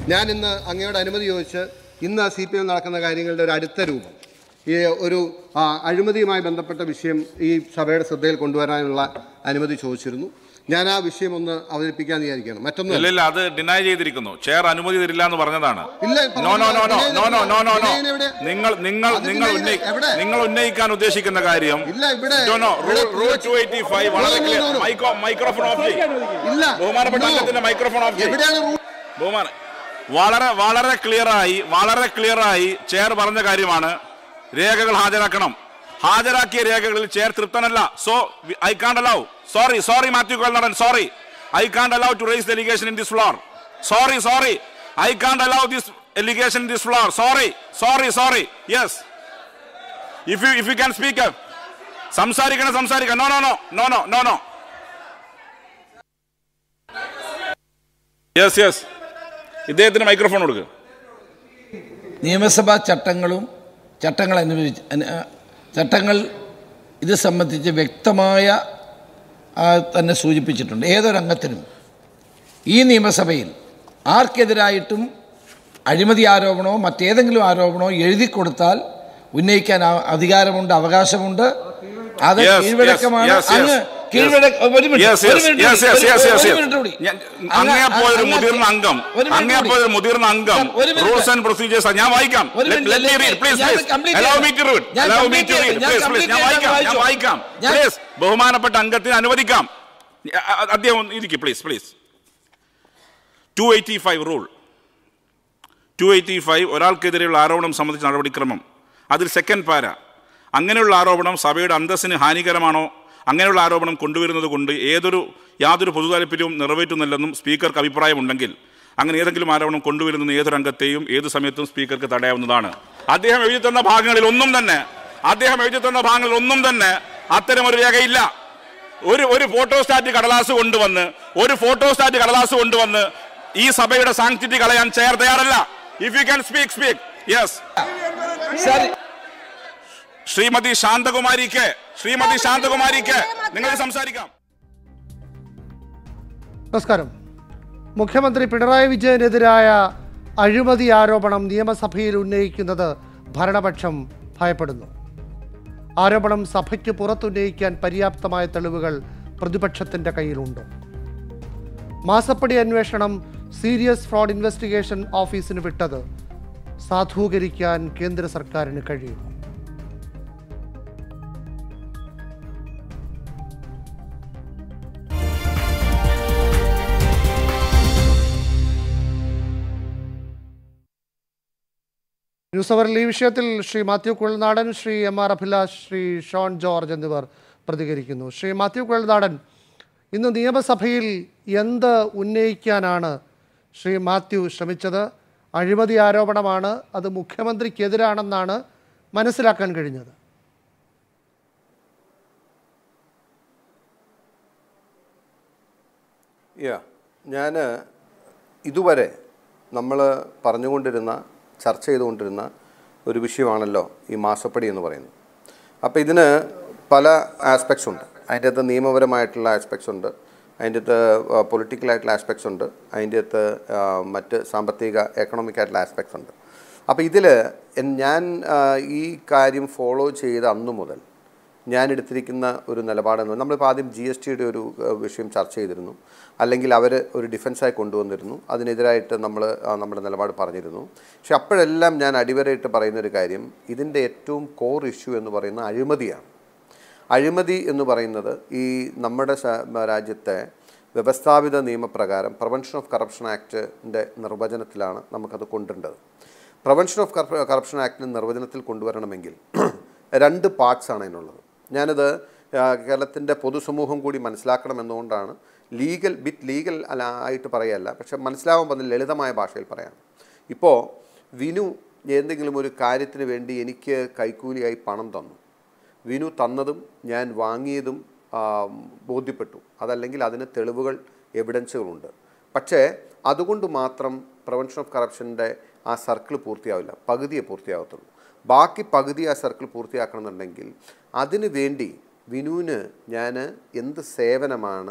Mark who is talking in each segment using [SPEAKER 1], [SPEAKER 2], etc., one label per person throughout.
[SPEAKER 1] ഞാൻ ഇന്ന് അങ്ങയുടെ അനുമതി ചോദിച്ച് ഇന്ന് സി പി എം നടക്കുന്ന കാര്യങ്ങളുടെ ഒരു അടുത്ത രൂപം ഈ ഒരു ആ, അഴിമതിയുമായി ബന്ധപ്പെട്ട വിഷയം ഈ സഭയുടെ ശ്രദ്ധയിൽ കൊണ്ടുവരാനുള്ള അനുമതി ചോദിച്ചിരുന്നു ഞാൻ ആ വിഷയം ഒന്ന് അവതരിപ്പിക്കാന്ന് വിചാരിക്കുകയാണ് മറ്റൊന്ന്
[SPEAKER 2] ഇല്ല ഇല്ല അത് ഡിനൈ ചെയ്തിരിക്കുന്നു ചെയർ അനുമതി തരില്ല എന്ന് പറഞ്ഞതാണ്
[SPEAKER 1] ഇല്ല,
[SPEAKER 2] no no no no no no no no no
[SPEAKER 1] deny എവിടെ?
[SPEAKER 2] നിങ്ങൾ നിങ്ങൾ
[SPEAKER 1] അത്
[SPEAKER 2] നിങ്ങൾ
[SPEAKER 1] ഡിനൈ
[SPEAKER 2] ഉന്നയി
[SPEAKER 1] എവിടെ?
[SPEAKER 2] നിങ്ങൾ ഉന്നയിക്കാൻ ഉദ്ദേശിക്കുന്ന കാര്യം
[SPEAKER 1] ഇല്ല, ഇവിടെ-
[SPEAKER 2] No, no,
[SPEAKER 1] ഇവിടെ
[SPEAKER 2] rule- rule 285 വളരെ
[SPEAKER 1] No, no,
[SPEAKER 2] clear.
[SPEAKER 1] no, no.
[SPEAKER 2] Micro- microphone off ചെയ്യ്.
[SPEAKER 1] ഇല്ല
[SPEAKER 2] ബഹുമാനപ്പെട്ട
[SPEAKER 1] No.
[SPEAKER 2] അംഗത്തിന്റെ മൈക്രോഫോൺ ഓഫ് ചെയ്യ്.
[SPEAKER 1] എവിടെയാണ് റൂൾ
[SPEAKER 2] ബഹുമാന വളരെ വളരെ ക്ലിയറായി വളരെ ക്ലിയറായി ചെയർ പറഞ്ഞ കാര്യമാണ് രേഖകൾ ഹാജരാക്കണം ഹാജരാക്കിയ രേഖകളിൽ ചെയർ തൃപ്തനല്ല so I can't allow sorry sorry Mathew Kuzhalnadan sorry I can't allow to raise allegation in this floor sorry sorry I can't allow this allegation in this floor sorry sorry sorry yes if you if you can speak സംസാരിക്കണം സംസാരിക്കണം no no no no no no no yes yes ഇദ്ദേഹത്തിന് microphone കൊടുക്കുക
[SPEAKER 3] നിയമസഭാ ചട്ടങ്ങളും ചട്ടങ്ങൾ അനുവദിച്ച് അനു- ആ, ചട്ടങ്ങൾ ഇത് സംബന്ധിച്ച് വ്യക്തമായ ആ, തന്നെ സൂചിപ്പിച്ചിട്ടുണ്ട് ഏതൊരംഗത്തിനും ഈ നിയമസഭയിൽ ആർക്കെതിരായിട്ടും അഴിമതി ആരോപണമോ മറ്റേതെങ്കിലും ആരോപണമോ എഴുതി കൊടുത്താൽ ഉന്നയിക്കാൻ ആ- അധികാരമുണ്ട് അവകാശമുണ്ട് അത്
[SPEAKER 2] Yes,
[SPEAKER 3] കീഴ്വഴക്കമാണ്
[SPEAKER 2] yes, yes, yes.
[SPEAKER 3] അങ്ങ് കീഴ്വഴക്ക ഒരു മിനിറ്റ്,
[SPEAKER 2] Yes,
[SPEAKER 3] ഒരു
[SPEAKER 2] yes,
[SPEAKER 3] മിനിറ്റ്
[SPEAKER 2] yes,
[SPEAKER 3] കൂടി,
[SPEAKER 2] yes,
[SPEAKER 3] ഒരു-
[SPEAKER 2] yes, yes,
[SPEAKER 3] ഒരു
[SPEAKER 2] yes.
[SPEAKER 3] മിനിറ്റ് കൂടി.
[SPEAKER 2] ഞാൻ-
[SPEAKER 3] അങ്ങ്
[SPEAKER 2] അങ്ങേപ്പോലൊരു
[SPEAKER 3] അങ്ങ്
[SPEAKER 2] മുതിർന്ന അംഗം
[SPEAKER 3] ഒരു മിനിറ്റ് കൂടി.
[SPEAKER 2] അങ്ങേപ്പോലൊരു മുതിർന്ന അംഗം
[SPEAKER 3] ഒരു മിനിറ്റ്.
[SPEAKER 2] റൂൾസ് ആൻഡ് പ്രൊസീജിയേഴ്സ് ഞാൻ വായിക്കാം
[SPEAKER 3] ഒരു minute,
[SPEAKER 2] Let me read, please,
[SPEAKER 3] ഞാൻ
[SPEAKER 2] please.
[SPEAKER 3] complete
[SPEAKER 2] Allow me
[SPEAKER 3] ചെയ്യാം.
[SPEAKER 2] to read.
[SPEAKER 3] ഞാൻ
[SPEAKER 2] Allow me
[SPEAKER 3] complete
[SPEAKER 2] to read.
[SPEAKER 3] ചെയ്യാം. ഞാൻ
[SPEAKER 2] Please, please.
[SPEAKER 3] complete
[SPEAKER 2] ഞാൻ
[SPEAKER 3] ചെയ്യാം.
[SPEAKER 2] വായിക്കാം ഞാൻ
[SPEAKER 3] വായിച്ചോ.
[SPEAKER 2] വായിക്കാം
[SPEAKER 3] ഞാൻ-
[SPEAKER 2] പ്ലീസ് ബഹുമാനപ്പെട്ട അംഗത്തിന് അനുവദിക്കാം അ- അ- അദ്ദേഹം ഒന്ന് ഇരിക്കും please please two eighty five rule two eighty five ഒരാൾക്കെതിരെയുള്ള ആരോപണം സംബന്ധിച്ച നടപടിക്രമം അതിൽ സെക്കൻഡ് പാര അങ്ങനെയുള്ള ആരോപണം സഭയുടെ അന്തസ്സിന് ഹാനികരമാണോ അങ്ങനെയുള്ള ആരോപണം കൊണ്ടുവരുന്നത് കൊണ്ട് ഏതൊരു യാതൊരു പൊതു താല്പര്യവും നിറവേറ്റുന്നില്ലെന്നും സ്പീക്കർക്ക് അഭിപ്രായമുണ്ടെങ്കിൽ അങ്ങനെ ഏതെങ്കിലും ആരോപണം കൊണ്ടുവരുന്ന ഏതൊരു അംഗത്തെയും ഏത് സമയത്തും സ്പീക്കർക്ക് തടയാവുന്നതാണ് അദ്ദേഹം എഴുതി തന്ന ഭാഗങ്ങളിൽ ഒന്നും തന്നെ അദ്ദേഹം എഴുതി തന്ന ഭാഗങ്ങളിൽ ഒന്നും തന്നെ അത്തരം ഒരു രേഖയില്ല ഒരു ഒരു ഫോട്ടോസ്റ്റാറ്റ് കടലാസ് കൊണ്ടുവന്ന് ഒരു ഫോട്ടോസ്റ്റാറ്റ് കടലാസ് കൊണ്ടുവന്ന് ഈ സഭയുടെ സാങ്ക്ടിറ്റി കളയാൻ ചെയർ തയ്യാറല്ല if you can speak speak yes
[SPEAKER 3] ശരി
[SPEAKER 2] ശ്രീമതി ശാന്തകുമാരി കെ ശ്രീമതി ശാന്തകുമാരി കെ നിങ്ങൾക്ക് സംസാരിക്കാം
[SPEAKER 4] നമസ്കാരം മുഖ്യമന്ത്രി പിണറായി വിജയനെതിരായ അഴിമതി ആരോപണം നിയമസഭയിൽ ഉന്നയിക്കുന്നത് ഭരണപക്ഷം ഭയപ്പെടുന്നു ആരോപണം സഭയ്ക്ക് പുറത്തുന്നയിക്കാൻ പര്യാപ്തമായ തെളിവുകൾ പ്രതിപക്ഷത്തിന്റെ കയ്യിലുണ്ടോ മാസപ്പടി അന്വേഷണം സീരിയസ് ഫ്രോഡ് ഇൻവെസ്റ്റിഗേഷൻ ഓഫീസിന് വിട്ടത് സാധൂകരിക്കാൻ കേന്ദ്ര സർക്കാരിന് കഴിയുമോ ന്യൂസ് അവറിൽ ഈ വിഷയത്തിൽ Shri Mathew Kuzhalnadan Shri M R Abhilash Shri Shone George എന്നിവർ പ്രതികരിക്കുന്നു ശ്രീ മാത്യു കുഴൽനാടൻ ഇന്ന് നിയമസഭയിൽ എന്ത് ഉന്നയിക്കാനാണ് ശ്രീ മാത്യു ശ്രമിച്ചത് അഴിമതി ആരോപണമാണ് അത് മുഖ്യമന്ത്രിക്കെതിരാണെന്നാണ് മനസ്സിലാക്കാൻ കഴിഞ്ഞത്
[SPEAKER 5] യാ ഞാൻ ഇതുവരെ നമ്മൾ പറഞ്ഞുകൊണ്ടിരുന്ന ചർച്ച ചെയ്തുകൊണ്ടിരുന്ന ഒരു വിഷയമാണല്ലോ ഈ മാസപ്പടി എന്ന് പറയുന്നത് അപ്പോൾ ഇതിന് പല ആസ്പെക്ട്സ് ഉണ്ട് അതിൻ്റെ അകത്ത് നിയമപരമായിട്ടുള്ള ആസ്പെക്ട്സ് ഉണ്ട് അതിൻ്റെ അകത്ത് പൊളിറ്റിക്കലായിട്ടുള്ള ആസ്പെക്ട്സ് ഉണ്ട് അതിൻ്റെ അകത്ത് ആ, മറ്റ് സാമ്പത്തിക എക്കണോമിക് ആയിട്ടുള്ള ആസ്പെക്ട്സ് ഉണ്ട് അപ്പോൾ ഇതിൽ ഞാൻ ആ, ഈ കാര്യം ഫോളോ ചെയ്ത അന്നു മുതൽ ഞാൻ എടുത്തിരിക്കുന്ന ഒരു നിലപാടെന്ന് നമ്മളിപ്പോൾ ആദ്യം ജി എസ് ടിയുടെ ഒരു ഏഹ്, വിഷയം ചർച്ച ചെയ്തിരുന്നു അല്ലെങ്കിൽ അവർ ഒരു ഡിഫൻസായി കൊണ്ടുവന്നിരുന്നു അതിനെതിരായിട്ട് നമ്മൾ ആ, നമ്മുടെ നിലപാട് പറഞ്ഞിരുന്നു പക്ഷെ അപ്പോഴെല്ലാം ഞാൻ അടിവരയിട്ട് പറയുന്ന ഒരു കാര്യം ഇതിൻ്റെ ഏറ്റവും കോർ ഇഷ്യൂ എന്ന് പറയുന്ന അഴിമതിയാണ് അഴിമതി എന്ന് പറയുന്നത് ഈ നമ്മുടെ സ- രാജ്യത്തെ വ്യവസ്ഥാപിത നിയമപ്രകാരം പ്രൊവൻഷൻ ഓഫ് കറപ്ഷൻ ആക്ടിൻ്റെ നിർവചനത്തിലാണ് നമുക്കത് കൊണ്ടുവരേണ്ടത് പ്രൊവൻഷൻ ഓഫ് കറപ്ഷൻ ആക്ടിൻ്റെ നിർവചനത്തിൽ കൊണ്ടുവരണമെങ്കിൽ രണ്ട് പാർട്സാണ് അതിനുള്ളത് ഞാനത് ആ, കേരളത്തിൻ്റെ പൊതുസമൂഹം കൂടി മനസ്സിലാക്കണമെന്നുകൊണ്ടാണ് ലീഗൽ ബിറ്റ് ലീഗൽ അല്ല ആയിട്ട് പറയല്ല പക്ഷെ മനസ്സിലാവാൻ പറഞ്ഞ ലളിതമായ ഭാഷയിൽ പറയാം ഇപ്പോൾ വിനു എന്തെങ്കിലും ഒരു കാര്യത്തിന് വേണ്ടി എനിക്ക് കൈക്കൂലിയായി പണം തന്നു വിനു തന്നതും ഞാൻ വാങ്ങിയതും ആ, ബോധ്യപ്പെട്ടു അതല്ലെങ്കിൽ അതിന് തെളിവുകൾ എവിഡൻസുകളുണ്ട് പക്ഷേ അതുകൊണ്ട് മാത്രം പ്രൊവൻഷൻ ഓഫ് കറപ്ഷൻ്റെ ആ സർക്കിൾ പൂർത്തിയാവില്ല പകുതിയെ പൂർത്തിയാകത്തുള്ളൂ ബാക്കി പകുതി ആ സർക്കിൾ പൂർത്തിയാക്കണമെന്നുണ്ടെങ്കിൽ അതിനു വേണ്ടി വിനുവിന് ഞാൻ എന്ത് സേവനമാണ്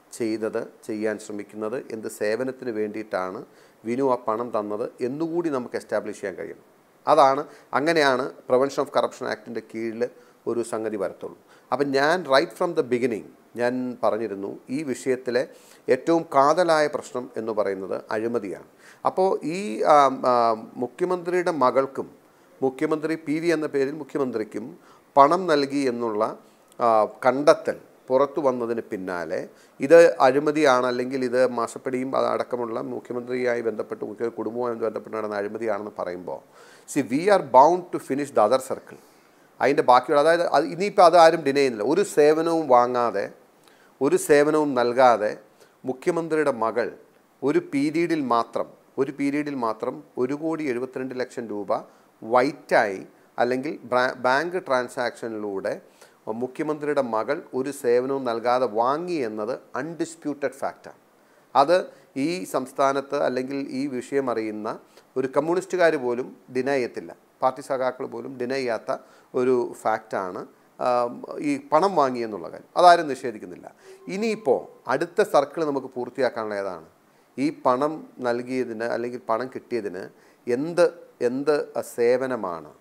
[SPEAKER 5] ചെയ്തത് ചെയ്യാൻ ശ്രമിക്കുന്നത് എന്ത് സേവനത്തിന് വേണ്ടിയിട്ടാണ് വിനു ആ പണം തന്നത് എന്നുകൂടി നമുക്ക് എസ്റ്റാബ്ലിഷ് ചെയ്യാൻ കഴിയണം അതാണ് അങ്ങനെയാണ് പ്രിവെൻഷൻ ഓഫ് കറപ്ഷൻ ആക്ടിൻ്റെ കീഴിൽ ഒരു സംഗതി വരത്തുള്ളൂ അപ്പം ഞാൻ റൈറ്റ് ഫ്രം ദ ബിഗിനിങ് ഞാൻ പറഞ്ഞിരുന്നു ഈ വിഷയത്തിലെ ഏറ്റവും കാതലായ പ്രശ്നം എന്ന് പറയുന്നത് അഴിമതിയാണ് അപ്പോൾ ഈ ആ, ആ, മുഖ്യമന്ത്രിയുടെ മകൾക്കും മുഖ്യമന്ത്രി പി വി എന്ന പേരിൽ മുഖ്യമന്ത്രിക്കും പണം നൽകി എന്നുള്ള ആ, കണ്ടെത്തൽ പുറത്തു വന്നതിന് പിന്നാലെ ഇത് അഴിമതിയാണ് അല്ലെങ്കിൽ ഇത് മാസപ്പടിയും അത് അടക്കമുള്ള മുഖ്യമന്ത്രിയായി ബന്ധപ്പെട്ട് മുഖ്യ കുടുംബവുമായി ബന്ധപ്പെട്ട് നടന്ന അഴിമതിയാണെന്ന് പറയുമ്പോൾ C V R bound to finish the other circle അതിൻ്റെ ബാക്കിയുള്ള അതായത് അത് ഇനിയിപ്പോൾ അത് ആരും ഡിനൈ ചെയ്യുന്നില്ല ഒരു സേവനവും വാങ്ങാതെ ഒരു സേവനവും നൽകാതെ മുഖ്യമന്ത്രിയുടെ മകൾ ഒരു പീരീഡിൽ മാത്രം ഒരു പീരീഡിൽ മാത്രം ഒരു കോടി എഴുപത്തിരണ്ട് ലക്ഷം രൂപ വൈറ്റായി അല്ലെങ്കിൽ ബ്രാ- ബാങ്ക് ട്രാൻസാക്ഷനിലൂടെ മുഖ്യമന്ത്രിയുടെ മകൾ ഒരു സേവനവും നൽകാതെ വാങ്ങി എന്നത് അൺഡിസ്പ്യൂട്ടഡ് ഫാക്റ്റാണ് അത് ഈ സംസ്ഥാനത്ത് അല്ലെങ്കിൽ ഈ വിഷയം അറിയുന്ന ഒരു കമ്മ്യൂണിസ്റ്റുകാർ പോലും ഡിനൈ ചെയ്യത്തില്ല പാർട്ടി സഖാക്കൾ പോലും ഡിനൈ ചെയ്യാത്ത ഒരു ഫാക്റ്റാണ് ആം, ഈ പണം വാങ്ങി എന്നുള്ള കാര്യം അതാരും നിഷേധിക്കുന്നില്ല ഇനിയിപ്പോൾ അടുത്ത സർക്കിൾ നമുക്ക് പൂർത്തിയാക്കാനുള്ള ഏതാണ് ഈ പണം നൽകിയതിന് അല്ലെങ്കിൽ പണം കിട്ടിയതിന് എന്ത് എന്ത് സേവനമാണ്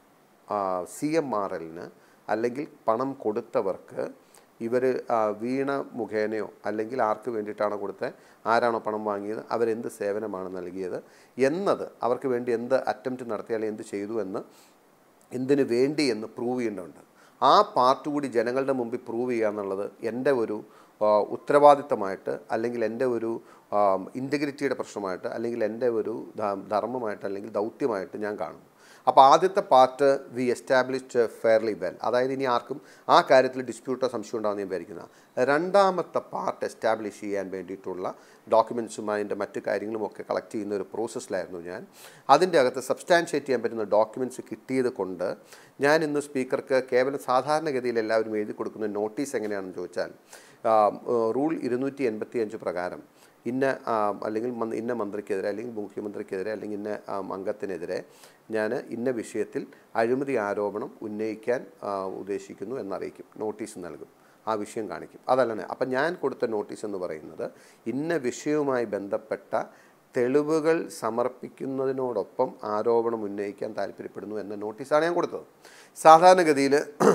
[SPEAKER 5] സി എം ആർ എല്ലിന് അല്ലെങ്കിൽ പണം കൊടുത്തവർക്ക് ഇവർ വീണ മുഖേനയോ അല്ലെങ്കിൽ ആർക്ക് വേണ്ടിയിട്ടാണോ കൊടുത്തത് ആരാണോ പണം വാങ്ങിയത് അവരെന്ത് സേവനമാണ് നൽകിയത് എന്നത് അവർക്ക് വേണ്ടി എന്ത് അറ്റംപ്റ്റ് നടത്തി അല്ലെങ്കിൽ എന്ത് ചെയ്തു എന്ന് എന്തിനു വേണ്ടി എന്ന് പ്രൂവ് ചെയ്യേണ്ടതുണ്ട് ആ പാർട്ട് കൂടി ജനങ്ങളുടെ മുമ്പിൽ പ്രൂവ് ചെയ്യുക എന്നുള്ളത് എൻ്റെ ഒരു ആ, ഉത്തരവാദിത്തമായിട്ട് അല്ലെങ്കിൽ എൻ്റെ ഒരു ഇൻറ്റഗ്രിറ്റിയുടെ പ്രശ്നമായിട്ട് അല്ലെങ്കിൽ എൻ്റെ ഒരു ധ- ധർമ്മമായിട്ട് അല്ലെങ്കിൽ ദൗത്യമായിട്ട് ഞാൻ കാണുന്നു അപ്പോൾ ആദ്യത്തെ part we established fairly well അതായത് ഇനി ആർക്കും ആ കാര്യത്തിൽ ഡിസ്പ്യൂട്ടോ സംശയം ഉണ്ടാകുന്ന ഞാൻ വിചാരിക്കുന്ന രണ്ടാമത്തെ പാർട്ട് എസ്റ്റാബ്ലിഷ് ചെയ്യാൻ വേണ്ടിയിട്ടുള്ള ഡോക്യുമെൻസും അതിൻ്റെ മറ്റു കാര്യങ്ങളും ഒക്കെ കളക്ട് ചെയ്യുന്ന ഒരു പ്രോസസ്സിലായിരുന്നു ഞാൻ അതിൻ്റെ അകത്ത് സബ്സ്റ്റാൻഷിയേറ്റ് ചെയ്യാൻ പറ്റുന്ന ഡോക്യുമെൻറ്റ്സ് കിട്ടിയത് കൊണ്ട് ഞാൻ ഇന്ന് സ്പീക്കർക്ക് കേവലം സാധാരണഗതിയിൽ എല്ലാവരും എഴുതി കൊടുക്കുന്ന നോട്ടീസ് എങ്ങനെയാണെന്ന് ചോദിച്ചാൽ റൂൾ ഇരുന്നൂറ്റി എൺപത്തി അഞ്ച് പ്രകാരം ഇന്ന ആ, അല്ലെങ്കിൽ മന്ത്രി- ഇന്ന മന്ത്രിക്കെതിരെ അല്ലെങ്കിൽ മുഖ്യമന്ത്രിക്കെതിരെ അല്ലെങ്കിൽ ഇന്ന ആ, അംഗത്തിനെതിരെ ഞാൻ ഇന്ന വിഷയത്തിൽ അഴിമതി ആരോപണം ഉന്നയിക്കാൻ ആ, ഉദ്ദേശിക്കുന്നു എന്നറിയിക്കും നോട്ടീസ് നൽകും ആ വിഷയം കാണിക്കും അതല്ലേ അപ്പം ഞാൻ കൊടുത്ത നോട്ടീസ് എന്ന് പറയുന്നത് ഇന്ന വിഷയവുമായി ബന്ധപ്പെട്ട തെളിവുകൾ സമർപ്പിക്കുന്നതിനോടൊപ്പം ആരോപണം ഉന്നയിക്കാൻ താല്പര്യപ്പെടുന്നു എന്ന നോട്ടീസാണ് ഞാൻ കൊടുത്തത് സാധാരണഗതിയിൽ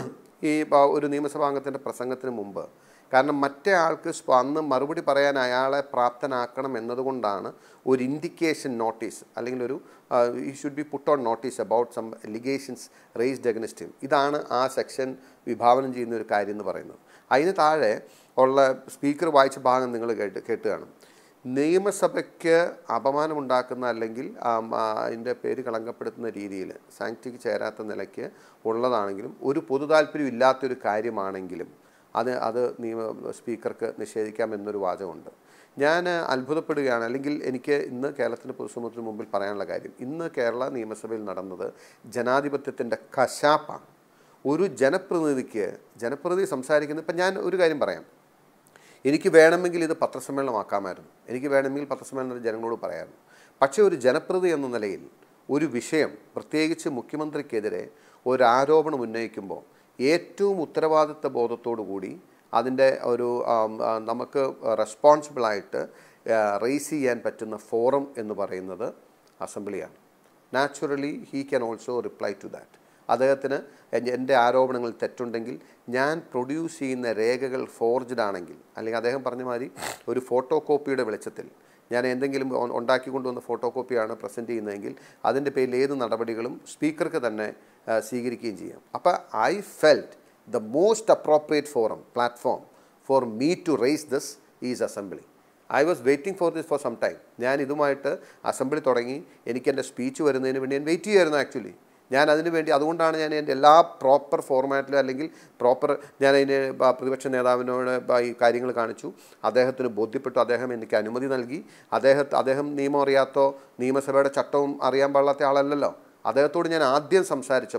[SPEAKER 5] ഈ പ- ഒരു നിയമസഭാംഗത്തിൻ്റെ പ്രസംഗത്തിന് മുമ്പ് കാരണം മറ്റേ ആൾക്ക് സ്പ- അന്ന് മറുപടി പറയാൻ അയാളെ പ്രാപ്തനാക്കണം എന്നതുകൊണ്ടാണ് ഒരു ഇൻഡിക്കേഷൻ നോട്ടീസ് അല്ലെങ്കിൽ ഒരു he should be put on notice about some allegations raised against him ഇതാണ് ആ സെക്ഷൻ വിഭാവനം ചെയ്യുന്ന ഒരു കാര്യം എന്ന് പറയുന്നത് അതിന് താഴെ ഉള്ള സ്പീക്കർ വായിച്ച ഭാഗം നിങ്ങൾ കേട്ട് കേട്ട് കാണും നിയമസഭയ്ക്ക് അപമാനമുണ്ടാക്കുന്ന അല്ലെങ്കിൽ ആം, ആ, അതിൻ്റെ പേര് കളങ്കപ്പെടുത്തുന്ന രീതിയിൽ സാങ്ക്ടിക്ക് ചേരാത്ത നിലയ്ക്ക് ഉള്ളതാണെങ്കിലും ഒരു പൊതു താല്പര്യം ഇല്ലാത്തൊരു കാര്യമാണെങ്കിലും അത് അത് നിയമ സ്പീക്കർക്ക് നിഷേധിക്കാം എന്നൊരു വാചകമുണ്ട് ഞാൻ അത്ഭുതപ്പെടുകയാണ് അല്ലെങ്കിൽ എനിക്ക് ഇന്ന് കേരളത്തിൻ്റെ പൊതുസമൂഹത്തിന് മുമ്പിൽ പറയാനുള്ള കാര്യം ഇന്ന് കേരള നിയമസഭയിൽ നടന്നത് ജനാധിപത്യത്തിൻ്റെ കശാപ്പാണ് ഒരു ജനപ്രതിനിധിക്ക് ജനപ്രതിനിധി സംസാരിക്കുന്നത് ഇപ്പം ഞാൻ ഒരു കാര്യം പറയാം എനിക്ക് വേണമെങ്കിൽ ഇത് പത്രസമ്മേളനമാക്കാമായിരുന്നു എനിക്ക് വേണമെങ്കിൽ പത്രസമ്മേളനത്തിൽ ജനങ്ങളോട് പറയാമായിരുന്നു പക്ഷേ ഒരു ജനപ്രതി എന്ന നിലയിൽ ഒരു വിഷയം പ്രത്യേകിച്ച് മുഖ്യമന്ത്രിക്കെതിരെ ഒരു ആരോപണം ഉന്നയിക്കുമ്പോൾ ഏറ്റവും ഉത്തരവാദിത്ത ബോധത്തോടു കൂടി അതിൻ്റെ ഒരു ആം, ആ, നമുക്ക് റെസ്പോൺസിബിളായിട്ട് റേസ് ചെയ്യാൻ പറ്റുന്ന ഫോറം എന്ന് പറയുന്നത് അസംബ്ലിയാണ് naturally he can also reply to that അദ്ദേഹത്തിന് എൻ- എൻ്റെ ആരോപണങ്ങളിൽ തെറ്റുണ്ടെങ്കിൽ ഞാൻ പ്രൊഡ്യൂസ് ചെയ്യുന്ന രേഖകൾ ഫോർജ്ഡ് ആണെങ്കിൽ അല്ലെങ്കിൽ അദ്ദേഹം പറഞ്ഞ മാതിരി ഒരു ഫോട്ടോ കോപ്പിയുടെ വെളിച്ചത്തിൽ ഞാൻ എന്തെങ്കിലും ഉ- ഉണ്ടാക്കി കൊണ്ടുവന്ന ഫോട്ടോ കോപ്പിയാണ് പ്രസൻറ്റ് ചെയ്യുന്നതെങ്കിൽ അതിൻ്റെ പേരിൽ ഏത് നടപടികളും സ്പീക്കർക്ക് തന്നെ ആ, സ്വീകരിക്കുകയും ചെയ്യാം അപ്പോൾ I felt the most appropriate forum platform for me to raise this is assembly I was waiting for this for some time ഞാൻ ഇതുമായിട്ട് അസംബ്ലി തുടങ്ങി എനിക്ക് എൻ്റെ സ്പീച്ച് വരുന്നതിന് വേണ്ടി ഞാൻ വെയിറ്റ് ചെയ്യുമായിരുന്നു ആക്ച്വലി ഞാൻ അതിന് വേണ്ടി അതുകൊണ്ടാണ് ഞാൻ എൻ്റെ എല്ലാ പ്രോപ്പർ ഫോർമാറ്റിലും അല്ലെങ്കിൽ പ്രോപ്പർ ഞാൻ അതിന് ബ- പ്രതിപക്ഷ നേതാവിനോട് ബ- ഈ കാര്യങ്ങൾ കാണിച്ചു അദ്ദേഹത്തിന് ബോധ്യപ്പെട്ടു അദ്ദേഹം എനിക്ക് അനുമതി നൽകി അദ്ദേഹത്തെ അദ്ദേഹം നിയമം അറിയാത്തോ നിയമസഭയുടെ ചട്ടവും അറിയാൻ പാടില്ലാത്ത ആളല്ലല്ലോ അദ്ദേഹത്തോട് ഞാൻ ആദ്യം സംസാരിച്ചപ്പോൾ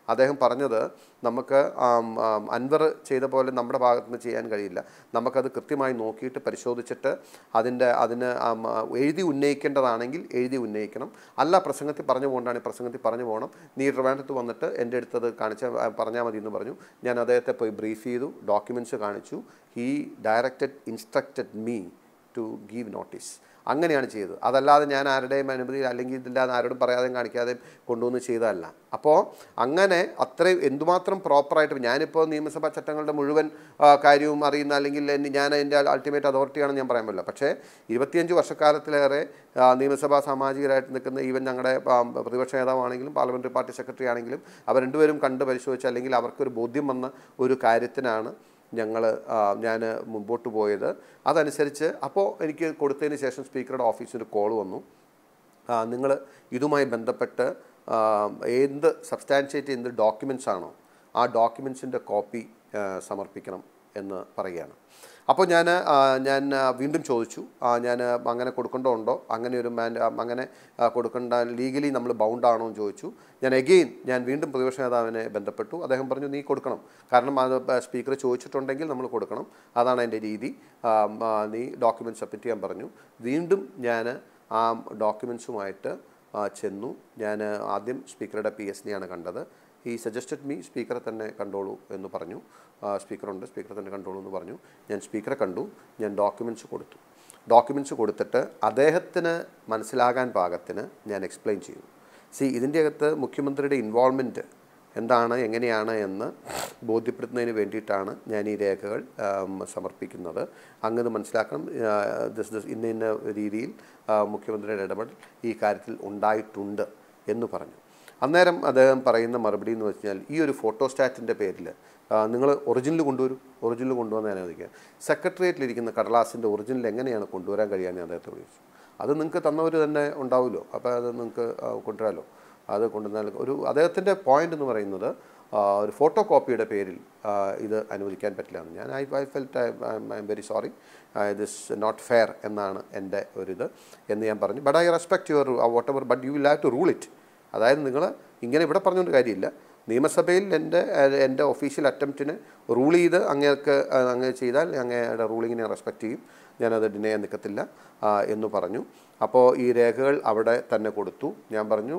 [SPEAKER 5] അദ്ദേഹം പറഞ്ഞത് നമുക്ക് ആം, ആം, അൻവർ ചെയ്ത പോലെ നമ്മുടെ ഭാഗത്ത് നിന്ന് ചെയ്യാൻ കഴിയില്ല നമുക്കത് കൃത്യമായി നോക്കിയിട്ട് പരിശോധിച്ചിട്ട് അതിൻ്റെ അതിന് ആം, ആ, എഴുതി ഉന്നയിക്കേണ്ടതാണെങ്കിൽ എഴുതി ഉന്നയിക്കണം അല്ല പ്രസംഗത്തിൽ പറഞ്ഞു പോകേണ്ടതാണ് പ്രസംഗത്തിൽ പറഞ്ഞു പോകണം നീ ട്രിവാൻഡ്രത്ത് വന്നിട്ട് എൻ്റെ അടുത്തത് കാണിച്ച പറഞ്ഞാൽ മതി എന്ന് പറഞ്ഞു ഞാൻ അദ്ദേഹത്തെ പോയി ബ്രീഫ് ചെയ്തു ഡോക്യുമെൻറ്റ്സ് കാണിച്ചു he directed instructed me to give notice അങ്ങനെയാണ് ചെയ്തത് അതല്ലാതെ ഞാൻ ആരുടെയും അനുമതി അല്ലെങ്കിൽ ഇതില്ലാതെ ആരോടും പറയാതെയും കാണിക്കാതെയും കൊണ്ടുവന്ന് ചെയ്തതല്ല അപ്പോൾ അങ്ങനെ അത്രയും എന്തുമാത്രം പ്രോപ്പറായിട്ട് ഞാനിപ്പോൾ നിയമസഭാ ചട്ടങ്ങളുടെ മുഴുവൻ ആ, കാര്യവും അറിയുന്ന അല്ലെങ്കിൽ എന്നെ- ഞാൻ അതിൻ്റെ അൾട്ടിമേറ്റ് അതോറിറ്റിയാണെന്ന് ഞാൻ പറയാൻ പറ്റില്ല പക്ഷേ ഇരുപത്തിയഞ്ച് വർഷക്കാലത്തിലേറെ ആ, നിയമസഭാ സാമാജികരായിട്ട് നിൽക്കുന്ന ഈവൻ ഞങ്ങളുടെ ആ, പ്രതിപക്ഷ നേതാവാണെങ്കിലും പാർലമെൻ്ററി പാർട്ടി സെക്രട്ടറി ആണെങ്കിലും അവർ രണ്ടുപേരും കണ്ട് പരിശോധിച്ച് അല്ലെങ്കിൽ അവർക്കൊരു ബോധ്യം വന്ന ഒരു കാര്യത്തിനാണ് ഞങ്ങൾ ഞാൻ മുമ്പോട്ട് പോയത് അതനുസരിച്ച് അപ്പോൾ എനിക്ക് കൊടുത്തതിന് ശേഷം സ്പീക്കറുടെ ഓഫീസിൽ ഒരു കോൾ വന്നു നിങ്ങൾ ഇതുമായി ബന്ധപ്പെട്ട് ആ, എന്ത് സബ്സ്റ്റാൻഷിയേറ്റ് എന്ത് ഡോക്യുമെൻറ്റ്സ് ആണോ ആ ഡോക്യുമെൻസിൻ്റെ കോപ്പി സമർപ്പിക്കണം എന്ന് പറയുകയാണ് അപ്പോൾ ഞാൻ ഞാൻ ആ, വീണ്ടും ചോദിച്ചു ഞാൻ അങ്ങനെ കൊടുക്കേണ്ടതുണ്ടോ അങ്ങനെ ഒരു മാൻ ആ, അങ്ങനെ ആ, കൊടുക്കേണ്ട ലീഗലി നമ്മൾ ബൗണ്ട് ആണോ എന്ന് ചോദിച്ചു ഞാൻ എഗെയിൻ ഞാൻ വീണ്ടും പ്രതിപക്ഷ നേതാവിനെ ബന്ധപ്പെട്ടു അദ്ദേഹം പറഞ്ഞു നീ കൊടുക്കണം കാരണം അത് സ്പീക്കർ ചോദിച്ചിട്ടുണ്ടെങ്കിൽ നമ്മൾ കൊടുക്കണം അതാണ് എൻ്റെ രീതി ആ, ആ, നീ ഡോക്യുമെൻറ്റ് സബ്മിറ്റ് ചെയ്യാൻ പറഞ്ഞു വീണ്ടും ഞാൻ ആ ഡോക്യുമെൻസുമായിട്ട് ചെന്നു ഞാൻ ആദ്യം സ്പീക്കറുടെ പി എസ് ഡിയാണ് കണ്ടത് ഈ സജസ്റ്റഡ് മീ സ്പീക്കറെ തന്നെ കണ്ടോളൂ എന്ന് പറഞ്ഞു സ്പീക്കറുണ്ട് സ്പീക്കറെ തന്നെ കണ്ടോളൂ എന്ന് പറഞ്ഞു ഞാൻ സ്പീക്കറെ കണ്ടു ഞാൻ ഡോക്യുമെൻറ്റ്സ് കൊടുത്തു ഡോക്യുമെൻറ്റ്സ് കൊടുത്തിട്ട് അദ്ദേഹത്തിന് മനസ്സിലാകാൻ പാകത്തിന് ഞാൻ എക്സ്പ്ലെയിൻ ചെയ്തു സി ഇതിൻ്റെ അകത്ത് മുഖ്യമന്ത്രിയുടെ ഇൻവോൾവ്മെൻറ്റ് എന്താണ് എങ്ങനെയാണ് എന്ന് ബോധ്യപ്പെടുത്തുന്നതിന് വേണ്ടിയിട്ടാണ് ഞാൻ ഈ രേഖകൾ ആം, സമർപ്പിക്കുന്നത് അങ്ങ് ഇത് മനസ്സിലാക്കണം ആ, ദിസ് ദിസ് ഇന്ന ഇന്ന രീതിയിൽ ആ, മുഖ്യമന്ത്രിയുടെ ഇടപെടൽ ഈ കാര്യത്തിൽ ഉണ്ടായിട്ടുണ്ട് എന്ന് പറഞ്ഞു അന്നേരം അദ്ദേഹം പറയുന്ന മറുപടി എന്ന് വെച്ചാൽ ഈ ഒരു ഫോട്ടോസ്റ്റാറ്റിൻ്റെ പേരിൽ നിങ്ങൾ ഒറിജിനൽ കൊണ്ടുവരും ഒറിജിനൽ കൊണ്ടുവന്ന് ഞാൻ അനുവദിക്കുക സെക്രട്ടേറിയറ്റിലിരിക്കുന്ന കടലാസിൻ്റെ ഒറിജിനൽ എങ്ങനെയാണ് കൊണ്ടുവരാൻ കഴിയാമെന്ന് അദ്ദേഹത്തോട് ചോദിച്ചു അത് നിങ്ങൾക്ക് തന്നവർ തന്നെ ഉണ്ടാവുമല്ലോ അപ്പോൾ അത് നിങ്ങൾക്ക് ആ, കൊണ്ടുവരാമല്ലോ അത് കൊണ്ടുവന്നാൽ ഒരു അദ്ദേഹത്തിൻ്റെ പോയിന്റ് എന്ന് പറയുന്നത് ആ, ഒരു ഫോട്ടോ കോപ്പിയുടെ പേരിൽ ആ, ഇത് അനുവദിക്കാൻ പറ്റില്ല എന്ന് ഞാൻ I I felt I am very sorry this not fair എന്നാണ് എൻ്റെ ഒരിത് എന്ന് ഞാൻ പറഞ്ഞു but I respect your whatever but you will have to rule it അതായത് നിങ്ങൾ ഇങ്ങനെ ഇവിടെ പറഞ്ഞുകൊണ്ട് കാര്യമില്ല നിയമസഭയിൽ എൻ്റെ എൻ്റെ ഒഫീഷ്യൽ അറ്റംപ്റ്റിന് റൂൾ ചെയ്ത് അങ്ങേക്ക് അങ്ങ് ചെയ്താൽ അങ്ങയുടെ റൂളിങ്ങിനെ റെസ്പെക്റ്റ് ചെയ്യും ഞാനത് ഡിനേ ചെയ്യാൻ നിൽക്കത്തില്ല ആ, എന്ന് പറഞ്ഞു അപ്പോൾ ഈ രേഖകൾ അവിടെ തന്നെ കൊടുത്തു ഞാൻ പറഞ്ഞു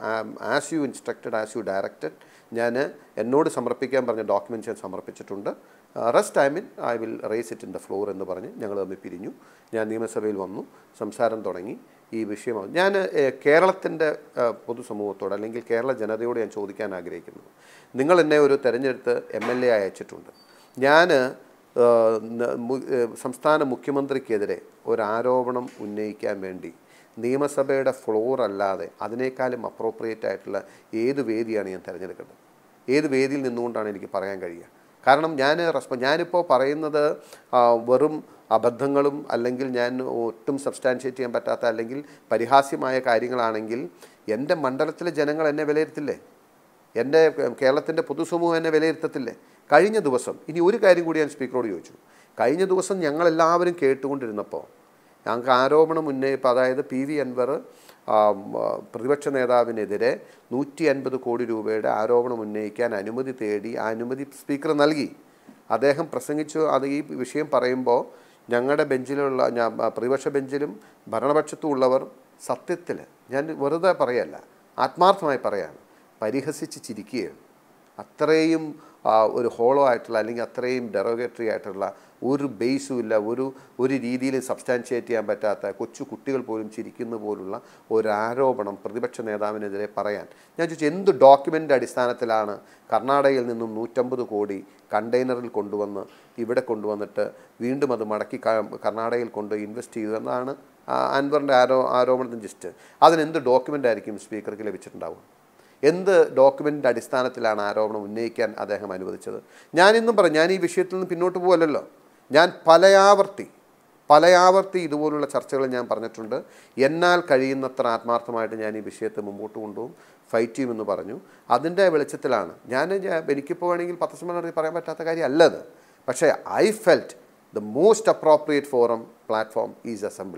[SPEAKER 5] as you instructed as you directed ഞാൻ എന്നോട് സമർപ്പിക്കാൻ പറഞ്ഞ ഡോക്യുമെൻറ്റ്സ് ഞാൻ സമർപ്പിച്ചിട്ടുണ്ട് റെസ്റ്റ് ടൈമിൽ I will raise it in the floor എന്ന് പറഞ്ഞ് ഞങ്ങൾ തമ്മിൽ പിരിഞ്ഞു ഞാൻ നിയമസഭയിൽ വന്നു സംസാരം തുടങ്ങി ഈ വിഷയമാണ് ഞാൻ കേരളത്തിൻ്റെ പൊതുസമൂഹത്തോട് അല്ലെങ്കിൽ കേരള ജനതയോട് ഞാൻ ചോദിക്കാൻ ആഗ്രഹിക്കുന്നു നിങ്ങൾ എന്നെ ഒരു തെരഞ്ഞെടുത്ത് എം എൽ എ അയച്ചിട്ടുണ്ട് ഞാൻ ഏഹ്, ന- മു- ഏഹ്, സംസ്ഥാന മുഖ്യമന്ത്രിക്കെതിരെ ഒരു ആരോപണം ഉന്നയിക്കാൻ വേണ്ടി നിയമസഭയുടെ ഫ്ലോർ അല്ലാതെ അതിനേക്കാളും അപ്രോപ്രിയേറ്റ് ആയിട്ടുള്ള ഏത് വേദിയാണ് ഞാൻ തിരഞ്ഞെടുക്കേണ്ടത് ഏത് വേദിയിൽ നിന്നുകൊണ്ടാണ് എനിക്ക് പറയാൻ കഴിയുക കാരണം ഞാൻ റെസ്പോ ഞാനിപ്പോൾ പറയുന്നത് ആ, വെറും അബദ്ധങ്ങളും അല്ലെങ്കിൽ ഞാൻ ഒട്ടും സബ്സ്റ്റാൻഷിയേറ്റ് ചെയ്യാൻ പറ്റാത്ത അല്ലെങ്കിൽ പരിഹാസ്യമായ കാര്യങ്ങളാണെങ്കിൽ എൻ്റെ മണ്ഡലത്തിലെ ജനങ്ങൾ എന്നെ വിലയിരുത്തില്ലേ എൻ്റെ കേരളത്തിൻ്റെ പൊതുസമൂഹം എന്നെ വിലയിരുത്തത്തില്ലേ കഴിഞ്ഞ ദിവസം ഇനി ഒരു കാര്യം കൂടി ഞാൻ സ്പീക്കറോട് ചോദിച്ചു കഴിഞ്ഞ ദിവസം ഞങ്ങളെല്ലാവരും കേട്ടുകൊണ്ടിരുന്നപ്പോൾ ഞങ്ങൾക്ക് ആരോപണം ഉന്നയിപ്പോൾ അതായത് പി വി അൻവർ ആ, ഉം, ആ, പ്രതിപക്ഷ നേതാവിനെതിരെ നൂറ്റി അൻപത് കോടി രൂപയുടെ ആരോപണം ഉന്നയിക്കാൻ അനുമതി തേടി ആ അനുമതി സ്പീക്കർ നൽകി അദ്ദേഹം പ്രസംഗിച്ചു അത് ഈ വിഷയം പറയുമ്പോൾ ഞങ്ങളുടെ ബെഞ്ചിലുള്ള ഞാൻ പ്രതിപക്ഷ ബെഞ്ചിലും ഭരണപക്ഷത്തും ഉള്ളവർ സത്യത്തിൽ ഞാൻ വെറുതെ പറയല്ല ആത്മാർത്ഥമായി പറയാണ് പരിഹസിച്ച് ചിരിക്കുകയാണ് അത്രയും ആ, ഒരു ഹോളോ ആയിട്ടുള്ള അല്ലെങ്കിൽ അത്രയും ഡെറോഗേറ്ററി ആയിട്ടുള്ള ഒരു ബേസും ഇല്ല ഒരു ഒരു രീതിയിലും സബ്സ്റ്റാൻഷിയേറ്റ് ചെയ്യാൻ പറ്റാത്ത കൊച്ചു കുട്ടികൾ പോലും ചിരിക്കുന്ന പോലുള്ള ഒരു ആരോപണം പ്രതിപക്ഷ നേതാവിനെതിരെ പറയാൻ ഞാൻ ചോദിച്ചു എന്ത് ഡോക്യുമെൻ്റ് അടിസ്ഥാനത്തിലാണ് കർണാടകയിൽ നിന്നും നൂറ്റമ്പത് കോടി കണ്ടെയ്നറിൽ കൊണ്ടുവന്ന് ഇവിടെ കൊണ്ടുവന്നിട്ട് വീണ്ടും അത് മടക്കി ക- കർണാടകയിൽ കൊണ്ട് ഇൻവെസ്റ്റ് ചെയ്തതെന്നാണ് ആ, അൻവറിൻ്റെ ആരോ ആരോപണത്തിന് ജിസ്റ്റ് അതിനെന്ത് ഡോക്യുമെൻ്റ് ആയിരിക്കും സ്പീക്കർക്ക് ലഭിച്ചിട്ടുണ്ടാവുക എന്ത് ഡോക്യുമെൻ്റിൻ്റെ അടിസ്ഥാനത്തിലാണ് ആരോപണം ഉന്നയിക്കാൻ അദ്ദേഹം അനുവദിച്ചത് ഞാനിന്നും പറഞ്ഞു ഞാൻ ഈ വിഷയത്തിൽ നിന്ന് പിന്നോട്ട് പോകല്ലോ ഞാൻ പലയാവർത്തി പലയാവർത്തി ഇതുപോലുള്ള ചർച്ചകൾ ഞാൻ പറഞ്ഞിട്ടുണ്ട് എന്നാൽ കഴിയുന്നത്ര ആത്മാർത്ഥമായിട്ട് ഞാൻ ഈ വിഷയത്തെ മുമ്പോട്ട് കൊണ്ടുപോകും ഫൈറ്റ് ചെയ്യുമെന്ന് പറഞ്ഞു അതിൻ്റെ വെളിച്ചത്തിലാണ് ഞാൻ ഞാൻ- എനിക്കിപ്പോൾ വേണമെങ്കിൽ പത്രസമ്മേളനം നടത്തി പറയാൻ പറ്റാത്ത കാര്യം അല്ലത് പക്ഷേ I felt the most appropriate forum platform is assembly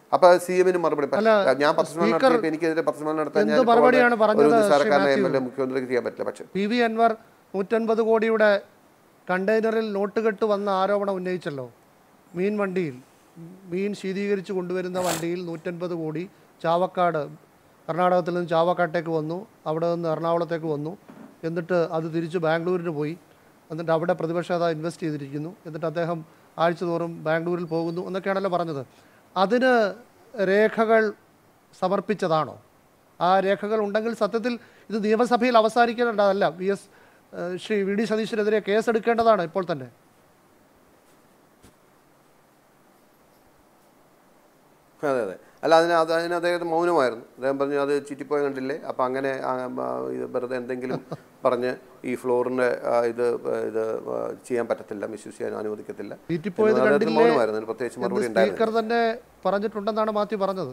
[SPEAKER 5] അപ്പൊ സി എമ്മിന് മറുപടി പ-
[SPEAKER 4] അല്ല,
[SPEAKER 5] ഞാൻ പത്രസമ്മേളനം
[SPEAKER 4] സ്പീക്കർ
[SPEAKER 5] നടത്തിയപ്പോൾ എനിക്കെതിരെ പത്രസമ്മേളനം നടത്താൻ
[SPEAKER 4] എന്ത്
[SPEAKER 5] ഞാൻ ഇപ്പോൾ
[SPEAKER 4] മറുപടിയാണ്
[SPEAKER 5] ഒരു
[SPEAKER 4] പറഞ്ഞത്
[SPEAKER 5] നിസ്സാരക്കാരനായ
[SPEAKER 4] ശ്രീ
[SPEAKER 5] എം എൽ എ മുഖ്യമന്ത്രിക്ക് ചെയ്യാൻ പറ്റില്ല പക്ഷേ
[SPEAKER 4] പി വി അൻവർ നൂറ്റൻപത് കോടിയുടെ കണ്ടെയ്നറിൽ നോട്ട് കെട്ട് വന്ന ആരോപണം ഉന്നയിച്ചല്ലോ മീൻ വണ്ടിയിൽ മീൻ ശീതീകരിച്ച് കൊണ്ടുവരുന്ന വണ്ടിയിൽ നൂറ്റൻപത് കോടി ചാവക്കാട് കർണാടകത്തിൽ നിന്ന് ചാവക്കാട്ടേക്ക് വന്നു അവിടെ നിന്ന് എറണാകുളത്തേക്ക് വന്നു എന്നിട്ട് അത് തിരിച്ച് ബാംഗ്ലൂരിന് പോയി എന്നിട്ട് അവിടെ പ്രതിപക്ഷ നേതാവ് ഇൻവെസ്റ്റ് ചെയ്തിരിക്കുന്നു എന്നിട്ട് അദ്ദേഹം ആഴ്ച തോറും ബാംഗ്ലൂരിൽ പോകുന്നു എന്നൊക്കെയാണല്ലോ പറഞ്ഞത് അതിന് രേഖകൾ സമർപ്പിച്ചതാണോ ആ രേഖകൾ ഉണ്ടെങ്കിൽ സത്യത്തിൽ ഇത് നിയമസഭയിൽ അവസാനിക്കേണ്ടതല്ല വി എസ് ഏഹ്, ശ്രീ വി ഡി സതീശനെതിരെ കേസെടുക്കേണ്ടതാണ് ഇപ്പോൾ തന്നെ
[SPEAKER 5] അതെ അതെ അല്ല അതിന് അത് അതിന് അദ്ദേഹത്തിന് മൗനമായിരുന്നു അദ്ദേഹം പറഞ്ഞു അത് ചുറ്റിപ്പോയി കണ്ടില്ലേ അപ്പം അങ്ങനെ ആ, ആ, ഇത് വെറുതെ എന്തെങ്കിലും പറഞ്ഞ് ഈ ഫ്ലോറിൻ്റെ ഇത് ഇത് ചെയ്യാൻ പറ്റത്തില്ല മിസ്യൂസ് ചെയ്യാൻ അനുവദിക്കത്തില്ല
[SPEAKER 4] ചീറ്റിപ്പോയത്
[SPEAKER 5] എന്ന് അദ്ദേഹത്തിന്
[SPEAKER 4] കണ്ടില്ലേ
[SPEAKER 5] മൗനമായിരുന്നു അതിന് പ്രത്യേകിച്ച്
[SPEAKER 4] എന്ന്
[SPEAKER 5] മറുപടി ഉണ്ടായിരുന്നു
[SPEAKER 4] സ്പീക്കർ തന്നെ പറഞ്ഞിട്ടുണ്ടെന്നാണ് മാത്യു പറഞ്ഞത്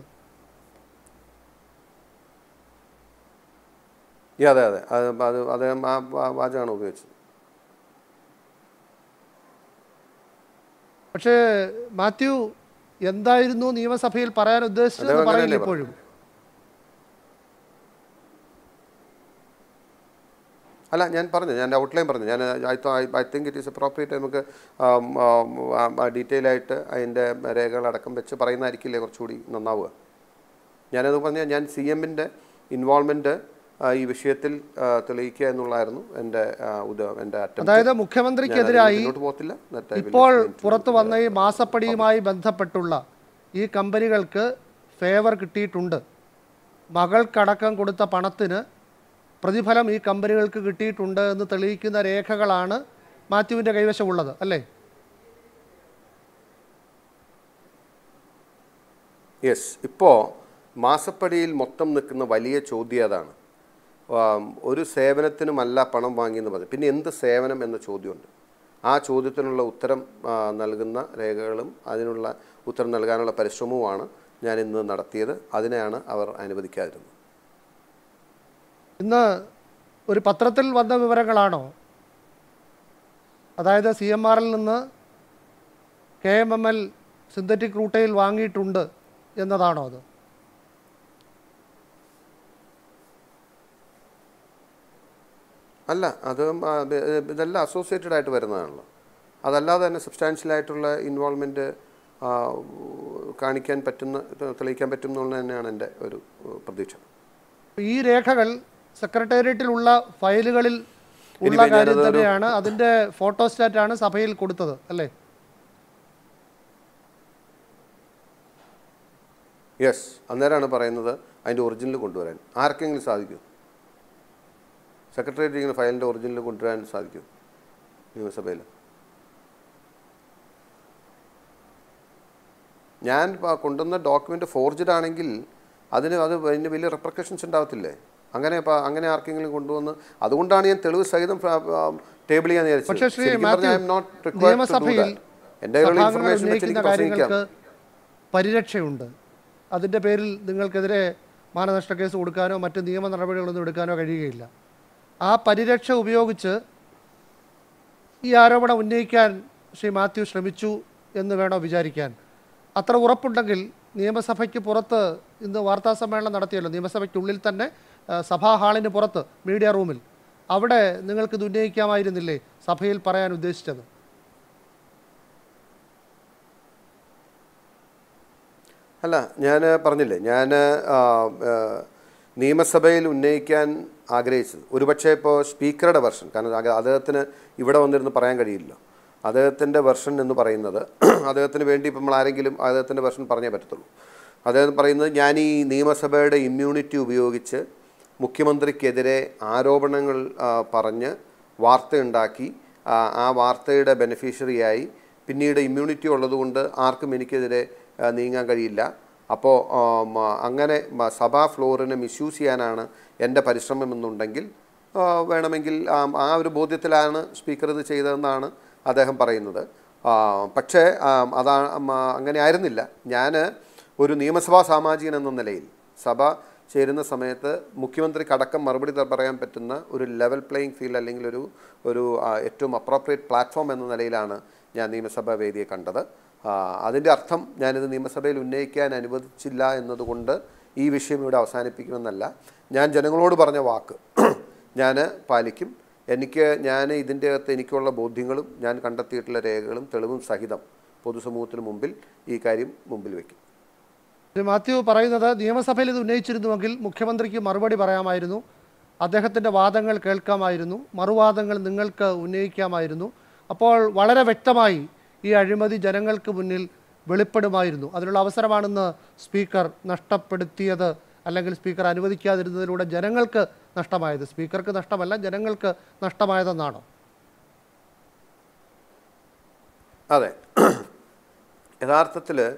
[SPEAKER 5] ഈ അതെ അതെ അത് അത് അദ്ദേഹം ആ വാ- വാചകമാണ് ഉപയോഗിച്ചത്
[SPEAKER 4] പക്ഷേ മാത്യു എന്തായിരുന്നു നിയമസഭയിൽ പറയാൻ ഉദ്ദേശിച്ചതെന്ന്
[SPEAKER 5] അദ്ദേഹം
[SPEAKER 4] പറയില്ല
[SPEAKER 5] അങ്ങനെയല്ലേ
[SPEAKER 4] ഇപ്പോഴും
[SPEAKER 5] അല്ല ഞാൻ പറഞ്ഞു ഞാൻ ഔട്ട്ലൈൻ പറഞ്ഞു ഞാൻ I I think it is appropriate നമുക്ക് ഡീറ്റെയിൽ ആയിട്ട് അതിൻ്റെ രേഖകളടക്കം വെച്ച് പറയുന്നതായിരിക്കില്ലേ കുറച്ചുകൂടി നന്നാവുക ഞാനത് പറഞ്ഞ ഞാൻ സി എമ്മിൻ്റെ ഇൻവോൾവ്മെൻറ്റ് ഈ വിഷയത്തിൽ ആ, തെളിയിക്കുക എന്നുള്ളതായിരുന്നു എൻ്റെ ആ, ഉദ- എൻ്റെ attempt.
[SPEAKER 4] അതായത്
[SPEAKER 5] ഞാൻ അതിന്
[SPEAKER 4] മുഖ്യമന്ത്രിക്കെതിരായി
[SPEAKER 5] മുന്നോട്ട് പോകത്തില്ല That I will
[SPEAKER 4] ഇപ്പോൾ
[SPEAKER 5] explain to you.
[SPEAKER 4] പുറത്തു വന്ന ഈ മാസപ്പടിയുമായി ബന്ധപ്പെട്ടുള്ള ഈ കമ്പനികൾക്ക് ഫേവർ കിട്ടിയിട്ടുണ്ട് മകൾക്കടക്കം കൊടുത്ത പണത്തിന് പ്രതിഫലം ഈ കമ്പനികൾക്ക് കിട്ടിയിട്ടുണ്ട് എന്ന് തെളിയിക്കുന്ന രേഖകളാണ് മാത്യുവിൻ്റെ കൈവശമുള്ളത് അല്ലേ
[SPEAKER 5] യെസ് ഇപ്പോൾ മാസപ്പടിയിൽ മൊത്തം നിൽക്കുന്ന വലിയ ചോദ്യം അതാണ് ആം, ഒരു സേവനത്തിനുമല്ല പണം വാങ്ങിയെന്ന് പറഞ്ഞു പിന്നെ എന്ത് സേവനം എന്ന ചോദ്യമുണ്ട് ആ ചോദ്യത്തിനുള്ള ഉത്തരം ആ, നൽകുന്ന രേഖകളും അതിനുള്ള ഉത്തരം നൽകാനുള്ള പരിശ്രമവുമാണ് ഞാൻ ഇന്ന് നടത്തിയത് അതിനെയാണ് അവർ അനുവദിക്കാതിരുന്നത്
[SPEAKER 4] ഇന്ന് ഒരു പത്രത്തിൽ വന്ന വിവരങ്ങളാണോ അതായത് സി എം ആറിൽ നിന്ന് K M M L synthetic rutile വാങ്ങിയിട്ടുണ്ട് എന്നതാണോ അത്
[SPEAKER 5] അല്ല അത് ആ, ഇത് ഇതെല്ലാം അസോസിയേറ്റഡ് ആയിട്ട് വരുന്നതാണല്ലോ അതല്ലാതെ തന്നെ സബ്സ്റ്റാൻഷ്യൽ ആയിട്ടുള്ള ഇൻവോൾവ്മെൻറ്റ് കാണിക്കാൻ പറ്റുന്ന തെളിയിക്കാൻ പറ്റും എന്നുള്ളത് തന്നെയാണ് എൻ്റെ ഒരു ഏഹ്, പ്രതീക്ഷ
[SPEAKER 4] ഈ രേഖകൾ സെക്രട്ടേറിയറ്റിലുള്ള ഫയലുകളിൽ ഉള്ള
[SPEAKER 5] ഇനിയിപ്പോ
[SPEAKER 4] കാര്യം
[SPEAKER 5] ഞാനതൊരു-
[SPEAKER 4] തന്നെയാണ് അതിന്റെ ഫോട്ടോസ്റ്റാറ്റാണ് സഭയിൽ കൊടുത്തത് അല്ലേ
[SPEAKER 5] യെസ് അന്നേരമാണ് പറയുന്നത് അതിൻ്റെ ഒറിജിനൽ കൊണ്ടുവരാൻ ആർക്കെങ്കിലും സാധിക്കും സെക്രട്ടേറിയറ്റ് ഇങ്ങനെ ഫയലിൻ്റെ ഒറിജിനൽ കൊണ്ടുവരാൻ സാധിക്കും നിയമസഭയിൽ ഞാൻ പ- കൊണ്ടുവന്ന ഡോക്യുമെൻ്റ് ഫോർജഡ് ആണെങ്കിൽ അതിന് അത് അതിന് വലിയ റിപ്രക്കഷൻസ് ഉണ്ടാവത്തില്ലേ അങ്ങനെ പ- അങ്ങനെ ആർക്കെങ്കിലും കൊണ്ടുവന്ന് അതുകൊണ്ടാണ് ഞാൻ തെളിവ് സഹിതം ടേബിൾ ചെയ്യാൻ വിചാരിച്ചത്
[SPEAKER 4] പക്ഷേ ശ്രീ
[SPEAKER 5] ശരിക്കും പറഞ്ഞാൽ I am
[SPEAKER 4] Mathew
[SPEAKER 5] not required to do
[SPEAKER 4] നിയമസഭയിൽ
[SPEAKER 5] that. എൻ്റെ കയ്യിലുള്ള
[SPEAKER 4] സഭാംഗങ്ങൾ
[SPEAKER 5] ഇൻഫർമേഷൻ വെച്ച്
[SPEAKER 4] ഉന്നയിക്കുന്ന
[SPEAKER 5] എനിക്ക് പ്രസംഗിക്കാം
[SPEAKER 4] കാര്യങ്ങൾക്ക് പരിരക്ഷയുണ്ട് അതിൻ്റെ പേരിൽ നിങ്ങൾക്കെതിരെ മാനനഷ്ട കേസ് കൊടുക്കാനോ മറ്റ് നിയമ നടപടികളൊന്നും എടുക്കാനോ കഴിയുകയില്ല ആ പരിരക്ഷ ഉപയോഗിച്ച് ഈ ആരോപണം ഉന്നയിക്കാൻ ശ്രീ മാത്യു ശ്രമിച്ചു എന്ന് വേണോ വിചാരിക്കാൻ അത്ര ഉറപ്പുണ്ടെങ്കിൽ നിയമസഭയ്ക്ക് പുറത്ത് ഇന്ന് വാർത്താ സമ്മേളനം നടത്തിയല്ലോ നിയമസഭയ്ക്കുള്ളിൽ തന്നെ ആ, സഭാ ഹാളിന് പുറത്ത് മീഡിയ റൂമിൽ അവിടെ നിങ്ങൾക്ക് ഇത് ഉന്നയിക്കാമായിരുന്നില്ലേ സഭയിൽ പറയാൻ ഉദ്ദേശിച്ചത്
[SPEAKER 5] അല്ല ഞാൻ പറഞ്ഞില്ലേ ഞാൻ നിയമസഭയിൽ ഉന്നയിക്കാൻ ആഗ്രഹിച്ചത് ഒരുപക്ഷെ ഇപ്പോൾ സ്പീക്കറുടെ വെർഷൻ കാരണം അത് അദ്ദേഹത്തിന് ഇവിടെ വന്നിരുന്ന് പറയാൻ കഴിയില്ല അദ്ദേഹത്തിൻ്റെ വെർഷൻ എന്ന് പറയുന്നത് അദ്ദേഹത്തിന് വേണ്ടി ഇപ്പം നമ്മൾ ആരെങ്കിലും അദ്ദേഹത്തിൻ്റെ വെർഷൻ പറഞ്ഞേ പറ്റത്തുള്ളൂ അദ്ദേഹം പറയുന്നത് ഞാൻ ഈ നിയമസഭയുടെ ഇമ്മ്യൂണിറ്റി ഉപയോഗിച്ച് മുഖ്യമന്ത്രിക്കെതിരെ ആരോപണങ്ങൾ ആ, പറഞ്ഞ് വാർത്തയുണ്ടാക്കി ആ, ആ വാർത്തയുടെ ബെനിഫിഷ്യറിയായി പിന്നീട് ഇമ്മ്യൂണിറ്റി ഉള്ളതുകൊണ്ട് ആർക്കും എനിക്കെതിരെ ആ, നീങ്ങാൻ കഴിയില്ല അപ്പോൾ അങ്ങനെ മ- സഭാ ഫ്ലോറിനെ മിസ്യൂസ് ചെയ്യാനാണ് എൻ്റെ പരിശ്രമം എന്നുണ്ടെങ്കിൽ ആ, വേണമെങ്കിൽ ആ ആ ഒരു ബോധ്യത്തിലാണ് സ്പീക്കർ ഇത് ചെയ്തതെന്നാണ് അദ്ദേഹം പറയുന്നത് ആ, പക്ഷേ ആ, അതാ ഉം, ആ, അങ്ങനെ ആയിരുന്നില്ല ഞാൻ ഒരു നിയമസഭാ സാമാജികൻ എന്ന നിലയിൽ സഭ ചേരുന്ന സമയത്ത് മുഖ്യമന്ത്രിക്ക് അടക്കം മറുപടി ത- പറയാൻ പറ്റുന്ന ഒരു ലെവൽ പ്ലേയിങ് ഫീൽഡ് അല്ലെങ്കിൽ ഒരു ഒരു ആ, ഏറ്റവും അപ്രോപ്രിയേറ്റ് പ്ലാറ്റ്ഫോം എന്ന നിലയിലാണ് ഞാൻ നിയമസഭാ വേദിയെ കണ്ടത് ആ, അതിൻ്റെ അർത്ഥം ഞാനിത് നിയമസഭയിൽ ഉന്നയിക്കാൻ അനുവദിച്ചില്ല എന്നതുകൊണ്ട് ഈ വിഷയം ഇവിടെ അവസാനിപ്പിക്കുമെന്നല്ല ഞാൻ ജനങ്ങളോട് പറഞ്ഞ വാക്ക് ഞാൻ പാലിക്കും എനിക്ക് ഞാൻ ഇതിൻ്റെ അകത്ത് എനിക്കുള്ള ബോധ്യങ്ങളും ഞാൻ കണ്ടെത്തിയിട്ടുള്ള രേഖകളും തെളിവും സഹിതം പൊതുസമൂഹത്തിന് മുമ്പിൽ ഈ കാര്യം മുമ്പിൽ വയ്ക്കും
[SPEAKER 4] ശ്രീ മാത്യു പറയുന്നത് നിയമസഭയിൽ ഇത് ഉന്നയിച്ചിരുന്നുവെങ്കിൽ മുഖ്യമന്ത്രിക്ക് മറുപടി പറയാമായിരുന്നു അദ്ദേഹത്തിൻ്റെ വാദങ്ങൾ കേൾക്കാമായിരുന്നു മറുവാദങ്ങൾ നിങ്ങൾക്ക് ഉന്നയിക്കാമായിരുന്നു അപ്പോൾ വളരെ വ്യക്തമായി ഈ അഴിമതി ജനങ്ങൾക്ക് മുന്നിൽ വെളിപ്പെടുമായിരുന്നു അതിനുള്ള അവസരമാണെന്ന് സ്പീക്കർ നഷ്ടപ്പെടുത്തിയത് അല്ലെങ്കിൽ സ്പീക്കർ അനുവദിക്കാതിരുന്നതിലൂടെ ജനങ്ങൾക്ക് നഷ്ടമായത് സ്പീക്കർക്ക് നഷ്ടമല്ല ജനങ്ങൾക്ക് നഷ്ടമായതെന്നാണോ
[SPEAKER 5] അതെ യഥാർത്ഥത്തിൽ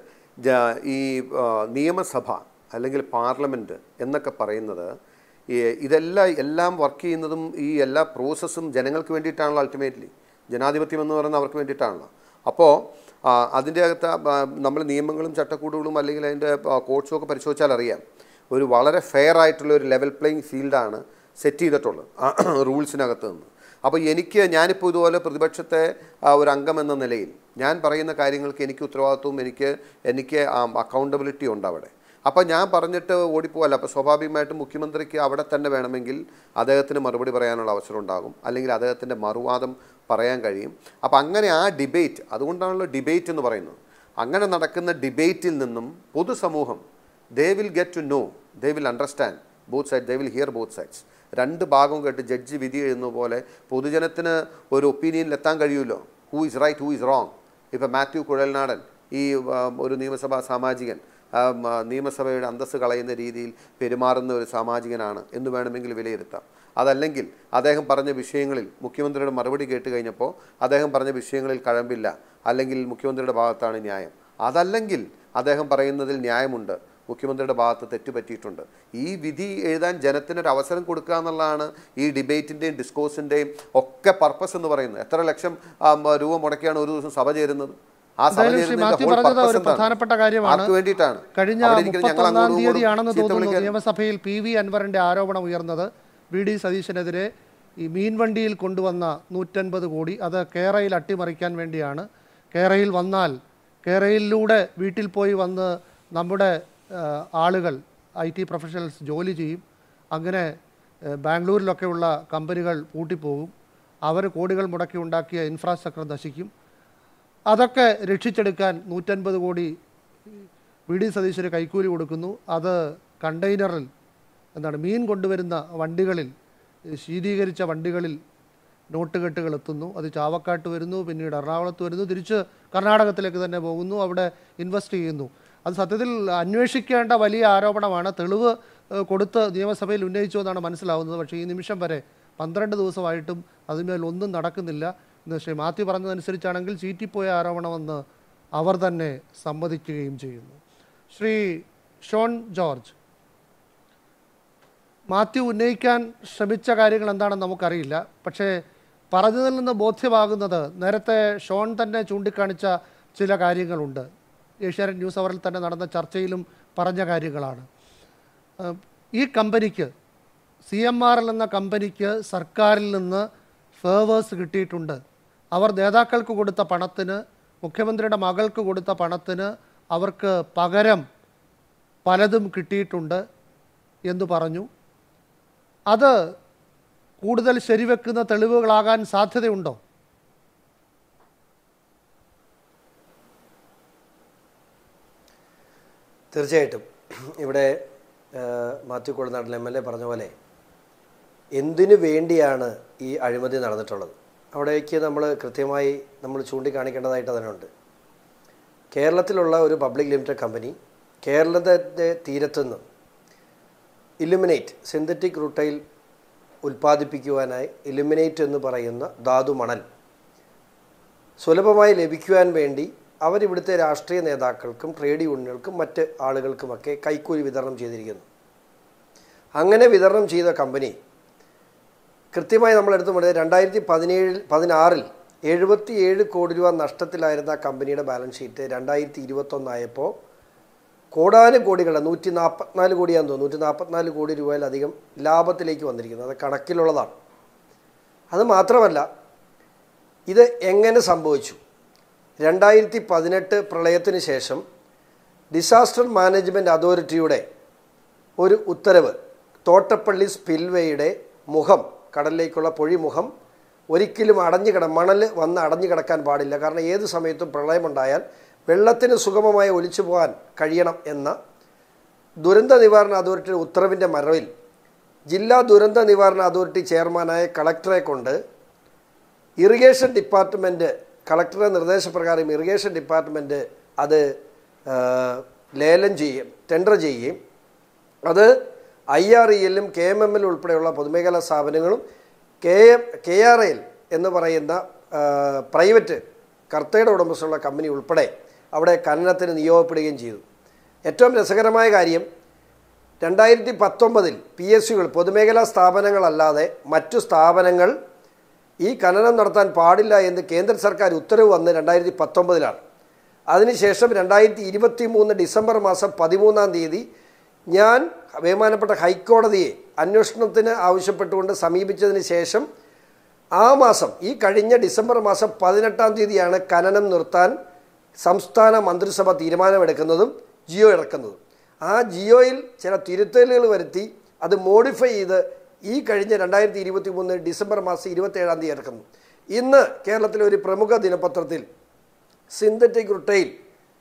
[SPEAKER 5] ഈ ആ, നിയമസഭ അല്ലെങ്കിൽ പാർലമെൻറ്റ് എന്നൊക്കെ പറയുന്നത് ഈ ഇതെല്ലാം എല്ലാം വർക്ക് ചെയ്യുന്നതും ഈ എല്ലാ പ്രോസസ്സും ജനങ്ങൾക്ക് വേണ്ടിയിട്ടാണല്ലോ അൾട്ടിമേറ്റ്ലി ജനാധിപത്യം എന്ന് പറയുന്നത് അവർക്ക് വേണ്ടിയിട്ടാണല്ലോ അപ്പോൾ അതിൻ്റെ അകത്ത് നമ്മൾ നിയമങ്ങളും ചട്ടക്കൂടുകളും അല്ലെങ്കിൽ അതിൻ്റെ കോഡ്സും ഒക്കെ പരിശോധിച്ചാൽ അറിയാം ഒരു വളരെ ഫെയർ ആയിട്ടുള്ള ഒരു ലെവൽ പ്ലേയിങ് ഫീൽഡാണ് സെറ്റ് ചെയ്തിട്ടുള്ളത് ആ റൂൾസിനകത്ത് നിന്ന് അപ്പോൾ എനിക്ക് ഞാനിപ്പോൾ ഇതുപോലെ പ്രതിപക്ഷത്തെ ആ, ഒരു അംഗം എന്ന നിലയിൽ ഞാൻ പറയുന്ന കാര്യങ്ങൾക്ക് എനിക്ക് ഉത്തരവാദിത്വവും എനിക്ക് എനിക്ക് അക്കൗണ്ടബിലിറ്റി ഉണ്ട് അവിടെ അപ്പോൾ ഞാൻ പറഞ്ഞിട്ട് ഓടിപ്പോവല്ല അപ്പോൾ സ്വാഭാവികമായിട്ടും മുഖ്യമന്ത്രിക്ക് അവിടെ തന്നെ വേണമെങ്കിൽ അദ്ദേഹത്തിന് മറുപടി പറയാനുള്ള അവസരം ഉണ്ടാകും അല്ലെങ്കിൽ അദ്ദേഹത്തിൻ്റെ മറുവാദം പറയാൻ കഴിയും അപ്പോൾ അങ്ങനെ ആ ഡിബേറ്റ് അതുകൊണ്ടാണല്ലോ ഡിബേറ്റ് എന്ന് പറയുന്നത് അങ്ങനെ നടക്കുന്ന ഡിബേറ്റിൽ നിന്നും പൊതുസമൂഹം they will get to know they will understand both side they will hear both sides രണ്ട് ഭാഗവും കേട്ട് ജഡ്ജി വിധി എഴുതുന്ന പോലെ പൊതുജനത്തിന് ഒരു ഒപ്പീനിയനിൽ എത്താൻ കഴിയുമല്ലോ who is right who is wrong ഇപ്പോൾ മാത്യു കുഴൽനാടൻ ഈ ആ, ഒരു നിയമസഭാ സാമാജികൻ ആ, മ, നിയമസഭയുടെ അന്തസ്സ് കളയുന്ന രീതിയിൽ പെരുമാറുന്ന ഒരു സാമാജികനാണ് എന്ന് വേണമെങ്കിൽ വിലയിരുത്താം അതല്ലെങ്കിൽ അദ്ദേഹം പറഞ്ഞ വിഷയങ്ങളിൽ മുഖ്യമന്ത്രിയുടെ മറുപടി കേട്ട് കഴിഞ്ഞപ്പോൾ അദ്ദേഹം പറഞ്ഞ വിഷയങ്ങളിൽ കഴമ്പില്ല അല്ലെങ്കിൽ മുഖ്യമന്ത്രിയുടെ ഭാഗത്താണ് ന്യായം അതല്ലെങ്കിൽ അദ്ദേഹം പറയുന്നതിൽ ന്യായമുണ്ട് മുഖ്യമന്ത്രിയുടെ ഭാഗത്ത് തെറ്റുപറ്റിയിട്ടുണ്ട് ഈ വിധി എഴുതാൻ ജനത്തിനൊരു അവസരം കൊടുക്കുക എന്നുള്ളതാണ് ഈ ഡിബേറ്റിൻ്റെയും ഡിസ്കോഴ്സിൻ്റെയും ഒക്കെ പർപ്പസ് എന്ന് പറയുന്നത് എത്ര ലക്ഷം ആ, മ, രൂപ മുടക്കിയാണ് ഒരു ദിവസം സഭ ചേരുന്നത് ആ സഭ
[SPEAKER 4] എന്തായാലും ശ്രീ
[SPEAKER 5] ചേരുന്നതിന്റെ
[SPEAKER 4] മാത്യു
[SPEAKER 5] whole
[SPEAKER 4] പറഞ്ഞത്
[SPEAKER 5] purpose
[SPEAKER 4] ഒരു
[SPEAKER 5] എന്താണ്?
[SPEAKER 4] പ്രധാനപ്പെട്ട കാര്യമാണ്
[SPEAKER 5] ആർക്ക് വേണ്ടിയിട്ടാണ്
[SPEAKER 4] കഴിഞ്ഞ
[SPEAKER 5] അവിടെ ഇരിക്കുന്ന ഞങ്ങൾ
[SPEAKER 4] മുപ്പത്തൊന്നാം
[SPEAKER 5] അങ്ങോട്ടും
[SPEAKER 4] തീയതിയാണെന്ന്
[SPEAKER 5] ഇങ്ങോട്ടും ചീത്ത
[SPEAKER 4] തോന്നുന്നു
[SPEAKER 5] വിളിക്കാൻ-
[SPEAKER 4] നിയമസഭയിൽ പി വി അൻവറിന്റെ ആരോപണം ഉയർന്നത് വി ഡി സതീശനെതിരെ ഈ മീൻവണ്ടിയിൽ കൊണ്ടുവന്ന നൂറ്റൻപത് കോടി അത് കേരയിൽ അട്ടിമറിക്കാൻ വേണ്ടിയാണ് കേരയിൽ വന്നാൽ കേരയിലൂടെ വീട്ടിൽ പോയി വന്ന് നമ്മുടെ ആ, ആളുകൾ ഐ ടി പ്രൊഫഷണൽസ് ജോലി ചെയ്യും അങ്ങനെ ഏ, ബാംഗ്ലൂരിലൊക്കെയുള്ള കമ്പനികൾ പൂട്ടിപ്പോകും അവർ കോടികൾ മുടക്കി ഉണ്ടാക്കിയ ഇൻഫ്രാസ്ട്രക്ചർ നശിക്കും അതൊക്കെ രക്ഷിച്ചെടുക്കാൻ നൂറ്റൻപത് കോടി വി ഡി സതീശന് കൈക്കൂലി കൊടുക്കുന്നു അത് കണ്ടെയ്നറിൽ എന്താണ് മീൻ കൊണ്ടുവരുന്ന വണ്ടികളിൽ ഈ ശീതീകരിച്ച വണ്ടികളിൽ നോട്ടുകെട്ടുകൾ എത്തുന്നു അത് ചാവക്കാട്ട് വരുന്നു പിന്നീട് എറണാകുളത്ത് വരുന്നു തിരിച്ച് കർണാടകത്തിലേക്ക് തന്നെ പോകുന്നു അവിടെ ഇൻവെസ്റ്റ് ചെയ്യുന്നു അത് സത്യത്തിൽ അന്വേഷിക്കേണ്ട വലിയ ആരോപണമാണ് തെളിവ് ഏഹ്, കൊടുത്ത് നിയമസഭയിൽ ഉന്നയിച്ചു എന്നാണ് മനസ്സിലാവുന്നത് പക്ഷേ ഈ നിമിഷം വരെ പന്ത്രണ്ട് ദിവസമായിട്ടും അതിന്മേൽ ഒന്നും നടക്കുന്നില്ല ഇന്ന് ശ്രീ മാത്യു പറഞ്ഞതനുസരിച്ചാണെങ്കിൽ ചീറ്റിപ്പോയ ആരോപണമെന്ന് അവർ തന്നെ സമ്മതിക്കുകയും ചെയ്യുന്നു ശ്രീ ഷോൺ ജോർജ് മാത്യു ഉന്നയിക്കാൻ ശ്രമിച്ച കാര്യങ്ങൾ എന്താണെന്ന് നമുക്കറിയില്ല പക്ഷേ പറഞ്ഞതിൽ നിന്ന് ബോധ്യമാകുന്നത് നേരത്തെ ഷോൺ തന്നെ ചൂണ്ടിക്കാണിച്ച ചില കാര്യങ്ങളുണ്ട് ഏഷ്യാനെറ്റ് ന്യൂസ് അവറിൽ തന്നെ നടന്ന ചർച്ചയിലും പറഞ്ഞ കാര്യങ്ങളാണ് ഏഹ് ഈ കമ്പനിക്ക് സി എം ആർ എൽ എന്ന കമ്പനിക്ക് സർക്കാരിൽ നിന്ന് ഫേവേഴ്സ് കിട്ടിയിട്ടുണ്ട് അവർ നേതാക്കൾക്ക് കൊടുത്ത പണത്തിന് മുഖ്യമന്ത്രിയുടെ മകൾക്ക് കൊടുത്ത പണത്തിന് അവർക്ക് പകരം പലതും കിട്ടിയിട്ടുണ്ട് എന്ന് പറഞ്ഞു അത് കൂടുതൽ ശരിവെക്കുന്ന തെളിവുകളാകാൻ സാധ്യതയുണ്ടോ
[SPEAKER 6] തീർച്ചയായിട്ടും ഇവിടെ ആ, മാത്യു കൊടുനാട്ടിൽ എം എൽ എ പറഞ്ഞ പോലെ എന്തിനു വേണ്ടിയാണ് ഈ അഴിമതി നടന്നിട്ടുള്ളത് അവിടേക്ക് നമ്മൾ കൃത്യമായി നമ്മൾ ചൂണ്ടിക്കാണിക്കേണ്ടതായിട്ട് അതിനുണ്ട് കേരളത്തിലുള്ള ഒരു പബ്ലിക് ലിമിറ്റഡ് കമ്പനി കേരളത്തിൻ്റെ തീരത്തുനിന്ന് ഇലുമിനേറ്റ് സിന്തറ്റിക് റൂട്ടൈൽ ഉൽപ്പാദിപ്പിക്കുവാനായി ഇലുമിനേറ്റ് എന്ന് പറയുന്ന ധാതു മണൽ സുലഭമായി ലഭിക്കുവാൻ വേണ്ടി അവരിവിടുത്തെ രാഷ്ട്രീയ നേതാക്കൾക്കും ട്രേഡ് യൂണിയനുകൾക്കും മറ്റ് ആളുകൾക്കുമൊക്കെ കൈക്കൂലി വിതരണം ചെയ്തിരിക്കുന്നു അങ്ങനെ വിതരണം ചെയ്ത കമ്പനി കൃത്യമായി നമ്മളെടുത്ത് പറയുന്നത് രണ്ടായിരത്തി പതിനേഴിൽ പതിനാറിൽ എഴുപത്തിയേഴ് കോടി രൂപ നഷ്ടത്തിലായിരുന്ന ആ കമ്പനിയുടെ ബാലൻസ് ഷീറ്റ് രണ്ടായിരത്തി ഇരുപത്തൊന്നായപ്പോൾ കോടാനും കോടികളുടെ നൂറ്റി നാൽപ്പത്തിനാല് കോടിയാന്ന് തോന്നുന്നു നൂറ്റി നാൽപ്പത്തിനാല് കോടി രൂപയിലധികം ലാഭത്തിലേക്ക് വന്നിരിക്കുന്നത് അത് കണക്കിലുള്ളതാണ് അത് മാത്രമല്ല ഇത് എങ്ങനെ സംഭവിച്ചു രണ്ടായിരത്തി പതിനെട്ട് പ്രളയത്തിന് ശേഷം ഡിസാസ്റ്റർ മാനേജ്മെൻറ്റ് അതോറിറ്റിയുടെ ഒരു ഉത്തരവ് തോട്ടപ്പള്ളി സ്പിൽവേയുടെ മുഖം കടലിലേക്കുള്ള പൊഴിമുഖം ഒരിക്കലും അടഞ്ഞു കിട മണൽ വന്ന് അടഞ്ഞു കിടക്കാൻ പാടില്ല കാരണം ഏത് സമയത്തും പ്രളയമുണ്ടായാൽ വെള്ളത്തിന് സുഗമമായി ഒലിച്ചു പോകാൻ കഴിയണം എന്ന ദുരന്ത നിവാരണ അതോറിറ്റിയുടെ ഉത്തരവിൻ്റെ മറവിൽ ജില്ലാ ദുരന്ത നിവാരണ അതോറിറ്റി ചെയർമാനായ കളക്ടറെ കൊണ്ട് ഇറിഗേഷൻ ഡിപ്പാർട്ട്മെൻറ്റ് കളക്ടറുടെ നിർദ്ദേശപ്രകാരം ഇറിഗേഷൻ ഡിപ്പാർട്ട്മെൻറ്റ് അത് ആ, ലേലം ചെയ്യും ടെൻഡർ ചെയ്യുകയും അത് ഐ ആർ ഇ എല്ലും കെ എം എം എൽ ഉൾപ്പെടെയുള്ള പൊതുമേഖലാ സ്ഥാപനങ്ങളും K M K R L എന്ന് പറയുന്ന ആ, പ്രൈവറ്റ് കർത്തയുടെ ഉടമസ്ഥയുള്ള കമ്പനി ഉൾപ്പെടെ അവിടെ ഖനനത്തിന് നിയോഗപ്പെടുകയും ചെയ്തു ഏറ്റവും രസകരമായ കാര്യം രണ്ടായിരത്തി പത്തൊമ്പതിൽ പി എസ് സികൾ പൊതുമേഖലാ സ്ഥാപനങ്ങളല്ലാതെ മറ്റു സ്ഥാപനങ്ങൾ ഈ ഖനനം നടത്താൻ പാടില്ല എന്ന് കേന്ദ്ര സർക്കാർ ഉത്തരവ് വന്ന് രണ്ടായിരത്തി പത്തൊമ്പതിലാണ് അതിനുശേഷം രണ്ടായിരത്തി ഇരുപത്തി മൂന്ന് ഡിസംബർ മാസം പതിമൂന്നാം തീയതി ഞാൻ ബഹുമാനപ്പെട്ട ഹൈക്കോടതിയെ അന്വേഷണത്തിന് ആവശ്യപ്പെട്ടുകൊണ്ട് സമീപിച്ചതിന് ശേഷം ആ മാസം ഈ കഴിഞ്ഞ ഡിസംബർ മാസം പതിനെട്ടാം തീയതിയാണ് ഖനനം നിർത്താൻ സംസ്ഥാന മന്ത്രിസഭ തീരുമാനമെടുക്കുന്നതും ജിയോ ഇറക്കുന്നതും ആ ജിയോയിൽ ചില തിരുത്തലുകൾ വരുത്തി അത് മോഡിഫൈ ചെയ്ത് ഈ കഴിഞ്ഞ രണ്ടായിരത്തി ഇരുപത്തി മൂന്ന് ഡിസംബർ മാസം ഇരുപത്തേഴാം തീയതി ഇറക്കുന്നു ഇന്ന് കേരളത്തിലെ ഒരു പ്രമുഖ ദിനപത്രത്തിൽ സിന്തറ്റിക് റിട്ടെയിൽ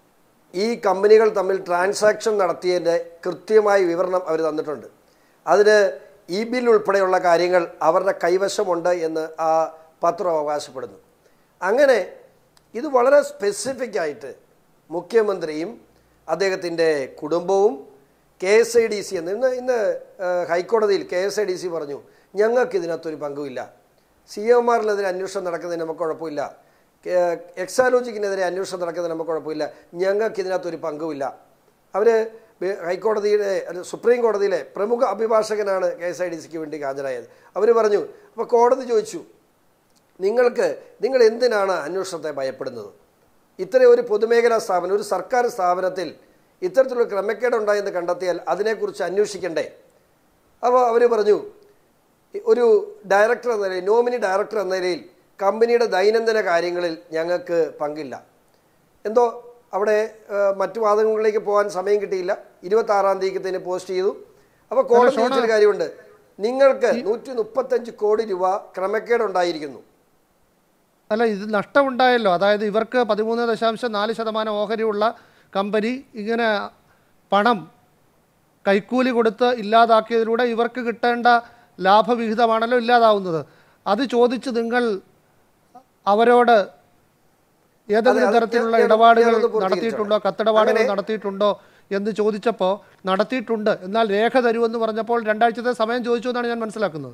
[SPEAKER 6] ഈ കമ്പനികൾ തമ്മിൽ ട്രാൻസാക്ഷൻ നടത്തിയതിൻ്റെ കൃത്യമായ വിവരണം അവർ തന്നിട്ടുണ്ട് അതിന് ഇ ബിൽ ഉൾപ്പെടെയുള്ള കാര്യങ്ങൾ അവരുടെ കൈവശമുണ്ട് എന്ന് ആ പത്രം അവകാശപ്പെടുന്നു അങ്ങനെ ഇത് വളരെ സ്പെസിഫിക് ആയിട്ട് മുഖ്യമന്ത്രിയും അദ്ദേഹത്തിൻ്റെ കുടുംബവും K S I D C എന്ന് ഇന്ന് ഇന്ന് ഏഹ്, ഹൈക്കോടതിയിൽ K S I D C പറഞ്ഞു ഞങ്ങൾക്ക് ഇതിനകത്തൊരു പങ്കുമില്ല സി എം ആറിനെതിരെ അന്വേഷണം നടക്കുന്നതിന് നമുക്ക് കുഴപ്പമില്ല കെ- എക്സാലോജിക്കിനെതിരെ അന്വേഷണം നടക്കുന്നതിന് നമുക്ക് കുഴപ്പമില്ല ഞങ്ങൾക്ക് ഇതിനകത്തൊരു പങ്കുമില്ല അവർ ഹൈക്കോടതിയുടെ അല്ല, സുപ്രീം കോടതിയിലെ പ്രമുഖ അഭിഭാഷകനാണ് കെ എസ് ഐ ഡി സിക്ക് വേണ്ടി ഹാജരായത് അവർ പറഞ്ഞു അപ്പോൾ കോടതി ചോദിച്ചു നിങ്ങൾക്ക് നിങ്ങൾ എന്തിനാണ് അന്വേഷണത്തെ ഭയപ്പെടുന്നത് ഇത്രയും ഒരു പൊതുമേഖലാ സ്ഥാപനം ഒരു സർക്കാർ സ്ഥാപനത്തിൽ ഇത്തരത്തിലുള്ള ക്രമക്കേടുണ്ടായെന്ന് കണ്ടെത്തിയാൽ അതിനെക്കുറിച്ച് അന്വേഷിക്കണ്ടേ അപ്പോൾ അവർ പറഞ്ഞു ഒരു ഡയറക്ടർ എന്ന നിലയിൽ നോമിനി ഡയറക്ടർ എന്ന നിലയിൽ കമ്പനിയുടെ ദൈനംദിന കാര്യങ്ങളിൽ ഞങ്ങൾക്ക് പങ്കില്ല എന്തോ അവിടെ ആ, മറ്റു വാദങ്ങളിലേക്ക് പോകാൻ സമയം കിട്ടിയില്ല ഇരുപത്തി ആറാം തീയതിക്ക് തന്നെ പോസ്റ്റ് ചെയ്തു അപ്പോൾ കോടതി
[SPEAKER 4] ഷോണ-
[SPEAKER 6] ചോദിച്ചൊരു കാര്യമുണ്ട് നിങ്ങൾക്ക് നൂറ്റി മുപ്പത്തഞ്ച് കോടി രൂപ ക്രമക്കേടുണ്ടായിരിക്കുന്നു
[SPEAKER 4] അല്ല ഇത് നഷ്ടമുണ്ടായല്ലോ അതായത് ഇവർക്ക് പതിമൂന്ന് ദശാംശം നാല് ശതമാനം ഓഹരിയുള്ള കമ്പനി ഇങ്ങനെ പണം കൈക്കൂലി കൊടുത്ത് ഇല്ലാതാക്കിയതിലൂടെ ഇവർക്ക് കിട്ടേണ്ട ലാഭവിഹിതമാണല്ലോ ഇല്ലാതാവുന്നത് അത് ചോദിച്ച് നിങ്ങൾ അവരോട് ഏതെങ്കിലും
[SPEAKER 6] അത്
[SPEAKER 4] തരത്തിലുള്ള
[SPEAKER 6] ഞാൻ-
[SPEAKER 4] ഇടപാടുകൾ
[SPEAKER 6] ഞാനൊന്ന് പൂർത്തീകരിച്ചോളാം.
[SPEAKER 4] നടത്തിയിട്ടുണ്ടോ കത്തിടപാടുകൾ
[SPEAKER 6] അങ്ങനെ-
[SPEAKER 4] നടത്തിയിട്ടുണ്ടോ എന്ന് ചോദിച്ചപ്പോൾ നടത്തിയിട്ടുണ്ട് എന്നാൽ രേഖ തരുമെന്ന് പറഞ്ഞപ്പോൾ രണ്ടാഴ്ചത്തെ സമയം ചോദിച്ചു എന്നാണ് ഞാൻ മനസ്സിലാക്കുന്നത്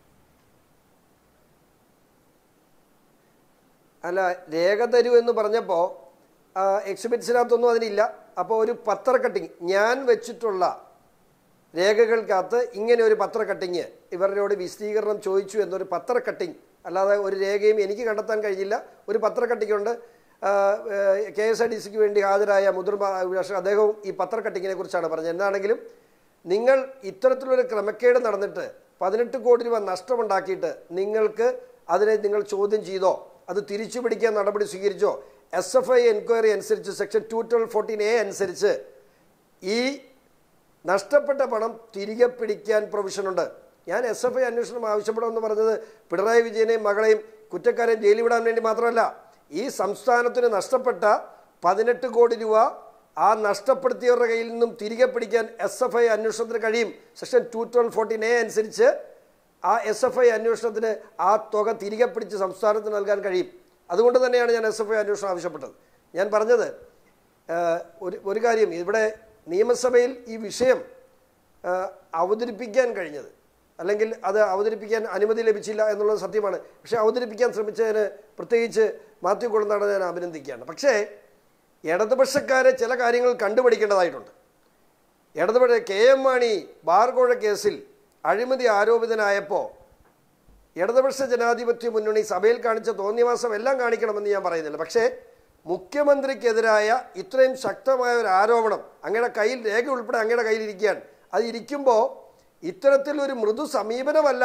[SPEAKER 6] അല്ല രേഖ തരൂ എന്ന് പറഞ്ഞപ്പോൾ എക്സിബിറ്റ്സിനകത്തൊന്നും അതിനില്ല അപ്പോൾ ഒരു പത്ര കട്ടിങ് ഞാൻ വെച്ചിട്ടുള്ള രേഖകൾക്കകത്ത് ഇങ്ങനെ ഒരു പത്ര കട്ടിങ് ഇവരോട് വിശദീകരണം ചോദിച്ചു എന്നൊരു പത്ര കട്ടിങ് അല്ലാതെ ഒരു രേഖയും എനിക്ക് കണ്ടെത്താൻ കഴിഞ്ഞില്ല ഒരു പത്ര കട്ടിങ്ങുണ്ട് കെ എസ് ഐ ഡി സിക്ക് വേണ്ടി ഹാജരായ മുതിർന്ന അഭിഭാഷകൻ അദ്ദേഹവും ഈ പത്ര കട്ടിങ്ങിനെ കുറിച്ചാണ് പറഞ്ഞത് എന്താണെങ്കിലും നിങ്ങൾ ഇത്തരത്തിലൊരു ക്രമക്കേട് നടന്നിട്ട് പതിനെട്ട് കോടി രൂപ നഷ്ടമുണ്ടാക്കിയിട്ട് നിങ്ങൾക്ക് അതിനെ നിങ്ങൾ ചോദ്യം ചെയ്തോ അത് തിരിച്ചു പിടിക്കാൻ നടപടി സ്വീകരിച്ചോ എസ് എഫ് ഐ എൻക്വയറി അനുസരിച്ച് section two twelve fourteen A അനുസരിച്ച് ഈ നഷ്ടപ്പെട്ട പണം തിരികെ പിടിക്കാൻ പ്രൊവിഷനുണ്ട് ഞാൻ എസ് എഫ് ഐ അന്വേഷണം ആവശ്യപ്പെടുമെന്ന് പറഞ്ഞത് പിണറായി വിജയനെയും മകളെയും കുറ്റക്കാരെയും ജയിലിൽ വിടാൻ വേണ്ടി മാത്രമല്ല ഈ സംസ്ഥാനത്തിന് നഷ്ടപ്പെട്ട പതിനെട്ട് കോടി രൂപ ആ നഷ്ടപ്പെടുത്തിയവരുടെ കയ്യിൽ നിന്നും തിരികെ പിടിക്കാൻ എസ് എഫ് ഐ അന്വേഷണത്തിന് കഴിയും section two twelve fourteen A അനുസരിച്ച് ആ എസ് എഫ് ഐ അന്വേഷണത്തിന് ആ തുക തിരികെ പിടിച്ച് സംസ്ഥാനത്തിന് നൽകാൻ കഴിയും അതുകൊണ്ട് തന്നെയാണ് ഞാൻ എസ് എഫ് ഐ അന്വേഷണം ആവശ്യപ്പെട്ടത് ഞാൻ പറഞ്ഞത് ഏഹ്, ഒരു ഒരു കാര്യം ഇവിടെ നിയമസഭയിൽ ഈ വിഷയം ഏഹ്, അവതരിപ്പിക്കാൻ കഴിഞ്ഞത് അല്ലെങ്കിൽ അത് അവതരിപ്പിക്കാൻ അനുമതി ലഭിച്ചില്ല എന്നുള്ളത് സത്യമാണ് പക്ഷേ അവതരിപ്പിക്കാൻ ശ്രമിച്ചതിന് പ്രത്യേകിച്ച് മാത്യു കുളനാട് ഞാൻ അഭിനന്ദിക്കുകയാണ് പക്ഷേ ഇടതുപക്ഷക്കാരെ ചില കാര്യങ്ങൾ കണ്ടുപിടിക്കേണ്ടതായിട്ടുണ്ട് ഇടതുപക്ഷ കെ എം മാണി ബാർകോഴ കേസിൽ അഴിമതി ആരോപിതനായപ്പോൾ ഇടതുപക്ഷ ജനാധിപത്യ മുന്നണി സഭയിൽ കാണിച്ച തോന്നിയവാസം എല്ലാം കാണിക്കണമെന്ന് ഞാൻ പറയുന്നില്ല പക്ഷേ മുഖ്യമന്ത്രിക്കെതിരായ ഇത്രയും ശക്തമായ ഒരു ആരോപണം അങ്ങയുടെ കയ്യിൽ രേഖ ഉൾപ്പെടെ അങ്ങയുടെ കയ്യിൽ ഇരിക്കുകയാണ് അത് ഇരിക്കുമ്പോൾ ഇത്തരത്തിലൊരു മൃദു സമീപനമല്ല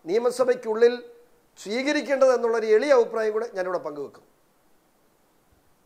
[SPEAKER 6] നിയമസഭയ്ക്കുള്ളിൽ സ്വീകരിക്കേണ്ടത് എന്നുള്ളൊരു എളിയ അഭിപ്രായം കൂടെ ഞാനിവിടെ പങ്കുവെക്കും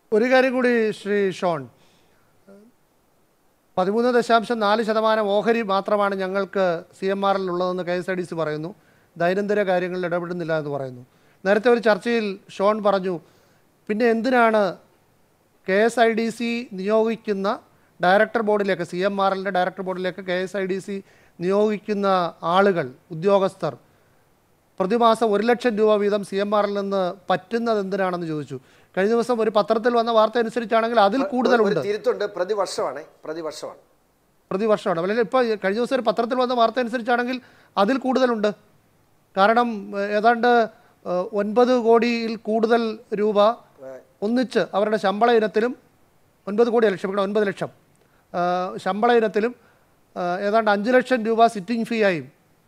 [SPEAKER 4] ഒരു കാര്യം കൂടി ശ്രീ ഷോൺ പതിമൂന്ന് ദശാംശം നാല് ശതമാനം ഓഹരി മാത്രമാണ് ഞങ്ങൾക്ക് സി എം ആറിൽ ഉള്ളതെന്ന് K S I D C പറയുന്നു ദൈനംദിന കാര്യങ്ങളിൽ ഇടപെടുന്നില്ല എന്ന് പറയുന്നു നേരത്തെ ഒരു ചർച്ചയിൽ ഷോൺ പറഞ്ഞു പിന്നെ എന്തിനാണ് K S I D C നിയോഗിക്കുന്ന ഡയറക്ടർ ബോർഡിലേക്ക് സി എം ആർ എല്ലിൻ്റെ ഡയറക്ടർ ബോർഡിലേക്ക് K S I D C നിയോഗിക്കുന്ന ആളുകൾ ഉദ്യോഗസ്ഥർ പ്രതിമാസം ഒരു ലക്ഷം രൂപ വീതം സി എം ആറിൽ നിന്ന് പറ്റുന്നത് എന്തിനാണെന്ന് ചോദിച്ചു കഴിഞ്ഞ ദിവസം ഒരു പത്രത്തിൽ വന്ന വാർത്ത അനുസരിച്ചാണെങ്കിൽ അതിൽ
[SPEAKER 6] ഒരു
[SPEAKER 4] കൂടുതലുണ്ട്
[SPEAKER 6] തിരുത്തുണ്ട് പ്രതിവർഷമാണ് പ്രതിവർഷമാണ്
[SPEAKER 4] പ്രതിവർഷമാണ് അല്ലെങ്കിൽ ഇപ്പോൾ കഴിഞ്ഞ ദിവസം ഒരു പത്രത്തിൽ വന്ന വാർത്ത അനുസരിച്ചാണെങ്കിൽ അതിൽ കൂടുതലുണ്ട് കാരണം ഏഹ്, ഏതാണ്ട് ഏഹ്, ഒൻപത് കോടിയിൽ കൂടുതൽ രൂപ ഒന്നിച്ച് അവരുടെ ശമ്പള ഇനത്തിലും ഒൻപത് കോടി അല്ല, ക്ഷമിക്കണം ഒൻപത് ലക്ഷം ഏഹ്, ശമ്പള ഇനത്തിലും ഏഹ്, ഏതാണ്ട് അഞ്ച് ലക്ഷം രൂപ സിറ്റിംഗ് ഫീ ആയും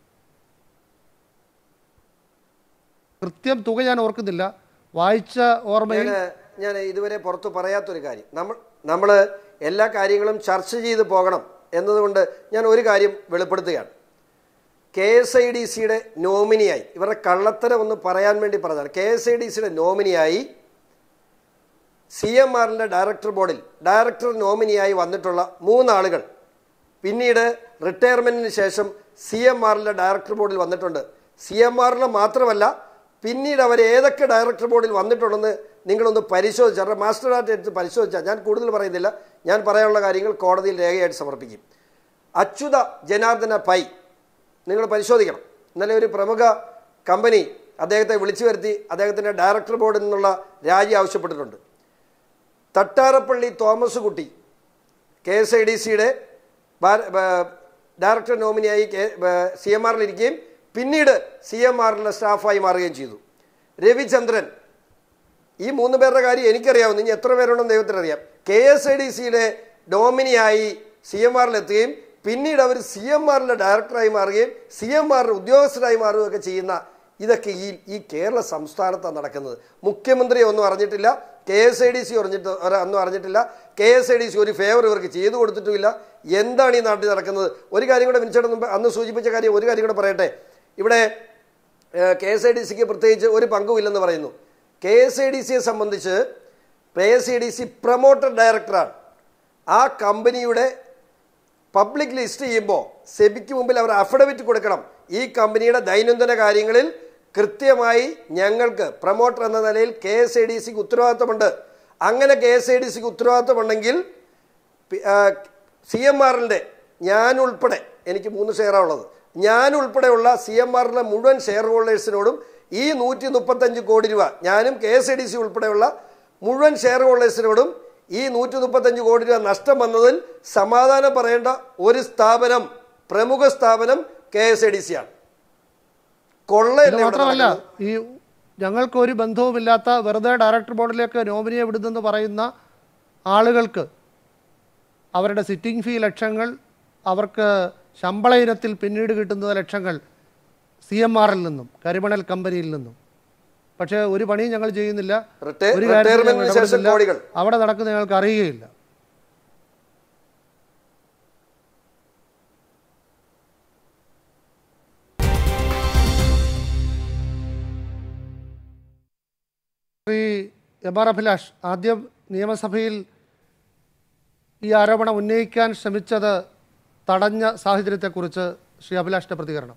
[SPEAKER 4] കൃത്യം തുക ഞാൻ ഓർക്കുന്നില്ല വായിച്ച ഓർമ്മയിൽ
[SPEAKER 6] ഞാൻ ഞാൻ ഇതുവരെ പുറത്ത് പറയാത്തൊരു കാര്യം നമ്മൾ നമ്മൾ എല്ലാ കാര്യങ്ങളും ചർച്ച ചെയ്ത് പോകണം എന്നതുകൊണ്ട് ഞാൻ ഒരു കാര്യം വെളിപ്പെടുത്തുകയാണ് കെ എസ് ഐ ഡി സിയുടെ നോമിനിയായി ഇവരുടെ കള്ളത്തരം ഒന്ന് പറയാൻ വേണ്ടി പറഞ്ഞതാണ് കെ എസ് ഐ ഡി സിയുടെ നോമിനിയായി സി എം ആറിൻ്റെ ഡയറക്ടർ ബോർഡിൽ ഡയറക്ടർ നോമിനിയായി വന്നിട്ടുള്ള മൂന്നാളുകൾ പിന്നീട് റിട്ടയർമെൻറ്റിന് ശേഷം സി എം ആറിൻ്റെ ഡയറക്ടർ ബോർഡിൽ വന്നിട്ടുണ്ട് സി എം ആറിൽ മാത്രമല്ല പിന്നീട് അവർ ഏതൊക്കെ ഡയറക്ടർ ബോർഡിൽ വന്നിട്ടുണ്ടെന്ന് നിങ്ങളൊന്ന് പരിശോധിച്ചാൽ അവരുടെ മാസ്റ്റർ ഡാറ്റ എടുത്ത് പരിശോധിച്ചാൽ ഞാൻ കൂടുതൽ പറയുന്നില്ല ഞാൻ പറയാനുള്ള കാര്യങ്ങൾ കോടതിയിൽ രേഖയായിട്ട് സമർപ്പിക്കും അച്യുത ജനാർദ്ദന പൈ നിങ്ങൾ പരിശോധിക്കണം ഇന്നലെ ഒരു പ്രമുഖ കമ്പനി അദ്ദേഹത്തെ വിളിച്ചു വരുത്തി അദ്ദേഹത്തിൻ്റെ ഡയറക്ടർ ബോർഡിൽ നിന്നുള്ള രാജി ആവശ്യപ്പെട്ടിട്ടുണ്ട് Thattarappally Thomas Kutty K S I D സിയുടെ ഡയറക്ടർ നോമിനിയായി കെ സി എം ആറിൽ ഇരിക്കുകയും പിന്നീട് സി എം ആറിലെ സ്റ്റാഫായി മാറുകയും ചെയ്തു രവിചന്ദ്രൻ ഈ മൂന്ന് പേരുടെ കാര്യം എനിക്കറിയാവുന്ന ഇനി എത്ര പേരുണ്ടെന്ന് ദൈവത്തിന് അറിയാം കെ എസ് ഐ ഡി സിയുടെ നോമിനിയായി സി എം ആറിലെത്തുകയും പിന്നീട് അവർ സി എം ആറിലെ ഡയറക്ടറായി മാറുകയും സി എം ആറിന്റെ ഉദ്യോഗസ്ഥരായി മാറുകയൊക്കെ ചെയ്യുന്ന ഇതൊക്കെ ഈ ഈ കേരള സംസ്ഥാനത്താണ് നടക്കുന്നത് മുഖ്യമന്ത്രി ഒന്നും അറിഞ്ഞിട്ടില്ല K S I D C അറിഞ്ഞിട്ട് ഒരു- ഒന്നും അറിഞ്ഞിട്ടില്ല K S I D C ഒരു ഫേവർ ഇവർക്ക് ചെയ്തു കൊടുത്തിട്ടുമില്ല എന്താണ് ഈ നാട്ടിൽ നടക്കുന്നത് ഒരു കാര്യം കൂടെ വിനിച്ചേട്ടൻ മുമ്പ് അന്ന് സൂചിപ്പിച്ച കാര്യം ഒരു കാര്യം കൂടെ പറയട്ടെ ഇവിടെ കെ എസ് ഐ ഡി സിക്ക് പ്രത്യേകിച്ച് ഒരു പങ്കുമില്ലെന്ന് പറയുന്നു കെ എസ് ഐ ഡി സിയെ സംബന്ധിച്ച് K S I D C promoter ഡയറക്ടറാണ് ആ കമ്പനിയുടെ പബ്ലിക് ലിസ്റ്റ് ചെയ്യുമ്പോൾ സെബിക്ക് മുമ്പിൽ അവർ അഫിഡവിറ്റ് കൊടുക്കണം ഈ കമ്പനിയുടെ ദൈനംദിന കാര്യങ്ങളിൽ കൃത്യമായി ഞങ്ങൾക്ക് പ്രൊമോട്ടർ എന്ന നിലയിൽ കെ എസ് ഐ ഡി സിക്ക് ഉത്തരവാദിത്തമുണ്ട് അങ്ങനെ കെ എസ് ഐ ഡി സിക്ക് ഉത്തരവാദിത്തമുണ്ടെങ്കിൽ സി എം ആറിൻ്റെ ഞാൻ ഉൾപ്പെടെ എനിക്ക് മൂന്ന് ഷെയറാണ് ഉള്ളത് ഞാൻ ഉൾപ്പെടെയുള്ള സി എം ആറിലെ മുഴുവൻ ഷെയർ ഹോൾഡേഴ്സിനോടും ഈ നൂറ്റി മുപ്പത്തഞ്ച് കോടി രൂപ ഞാനും K S I D C ഉൾപ്പെടെയുള്ള മുഴുവൻ ഷെയർ ഹോൾഡേഴ്സിനോടും ഈ നൂറ്റി മുപ്പത്തഞ്ച് കോടി രൂപ നഷ്ടം വന്നതിൽ സമാധാനം പറയേണ്ട ഒരു സ്ഥാപനം പ്രമുഖ സ്ഥാപനം K S I D C ആണ്
[SPEAKER 4] ഇത്
[SPEAKER 6] കൊള്ളയല്ലേ ഇവിടെ
[SPEAKER 4] മാത്രമല്ല
[SPEAKER 6] നടക്കുന്നത്?
[SPEAKER 4] ഈ ഞങ്ങൾക്ക് ഒരു ബന്ധവുമില്ലാത്ത വെറുതെ ഡയറക്ടർ ബോർഡിലേക്ക് നോമിനിയെ വിടുന്നെന്ന് പറയുന്ന ആളുകൾക്ക് അവരുടെ സിറ്റിംഗ് ഫീ ലക്ഷങ്ങൾ അവർക്ക് ശമ്പള ഇനത്തിൽ പിന്നീട് കിട്ടുന്ന ലക്ഷങ്ങൾ സി എം ആറിൽ നിന്നും കരിമണൽ കമ്പനിയിൽ നിന്നും പക്ഷേ ഒരു പണിയും ഞങ്ങൾ ചെയ്യുന്നില്ല
[SPEAKER 6] റിട്ടയ-
[SPEAKER 4] ഒരു കാര്യത്തിലും ഞങ്ങൾ
[SPEAKER 6] റിട്ടയർമെന്റിന് ശേഷം
[SPEAKER 4] ഇടപെടുന്നില്ല.
[SPEAKER 6] കോടികൾ.
[SPEAKER 4] അവിടെ നടക്കുന്ന ഞങ്ങൾക്ക് അറിയുകയില്ല ശ്രീ എം ആർ അഭിലാഷ് ആദ്യം നിയമസഭയിൽ ഈ ആരോപണം ഉന്നയിക്കാൻ ശ്രമിച്ചത് തടഞ്ഞ സാഹചര്യത്തെക്കുറിച്ച് ശ്രീ അഭിലാഷിന്റെ പ്രതികരണം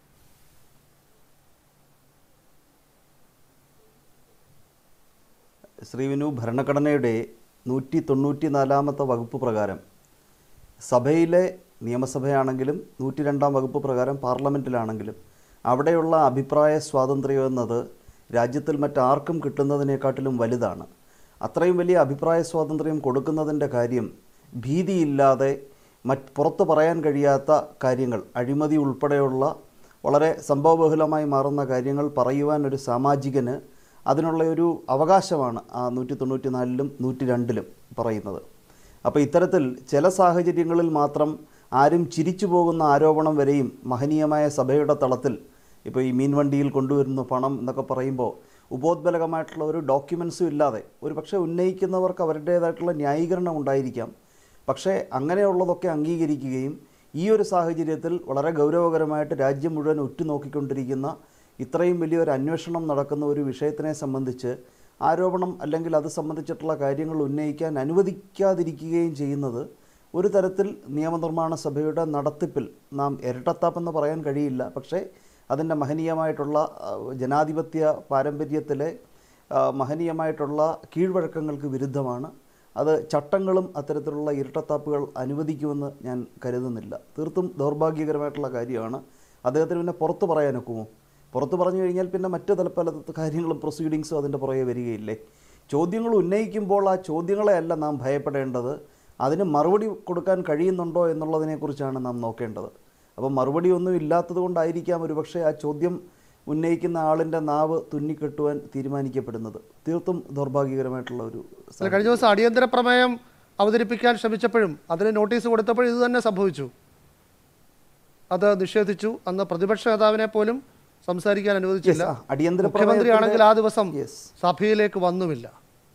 [SPEAKER 7] ശ്രീവിനു ഭരണഘടനയുടെ നൂറ്റി തൊണ്ണൂറ്റി നാലാമത്തെ വകുപ്പ് പ്രകാരം സഭയിലെ നിയമസഭയാണെങ്കിലും നൂറ്റി രണ്ടാം വകുപ്പ് പ്രകാരം പാർലമെൻറ്റിലാണെങ്കിലും അവിടെയുള്ള അഭിപ്രായ സ്വാതന്ത്ര്യം എന്നത് രാജ്യത്തിൽ മറ്റാർക്കും കിട്ടുന്നതിനെക്കാട്ടിലും വലുതാണ് അത്രയും വലിയ അഭിപ്രായ സ്വാതന്ത്ര്യം കൊടുക്കുന്നതിൻ്റെ കാര്യം ഭീതിയില്ലാതെ മറ്റ് പുറത്തു പറയാൻ കഴിയാത്ത കാര്യങ്ങൾ അഴിമതി ഉൾപ്പെടെയുള്ള വളരെ സംഭവബഹുലമായി മാറുന്ന കാര്യങ്ങൾ പറയുവാൻ ഒരു സാമാജികന് അതിനുള്ള ഒരു അവകാശമാണ് ആ നൂറ്റി തൊണ്ണൂറ്റി നാലിലും നൂറ്റി രണ്ടിലും പറയുന്നത് അപ്പോൾ ഇത്തരത്തിൽ ചില സാഹചര്യങ്ങളിൽ മാത്രം ആരും ചിരിച്ചു പോകുന്ന ആരോപണം വരെയും മഹനീയമായ സഭയുടെ തളത്തിൽ ഇപ്പോൾ ഈ മീൻവണ്ടിയിൽ കൊണ്ടുവരുന്ന പണം എന്നൊക്കെ പറയുമ്പോൾ ഉപോദ്ബലകമായിട്ടുള്ള ഒരു ഡോക്യുമെൻസും ഇല്ലാതെ ഒരു പക്ഷേ ഉന്നയിക്കുന്നവർക്ക് അവരുടേതായിട്ടുള്ള ന്യായീകരണം ഉണ്ടായിരിക്കാം പക്ഷേ അങ്ങനെയുള്ളതൊക്കെ അംഗീകരിക്കുകയും ഈ ഒരു സാഹചര്യത്തിൽ വളരെ ഗൗരവകരമായിട്ട് രാജ്യം മുഴുവൻ ഉറ്റുനോക്കിക്കൊണ്ടിരിക്കുന്ന ഇത്രയും വലിയൊരു അന്വേഷണം നടക്കുന്ന ഒരു വിഷയത്തിനെ സംബന്ധിച്ച് ആരോപണം അല്ലെങ്കിൽ അത് സംബന്ധിച്ചിട്ടുള്ള കാര്യങ്ങൾ ഉന്നയിക്കാൻ അനുവദിക്കാതിരിക്കുകയും ചെയ്യുന്നത് ഒരു തരത്തിൽ നിയമനിർമ്മാണ സഭയുടെ നടത്തിപ്പിൽ നാം ഇരട്ടത്താപ്പെന്ന് പറയാൻ കഴിയില്ല പക്ഷേ അതിൻ്റെ മഹനീയമായിട്ടുള്ള ആ, ജനാധിപത്യ പാരമ്പര്യത്തിലെ ആ, മഹനീയമായിട്ടുള്ള കീഴ്വഴക്കങ്ങൾക്ക് വിരുദ്ധമാണ് അത് ചട്ടങ്ങളും അത്തരത്തിലുള്ള ഇരട്ടത്താപ്പുകൾ അനുവദിക്കുമെന്ന് ഞാൻ കരുതുന്നില്ല തീർത്തും ദൗർഭാഗ്യകരമായിട്ടുള്ള കാര്യമാണ് അദ്ദേഹത്തിന് പിന്നെ പുറത്ത് പറയാനൊക്കുമോ പുറത്ത് പറഞ്ഞു കഴിഞ്ഞാൽ പിന്നെ മറ്റു തല പല കാര്യങ്ങളും പ്രൊസീഡിങ്സും അതിൻ്റെ പുറകെ വരികയില്ലേ ചോദ്യങ്ങൾ ഉന്നയിക്കുമ്പോൾ ആ ചോദ്യങ്ങളെ അല്ല നാം ഭയപ്പെടേണ്ടത് അതിന് മറുപടി കൊടുക്കാൻ കഴിയുന്നുണ്ടോ എന്നുള്ളതിനെക്കുറിച്ചാണ് നാം നോക്കേണ്ടത് അപ്പം മറുപടി ഒന്നും ഇല്ലാത്തത് കൊണ്ടായിരിക്കാം ഒരുപക്ഷെ ആ ചോദ്യം ഉന്നയിക്കുന്ന ആളിൻ്റെ നാവ് തുന്നിക്കെട്ടുവാൻ തീരുമാനിക്കപ്പെടുന്നത് തീർത്തും ദൗർഭാഗ്യകരമായിട്ടുള്ള ഒരു
[SPEAKER 4] അല്ല, കഴിഞ്ഞ ദിവസം അടിയന്തര പ്രമേയം അവതരിപ്പിക്കാൻ ശ്രമിച്ചപ്പോഴും അതിന് നോട്ടീസ് കൊടുത്തപ്പോഴും ഇത് തന്നെ സംഭവിച്ചു അത് നിഷേധിച്ചു അന്ന് പ്രതിപക്ഷ നേതാവിനെ പോലും സംസാരിക്കാൻ അനുവദിച്ചില്ല
[SPEAKER 7] Yes, ആ, അടിയന്തര
[SPEAKER 4] മുഖ്യമന്ത്രിയാണെങ്കിൽ ആ
[SPEAKER 7] പ്രമേയത്തിന്റെ-
[SPEAKER 4] ദിവസം
[SPEAKER 7] Yes.
[SPEAKER 4] സഭയിലേക്ക് വന്നുമില്ല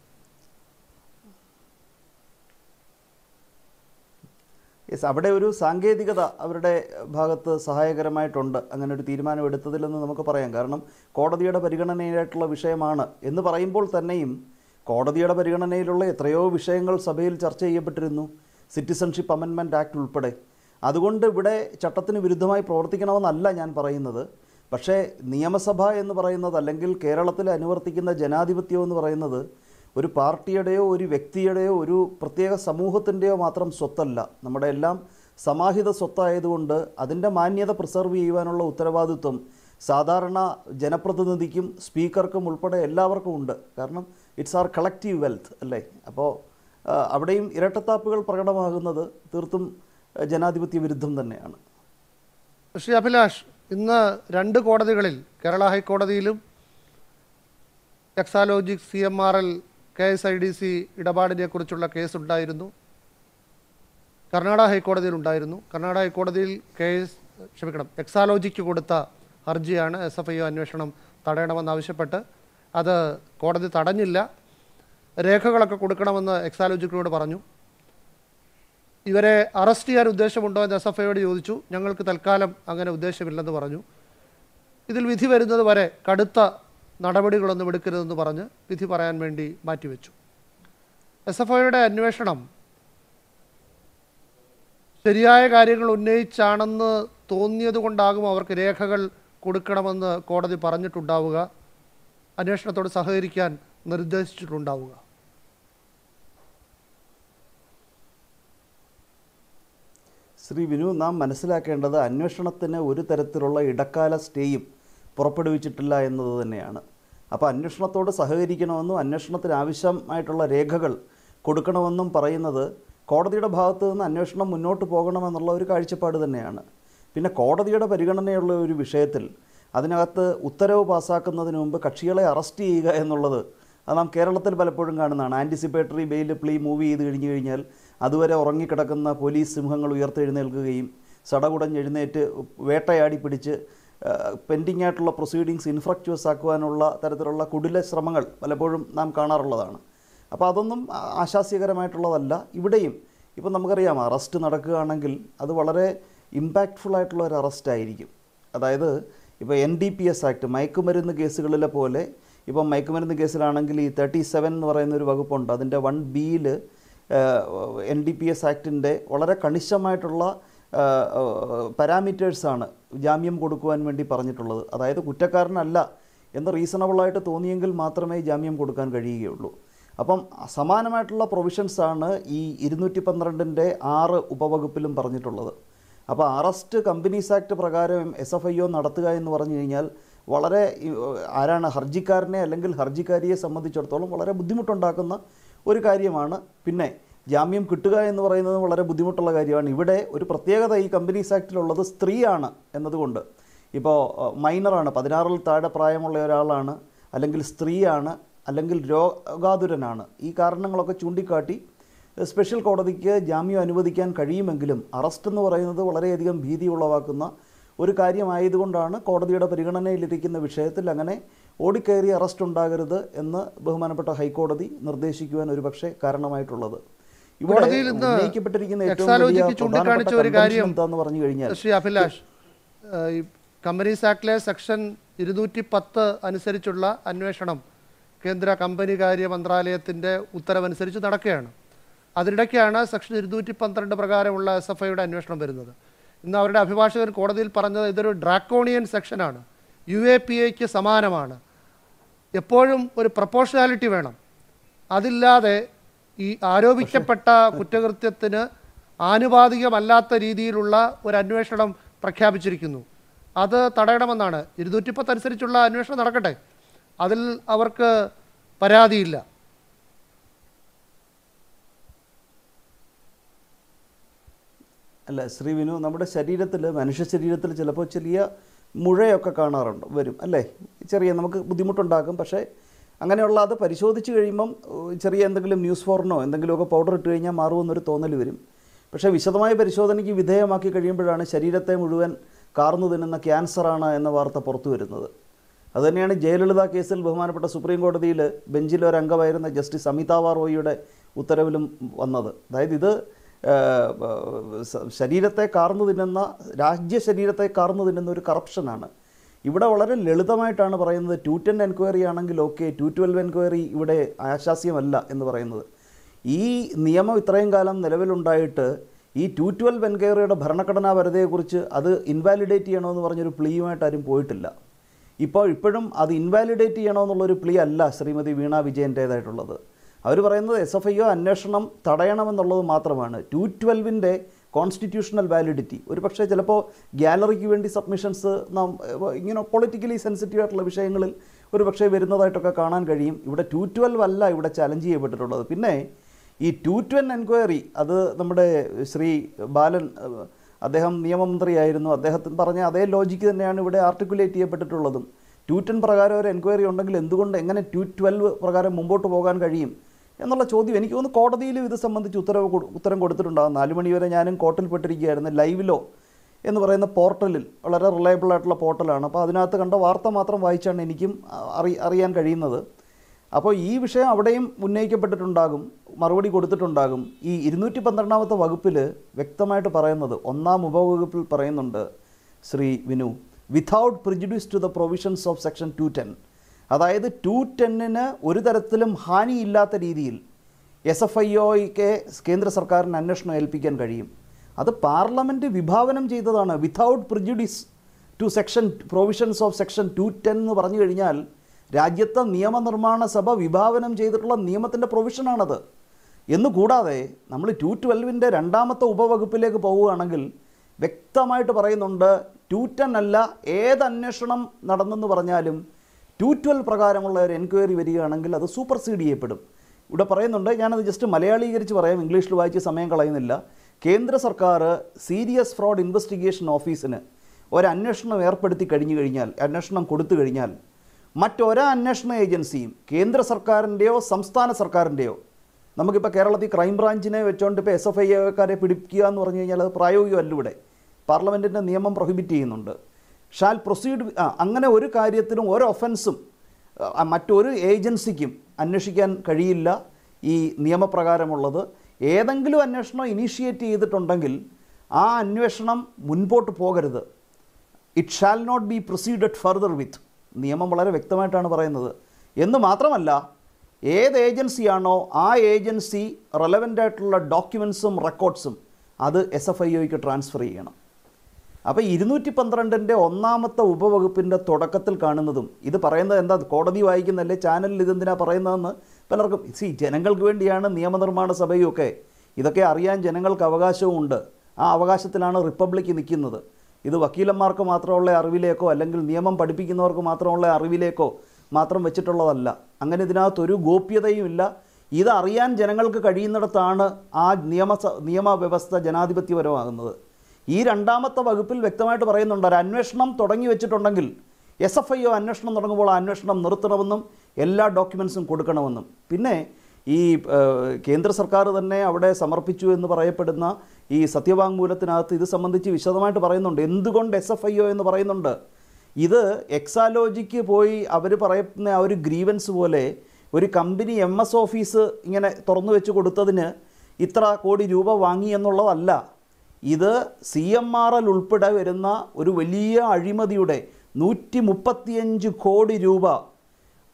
[SPEAKER 7] യെസ് അവിടെ ഒരു സാങ്കേതികത അവരുടെ ഭാഗത്ത് സഹായകരമായിട്ടുണ്ട് അങ്ങനെ ഒരു തീരുമാനം എടുത്തതിലെന്ന് നമുക്ക് പറയാം കാരണം കോടതിയുടെ പരിഗണനയിലായിട്ടുള്ള വിഷയമാണ് എന്ന് പറയുമ്പോൾ തന്നെയും കോടതിയുടെ പരിഗണനയിലുള്ള എത്രയോ വിഷയങ്ങൾ സഭയിൽ ചർച്ച ചെയ്യപ്പെട്ടിരുന്നു സിറ്റിസൺഷിപ്പ് അമെൻമെൻറ്റ് ആക്ട് ഉൾപ്പെടെ അതുകൊണ്ട് ഇവിടെ ചട്ടത്തിന് വിരുദ്ധമായി പ്രവർത്തിക്കണമെന്നല്ല ഞാൻ പറയുന്നത് പക്ഷേ നിയമസഭ എന്ന് പറയുന്നത് അല്ലെങ്കിൽ കേരളത്തിൽ അനുവർത്തിക്കുന്ന ജനാധിപത്യം എന്ന് പറയുന്നത് ഒരു പാർട്ടിയുടെയോ ഒരു വ്യക്തിയുടെയോ ഒരു പ്രത്യേക സമൂഹത്തിൻ്റെയോ മാത്രം സ്വത്തല്ല നമ്മുടെ എല്ലാം സമാഹിത സ്വത്തായതുകൊണ്ട് അതിൻ്റെ മാന്യത പ്രിസർവ് ചെയ്യുവാനുള്ള ഉത്തരവാദിത്വം സാധാരണ ജനപ്രതിനിധിക്കും സ്പീക്കർക്കും ഉൾപ്പെടെ എല്ലാവർക്കും ഉണ്ട് കാരണം ഇറ്റ്സ് ആർ കളക്റ്റീവ് വെൽത്ത് അല്ലേ അപ്പോൾ ആ, അവിടെയും ഇരട്ടത്താപ്പുകൾ പ്രകടമാകുന്നത് തീർത്തും ആ, ജനാധിപത്യ വിരുദ്ധം തന്നെയാണ്
[SPEAKER 4] ശ്രീ അഭിലാഷ് ഇന്ന് രണ്ട് കോടതികളിൽ കേരള ഹൈക്കോടതിയിലും Exalogic C M R L K S I D C ഇടപാടിനെ കുറിച്ചുള്ള കേസ് ഉണ്ടായിരുന്നു കർണാടക ഹൈക്കോടതിയിൽ ഉണ്ടായിരുന്നു കർണാടക ഹൈക്കോടതിയിൽ കേസ് ക്ഷമിക്കണം എക്സാലോജിക്ക് കൊടുത്ത ഹർജിയാണ് എസ് എഫ് ഐ അന്വേഷണം തടയണമെന്നാവശ്യപ്പെട്ട് അത് കോടതി തടഞ്ഞില്ല രേഖകളൊക്കെ കൊടുക്കണമെന്ന് എക്സാലോജിക്കിനോട് പറഞ്ഞു ഇവരെ അറസ്റ്റ് ചെയ്യാൻ ഉദ്ദേശമുണ്ടോ എന്ന് എസ് എഫ് ഐയോട് ചോദിച്ചു ഞങ്ങൾക്ക് തൽക്കാലം അങ്ങനെ ഉദ്ദേശമില്ലെന്ന് പറഞ്ഞു ഇതിൽ വിധി വരുന്നത് വരെ കടുത്ത നടപടികളൊന്നും എടുക്കരുതെന്ന് പറഞ്ഞ് വിധി പറയാൻ വേണ്ടി മാറ്റിവെച്ചു എസ് എഫ് ഐയുടെ അന്വേഷണം ശരിയായ കാര്യങ്ങൾ ഉന്നയിച്ചാണെന്ന് തോന്നിയത് കൊണ്ടാകും അവർക്ക് രേഖകൾ കൊടുക്കണമെന്ന് കോടതി പറഞ്ഞിട്ടുണ്ടാവുക അന്വേഷണത്തോട് സഹകരിക്കാൻ നിർദ്ദേശിച്ചിട്ടുണ്ടാവുക
[SPEAKER 7] ശ്രീ വിനു നാം മനസ്സിലാക്കേണ്ടത് അന്വേഷണത്തിന് ഒരു തരത്തിലുള്ള ഇടക്കാല സ്റ്റേയും പുറപ്പെടുവിച്ചിട്ടില്ല എന്നത് തന്നെയാണ് അപ്പോൾ അന്വേഷണത്തോട് സഹകരിക്കണമെന്നും അന്വേഷണത്തിന് ആവശ്യമായിട്ടുള്ള രേഖകൾ കൊടുക്കണമെന്നും പറയുന്നത് കോടതിയുടെ ഭാഗത്ത് നിന്ന് അന്വേഷണം മുന്നോട്ട് പോകണമെന്നുള്ള ഒരു കാഴ്ചപ്പാട് തന്നെയാണ് പിന്നെ കോടതിയുടെ പരിഗണനയുള്ള ഒരു വിഷയത്തിൽ അതിനകത്ത് ഉത്തരവ് പാസ്സാക്കുന്നതിന് മുമ്പ് കക്ഷികളെ അറസ്റ്റ് ചെയ്യുക എന്നുള്ളത് അത് നാം കേരളത്തിൽ പലപ്പോഴും കാണുന്നതാണ് ആൻറ്റിസിപ്പേറ്ററി ബെയിൽ പ്ലീ മൂവ് ചെയ്ത് കഴിഞ്ഞു കഴിഞ്ഞാൽ അതുവരെ ഉറങ്ങിക്കിടക്കുന്ന പോലീസ് സിംഹങ്ങൾ ഉയർത്തെഴുന്നേൽക്കുകയും സടകുടഞ്ഞെഴുന്നേറ്റ് വേട്ടയാടി പിടിച്ച് പെൻഡിങ് ആയിട്ടുള്ള പ്രൊസീഡിങ്സ് ഇൻഫ്രക്ച്വസ് ആക്കുവാനുള്ള തരത്തിലുള്ള കുടില ശ്രമങ്ങൾ പലപ്പോഴും നാം കാണാറുള്ളതാണ് അപ്പോൾ അതൊന്നും ആ- ആശാസ്യകരമായിട്ടുള്ളതല്ല ഇവിടെയും ഇപ്പം നമുക്കറിയാം അറസ്റ്റ് നടക്കുകയാണെങ്കിൽ അത് വളരെ ഇമ്പാക്റ്റ്ഫുൾ ആയിട്ടുള്ള ഒരു അറസ്റ്റ് ആയിരിക്കും അതായത് ഇപ്പോൾ N D P S act മയക്കുമരുന്ന് കേസുകളിലെ പോലെ ഇപ്പം മയക്കുമരുന്ന് കേസിലാണെങ്കിൽ ഈ തേർട്ടി സെവൻ എന്ന് പറയുന്ന ഒരു വകുപ്പുണ്ട് അതിൻ്റെ വൺ ബിയിൽ എൻ ഡി പി എസ് ആക്ടിൻ്റെ വളരെ കണിശമായിട്ടുള്ള പാരാമീറ്റേഴ്സാണ് ജാമ്യം കൊടുക്കുവാൻ വേണ്ടി പറഞ്ഞിട്ടുള്ളത് അതായത് കുറ്റക്കാരനല്ല എന്ന് റീസണബിളായിട്ട് തോന്നിയെങ്കിൽ മാത്രമേ ജാമ്യം കൊടുക്കാൻ കഴിയുകയുള്ളൂ അപ്പം സമാനമായിട്ടുള്ള പ്രൊവിഷൻസാണ് ഈ ഇരുന്നൂറ്റി പന്ത്രണ്ടിൻ്റെ ആറ് ഉപവകുപ്പിലും പറഞ്ഞിട്ടുള്ളത് അപ്പോൾ അറസ്റ്റ് കമ്പനീസ് ആക്ട് പ്രകാരം എസ് എഫ് ഐ ഒ നടത്തുക എന്ന് പറഞ്ഞു കഴിഞ്ഞാൽ വളരെ ഈ, ആരാണ് ഹർജിക്കാരനെ അല്ലെങ്കിൽ ഹർജിക്കാരിയെ സംബന്ധിച്ചിടത്തോളം വളരെ ബുദ്ധിമുട്ടുണ്ടാക്കുന്ന ഒരു കാര്യമാണ് പിന്നെ ജാമ്യം കിട്ടുക എന്ന് പറയുന്നത് വളരെ ബുദ്ധിമുട്ടുള്ള കാര്യമാണ് ഇവിടെ ഒരു പ്രത്യേകത ഈ കമ്പനീസ് ആക്ടിലുള്ളത് സ്ത്രീയാണ് എന്നതുകൊണ്ട് ഇപ്പോൾ മൈനറാണ് പതിനാറിൽ താഴെ പ്രായമുള്ള ഒരാളാണ് അല്ലെങ്കിൽ സ്ത്രീയാണ് അല്ലെങ്കിൽ രോഗാതുരനാണ് ഈ കാരണങ്ങളൊക്കെ ചൂണ്ടിക്കാട്ടി സ്പെഷ്യൽ കോടതിക്ക് ജാമ്യം അനുവദിക്കാൻ കഴിയുമെങ്കിലും അറസ്റ്റ് എന്ന് പറയുന്നത് വളരെയധികം ഭീതി ഉളവാക്കുന്ന ഒരു കാര്യമായതുകൊണ്ടാണ് കോടതിയുടെ പരിഗണനയിലിരിക്കുന്ന വിഷയത്തിൽ അങ്ങനെ ഓടിക്കയറി അറസ്റ്റ് ഉണ്ടാകരുത് എന്ന് ബഹുമാനപ്പെട്ട ഹൈക്കോടതി നിർദ്ദേശിക്കുവാൻ ഒരുപക്ഷെ കാരണമായിട്ടുള്ളത് ഇവിടെ
[SPEAKER 4] കോടതിയിൽ ഇന്ന്
[SPEAKER 7] ഉന്നയിക്കപ്പെട്ടിരിക്കുന്ന ഏറ്റവും
[SPEAKER 4] എക്സാലോജിക്ക്
[SPEAKER 7] വലിയ
[SPEAKER 4] ചൂണ്ടിക്കാണിച്ച
[SPEAKER 7] പ്രധാനപ്പെട്ട
[SPEAKER 4] ഒരു
[SPEAKER 7] contention
[SPEAKER 4] കാര്യം
[SPEAKER 7] എന്താന്ന് പറഞ്ഞു കഴിഞ്ഞാൽ
[SPEAKER 4] ശ്രീ അഭിലാഷ് ഏഹ് ഈ കമ്പനീസ് ആക്ടിലെ സെക്ഷൻ ഇരുന്നൂറ്റി പത്ത് അനുസരിച്ചുള്ള അന്വേഷണം കേന്ദ്ര കമ്പനി കാര്യ മന്ത്രാലയത്തിൻ്റെ ഉത്തരവനുസരിച്ച് നടക്കുകയാണ് അതിനിടയ്ക്കാണ് സെക്ഷൻ ഇരുന്നൂറ്റി പന്ത്രണ്ട് പ്രകാരമുള്ള എസ് എഫ് ഐയുടെ അന്വേഷണം വരുന്നത് ഇന്ന് അവരുടെ അഭിഭാഷകൻ കോടതിയിൽ പറഞ്ഞത് ഇതൊരു ഡ്രാക്കോണിയൻ സെക്ഷനാണ് യു എ പി എക്ക് സമാനമാണ് എപ്പോഴും ഒരു പ്രപ്പോർഷനാലിറ്റി വേണം അതില്ലാതെ ഈ ആരോപിക്കപ്പെട്ട കുറ്റകൃത്യത്തിന് ആനുപാതികമല്ലാത്ത രീതിയിലുള്ള ഒരു അന്വേഷണം പ്രഖ്യാപിച്ചിരിക്കുന്നു അത് തടയണമെന്നാണ് ഇരുന്നൂറ്റിപ്പത്ത് അനുസരിച്ചുള്ള അന്വേഷണം നടക്കട്ടെ അതിൽ അവർക്ക് പരാതിയില്ല
[SPEAKER 7] അല്ല ശ്രീ വിനു നമ്മുടെ ശരീരത്തിൽ മനുഷ്യ ശരീരത്തിൽ ചിലപ്പോൾ ചെറിയ മുഴയൊക്കെ കാണാറുണ്ട് വരും അല്ലേ ചെറിയ നമുക്ക് ബുദ്ധിമുട്ടുണ്ടാക്കും പക്ഷേ അങ്ങനെയുള്ള അത് പരിശോധിച്ച് കഴിയുമ്പം ഏഹ്, ചെറിയ എന്തെങ്കിലും ന്യൂസ് ഫോറിനോ എന്തെങ്കിലുമൊക്കെ പൗഡർ ഇട്ട് കഴിഞ്ഞാൽ മാറുമെന്നൊരു തോന്നൽ വരും പക്ഷേ വിശദമായ പരിശോധനയ്ക്ക് വിധേയമാക്കി കഴിയുമ്പോഴാണ് ശരീരത്തെ മുഴുവൻ കാർന്നു തിന്നുന്ന ക്യാൻസറാണ് എന്ന വാർത്ത പുറത്തു വരുന്നത് അതുതന്നെയാണ് ജയലളിത കേസിൽ ബഹുമാനപ്പെട്ട സുപ്രീം കോടതിയിൽ ബെഞ്ചിൽ ഒരു അംഗമായിരുന്ന ജസ്റ്റിസ് അമിതാഭ റോയിയുടെ ഉത്തരവിലും വന്നത് അതായത് ഇത് ഏഹ്, സ- ശരീരത്തെ കാർന്നു തിന്നുന്ന രാജ്യ ശരീരത്തെ കാർന്നു തിന്നുന്ന ഒരു കറപ്ഷനാണ് ഇവിടെ വളരെ ലളിതമായിട്ടാണ് പറയുന്നത് ടു ടെൻ എൻക്വയറി ആണെങ്കിൽ ഓക്കെ ടു ട്വൽവ് എൻക്വയറി ഇവിടെ ആശാസ്യമല്ല എന്ന് പറയുന്നത് ഈ നിയമം ഇത്രയും കാലം നിലവിലുണ്ടായിട്ട് ഈ ടു ട്വൽവ് എൻക്വയറിയുടെ ഭരണഘടനാ പരതയെക്കുറിച്ച് അത് ഇൻവാലിഡേറ്റ് ചെയ്യണമെന്ന് പറഞ്ഞൊരു പ്ലീയുമായിട്ട് ആരും പോയിട്ടില്ല ഇപ്പോൾ ഇപ്പോഴും അത് ഇൻവാലിഡേറ്റ് ചെയ്യണമെന്നുള്ളൊരു പ്ലീ അല്ല ശ്രീമതി വീണ വിജയൻ്റേതായിട്ടുള്ളത് അവർ പറയുന്നത് എസ് എഫ് ഐ ഒ അന്വേഷണം തടയണമെന്നുള്ളത് മാത്രമാണ് ടു ട്വൽവിൻ്റെ കോൺസ്റ്റിറ്റ്യൂഷണൽ വാലിഡിറ്റി ഒരു പക്ഷേ ചിലപ്പോൾ ഗ്യാലറിക്ക് വേണ്ടി സബ്മിഷൻസ് നാം ഏഹ്, ഇങ്ങനെ പൊളിറ്റിക്കലി സെൻസിറ്റീവ് ആയിട്ടുള്ള വിഷയങ്ങളിൽ ഒരു പക്ഷേ വരുന്നതായിട്ടൊക്കെ കാണാൻ കഴിയും ഇവിടെ ടു ട്വൽവ് അല്ല ഇവിടെ ചലഞ്ച് ചെയ്യപ്പെട്ടിട്ടുള്ളത് പിന്നെ ഈ ടു ട്വൻ എൻക്വയറി അത് നമ്മുടെ ശ്രീ ബാലൻ ഏഹ്, അദ്ദേഹം നിയമമന്ത്രിയായിരുന്നു അദ്ദേഹത്തിന് പറഞ്ഞ അതേ ലോജിക്ക് തന്നെയാണ് ഇവിടെ ആർട്ടിക്കുലേറ്റ് ചെയ്യപ്പെട്ടിട്ടുള്ളതും ടു ടെൻ പ്രകാരം ഒരു എൻക്വയറി ഉണ്ടെങ്കിൽ എന്തുകൊണ്ട് എങ്ങനെ ടു ട്വൽവ് പ്രകാരം മുമ്പോട്ട് പോകാൻ കഴിയും എന്നുള്ള ചോദ്യം എനിക്ക് തോന്നുന്നു കോടതിയിലും ഇത് സംബന്ധിച്ച് ഉത്തരവ് കൊടു- ഉത്തരം കൊടുത്തിട്ടുണ്ടാകും നാല് മണി വരെ ഞാനും കോർട്ടിൽപ്പെട്ടിരിക്കുകയായിരുന്നു ലൈവിലോ എന്ന് പറയുന്ന പോർട്ടലിൽ വളരെ റിലയബിൾ ആയിട്ടുള്ള പോർട്ടലാണ് അപ്പോൾ അതിനകത്ത് കണ്ട വാർത്ത മാത്രം വായിച്ചാണ് എനിക്കും അറി അറിയാൻ കഴിയുന്നത് അപ്പോൾ ഈ വിഷയം അവിടെയും ഉന്നയിക്കപ്പെട്ടിട്ടുണ്ടാകും മറുപടി കൊടുത്തിട്ടുണ്ടാകും ഈ ഇരുന്നൂറ്റി പന്ത്രണ്ടാമത്തെ വകുപ്പിൽ വ്യക്തമായിട്ട് പറയുന്നത് ഒന്നാം ഉപവകുപ്പിൽ പറയുന്നുണ്ട് Shri Vinu without prejudice to the provisions of section two ten അതായത് ടു ടെന്നിന് ഒരു തരത്തിലും ഹാനിയില്ലാത്ത രീതിയിൽ എസ് എഫ് ഐ ഒയ്ക്ക് കേന്ദ്ര സർക്കാരിന് അന്വേഷണം ഏൽപ്പിക്കാൻ കഴിയും അത് പാർലമെൻറ്റ് വിഭാവനം ചെയ്തതാണ് without prejudice to section provisions of section two ten എന്ന് പറഞ്ഞു കഴിഞ്ഞാൽ രാജ്യത്തെ നിയമനിർമ്മാണ സഭ വിഭാവനം ചെയ്തിട്ടുള്ള നിയമത്തിൻ്റെ പ്രൊവിഷനാണത് എന്നുകൂടാതെ നമ്മൾ ടു ട്വൽവിൻ്റെ രണ്ടാമത്തെ ഉപവകുപ്പിലേക്ക് പോവുകയാണെങ്കിൽ വ്യക്തമായിട്ട് പറയുന്നുണ്ട് ടു ടെൻ അല്ല ഏത് അന്വേഷണം നടന്നെന്ന് പറഞ്ഞാലും ടു ട്വൽവ് പ്രകാരമുള്ള ഒരു എൻക്വയറി വരികയാണെങ്കിൽ അത് സൂപ്പർസീഡ് ചെയ്യപ്പെടും ഇവിടെ പറയുന്നുണ്ട് ഞാനത് ജസ്റ്റ് മലയാളീകരിച്ച് പറയാം ഇംഗ്ലീഷിൽ വായിച്ച് സമയം കളയുന്നില്ല കേന്ദ്ര സർക്കാർ സീരിയസ് ഫ്രോഡ് ഇൻവെസ്റ്റിഗേഷൻ ഓഫീസിന് ഒരു അന്വേഷണം ഏർപ്പെടുത്തി കഴിഞ്ഞു കഴിഞ്ഞാൽ അന്വേഷണം കൊടുത്തു കഴിഞ്ഞാൽ മറ്റൊരു അന്വേഷണ ഏജൻസിയും കേന്ദ്ര സർക്കാരിൻ്റെയോ സംസ്ഥാന സർക്കാരിൻ്റെയോ നമുക്കിപ്പോൾ കേരളത്തിൽ ക്രൈംബ്രാഞ്ചിനെ വെച്ചുകൊണ്ട് ഇപ്പോൾ എസ് എഫ് ഐ ഒക്കാരെ പിടിക്കുക എന്ന് പറഞ്ഞു കഴിഞ്ഞാൽ അത് പ്രായോഗികമല്ല ഇവിടെ പാർലമെൻറ്റിൻ്റെ നിയമം പ്രൊഹിബിറ്റ് ചെയ്യുന്നുണ്ട് ഷാൽ പ്രൊസീഡ് ആ അങ്ങനെ ഒരു കാര്യത്തിനും ഒരു ഒഫൻസും ആ, മറ്റൊരു ഏജൻസിക്കും അന്വേഷിക്കാൻ കഴിയില്ല ഈ നിയമപ്രകാരമുള്ളത് ഏതെങ്കിലും അന്വേഷണം ഇനീഷ്യേറ്റ് ചെയ്തിട്ടുണ്ടെങ്കിൽ ആ അന്വേഷണം മുൻപോട്ട് പോകരുത് it shall not be proceeded further with നിയമം വളരെ വ്യക്തമായിട്ടാണ് പറയുന്നത് എന്ന് മാത്രമല്ല ഏത് ഏജൻസിയാണോ ആ ഏജൻസി റെലവൻ്റ് ആയിട്ടുള്ള ഡോക്യുമെൻസും റെക്കോർഡ്സും അത് എസ് എഫ് ഐ ഒക്ക് ട്രാൻസ്ഫർ ചെയ്യണം അപ്പോൾ ഇരുന്നൂറ്റി പന്ത്രണ്ടിൻ്റെ ഒന്നാമത്തെ ഉപവകുപ്പിൻ്റെ തുടക്കത്തിൽ കാണുന്നതും ഇത് പറയുന്നത് എന്താ കോടതി വായിക്കുന്നല്ലേ ചാനലിൽ ഇതെന്തിനാ പറയുന്നതെന്ന് പലർക്കും സി ജനങ്ങൾക്ക് വേണ്ടിയാണ് നിയമനിർമ്മാണ സഭയുമൊക്കെ ഇതൊക്കെ അറിയാൻ ജനങ്ങൾക്ക് അവകാശവും ഉണ്ട് ആ അവകാശത്തിലാണ് റിപ്പബ്ലിക് നിൽക്കുന്നത് ഇത് വക്കീലന്മാർക്ക് മാത്രമുള്ള അറിവിലേക്കോ അല്ലെങ്കിൽ നിയമം പഠിപ്പിക്കുന്നവർക്ക് മാത്രമുള്ള അറിവിലേക്കോ മാത്രം വെച്ചിട്ടുള്ളതല്ല അങ്ങനെ ഇതിനകത്ത് ഒരു ഗോപ്യതയും ഇല്ല ഇത് അറിയാൻ ജനങ്ങൾക്ക് കഴിയുന്നിടത്താണ് ആ നിയമ നിയമവ്യവസ്ഥ ജനാധിപത്യപരമാകുന്നത് ഈ രണ്ടാമത്തെ വകുപ്പിൽ വ്യക്തമായിട്ട് പറയുന്നുണ്ട് ഒരു അന്വേഷണം തുടങ്ങി വെച്ചിട്ടുണ്ടെങ്കിൽ എസ് എഫ് ഐ ഒ അന്വേഷണം തുടങ്ങുമ്പോൾ ആ അന്വേഷണം നിർത്തണമെന്നും എല്ലാ ഡോക്യുമെൻസും കൊടുക്കണമെന്നും പിന്നെ ഈ ഏഹ്, കേന്ദ്ര സർക്കാർ തന്നെ അവിടെ സമർപ്പിച്ചു എന്ന് പറയപ്പെടുന്ന ഈ സത്യവാങ്മൂലത്തിനകത്ത് ഇത് സംബന്ധിച്ച് വിശദമായിട്ട് പറയുന്നുണ്ട് എന്തുകൊണ്ട് എസ് എഫ് ഐ ഒ എന്ന് പറയുന്നുണ്ട് ഇത് എക്സാലോജിക്ക് പോയി അവർ പറയുന്ന ആ ഒരു ഗ്രീവൻസ് പോലെ ഒരു കമ്പനി എം എസ് ഓഫീസ് ഇങ്ങനെ തുറന്നു വെച്ച് കൊടുത്തതിന് ഇത്ര കോടി രൂപ വാങ്ങി എന്നുള്ളതല്ല ഇത് സി എം ആർ എൽ ഉൾപ്പെടെ വരുന്ന ഒരു വലിയ അഴിമതിയുടെ നൂറ്റി മുപ്പത്തിയഞ്ച് കോടി രൂപ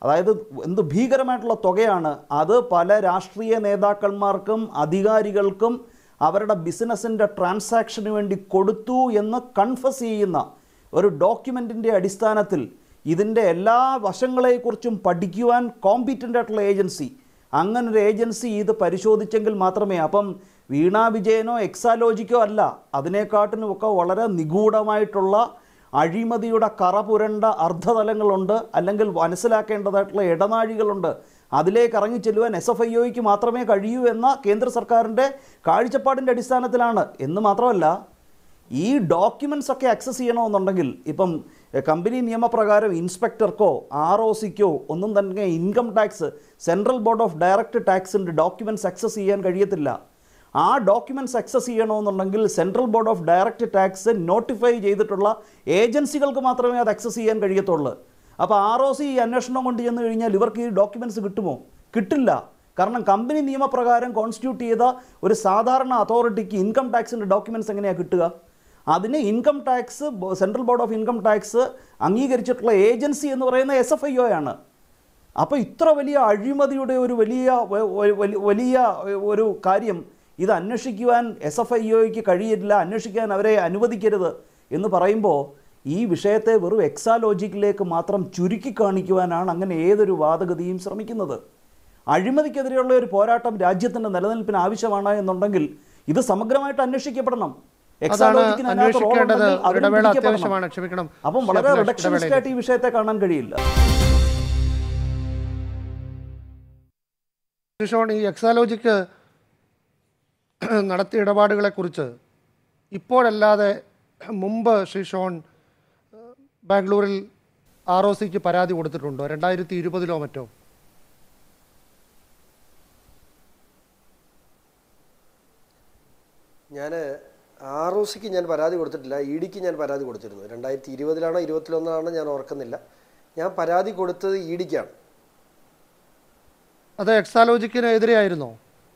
[SPEAKER 7] അതായത് എന്ത് ഭീകരമായിട്ടുള്ള തുകയാണ് അത് പല രാഷ്ട്രീയ നേതാക്കന്മാർക്കും അധികാരികൾക്കും അവരുടെ ബിസിനസ്സിൻ്റെ ട്രാൻസാക്ഷന് വേണ്ടി കൊടുത്തു എന്ന് കൺഫസ് ചെയ്യുന്ന ഒരു ഡോക്യുമെൻറ്റിൻ്റെ അടിസ്ഥാനത്തിൽ ഇതിൻ്റെ എല്ലാ വശങ്ങളെക്കുറിച്ചും പഠിക്കുവാൻ കോമ്പീറ്റൻ്റ് ആയിട്ടുള്ള ഏജൻസി അങ്ങനെ ഒരു ഏജൻസി ഇത് പരിശോധിച്ചെങ്കിൽ മാത്രമേ അപ്പം വീണ വിജയനോ എക്സാലോജിക്കോ അല്ല അതിനെക്കാട്ടിനുമൊക്കെ വളരെ നിഗൂഢമായിട്ടുള്ള അഴിമതിയുടെ കറ പുരണ്ട അർദ്ധതലങ്ങളുണ്ട് അല്ലെങ്കിൽ മനസ്സിലാക്കേണ്ടതായിട്ടുള്ള ഇടനാഴികളുണ്ട് അതിലേക്ക് ഇറങ്ങി ചെല്ലുവാൻ എസ് എഫ് ഐ ഒയ്ക്ക് മാത്രമേ കഴിയൂ എന്ന കേന്ദ്ര സർക്കാരിൻ്റെ കാഴ്ചപ്പാടിൻ്റെ അടിസ്ഥാനത്തിലാണ് എന്ന് മാത്രമല്ല ഈ ഡോക്യുമെൻറ്റ്സ് ഒക്കെ ആക്സസ് ചെയ്യണമെന്നുണ്ടെങ്കിൽ ഇപ്പം എഹ്, കമ്പനി നിയമപ്രകാരം ഇൻസ്പെക്ടർക്കോ ആർ ഒ സിക്കോ ഒന്നും തന്നെ income tax central board of direct ടാക്സിൻ്റെ ഡോക്യുമെൻറ്റ്സ് ആക്സസ് ചെയ്യാൻ കഴിയത്തില്ല ആ ഡോക്യുമെൻറ്റ്സ് ആക്സസ് ചെയ്യണമെന്നുണ്ടെങ്കിൽ central board of direct tax notify ചെയ്തിട്ടുള്ള ഏജൻസികൾക്ക് മാത്രമേ അത് ആക്സസ് ചെയ്യാൻ കഴിയത്തുള്ളൂ അപ്പോൾ ആർ ഒ സി ഈ അന്വേഷണം കൊണ്ട് ചെന്ന് കഴിഞ്ഞാൽ ഇവർക്ക് ഈ ഡോക്യുമെൻറ്റ്സ് കിട്ടുമോ കിട്ടില്ല കാരണം കമ്പനി നിയമപ്രകാരം കോൺസ്റ്റിറ്റ്യൂട്ട് ചെയ്ത ഒരു സാധാരണ അതോറിറ്റിക്ക് ഇൻകം ടാക്സിൻ്റെ ഡോക്യുമെൻറ്റ്സ് എങ്ങനെയാണ് കിട്ടുക അതിന് income tax central board of income tax അംഗീകരിച്ചിട്ടുള്ള ഏജൻസി എന്ന് പറയുന്ന എസ് എഫ് ഐ ഒ ആണ് അപ്പോൾ ഇത്ര വലിയ അഴിമതിയുടെ ഒരു വലിയ വ- വ- വലി- വലിയ ഒരു കാര്യം ഇത് അന്വേഷിക്കുവാൻ എസ് എഫ് ഐ ഒയ്ക്ക് കഴിയില്ല അന്വേഷിക്കാൻ അവരെ അനുവദിക്കരുത് എന്ന് പറയുമ്പോൾ ഈ വിഷയത്തെ വെറും എക്സാലോജിക്കിലേക്ക് മാത്രം ചുരുക്കി കാണിക്കുവാനാണ് അങ്ങനെ ഏതൊരു വാദഗതിയും ശ്രമിക്കുന്നത് അഴിമതിക്കെതിരെയുള്ള ഒരു പോരാട്ടം രാജ്യത്തിൻ്റെ നിലനിൽപ്പിന് ആവശ്യമാണ് എന്നുണ്ടെങ്കിൽ ഇത് സമഗ്രമായിട്ട് അന്വേഷിക്കപ്പെടണം
[SPEAKER 4] അതാണ്
[SPEAKER 7] എക്സാലോജിക്കിന് അതിനകത്ത് role
[SPEAKER 4] അന്വേഷിക്കേണ്ടത്
[SPEAKER 7] ഉണ്ടെങ്കിൽ അതിനും
[SPEAKER 4] ഇടവേള
[SPEAKER 7] പിടിക്കപ്പെടണം.
[SPEAKER 4] അത്യാവശ്യമാണ് ക്ഷമിക്കണം
[SPEAKER 7] അപ്പം വളരെ
[SPEAKER 4] ശ്രീ അഭിലാഷ്
[SPEAKER 7] റിഡക്ഷനിസ്റ്റ്
[SPEAKER 4] ഇടവേളയിൽ.
[SPEAKER 7] ആയിട്ട് ഈ വിഷയത്തെ കാണാൻ കഴിയില്ല
[SPEAKER 4] ശ്രീ ഷോൺ ഈ എക്സാലോജിക്ക് നടത്തിയ ഇടപാടുകളെക്കുറിച്ച് ഇപ്പോഴല്ലാതെ മുമ്പ് ശ്രീ ഷോൺ ഏഹ്, ബാംഗ്ലൂരിൽ ആർ ഒ സിക്ക് പരാതി കൊടുത്തിട്ടുണ്ടോ രണ്ടായിരത്തി ഇരുപതിലോ മറ്റോ
[SPEAKER 6] ഞാൻ ആർ ഒ സിക്ക് ഞാൻ പരാതി കൊടുത്തിട്ടില്ല ഇ ഡിക്ക് ഞാൻ പരാതി കൊടുത്തിരുന്നു രണ്ടായിരത്തി ഇരുപതിലാണോ ഇരുപത്തിലൊന്നാണോ ഞാൻ ഓർക്കുന്നില്ല ഞാൻ പരാതി കൊടുത്തത് ഇ ഡിക്കാണ്
[SPEAKER 4] അത് എക്സാലോജിക്കിന് എതിരെയായിരുന്നോ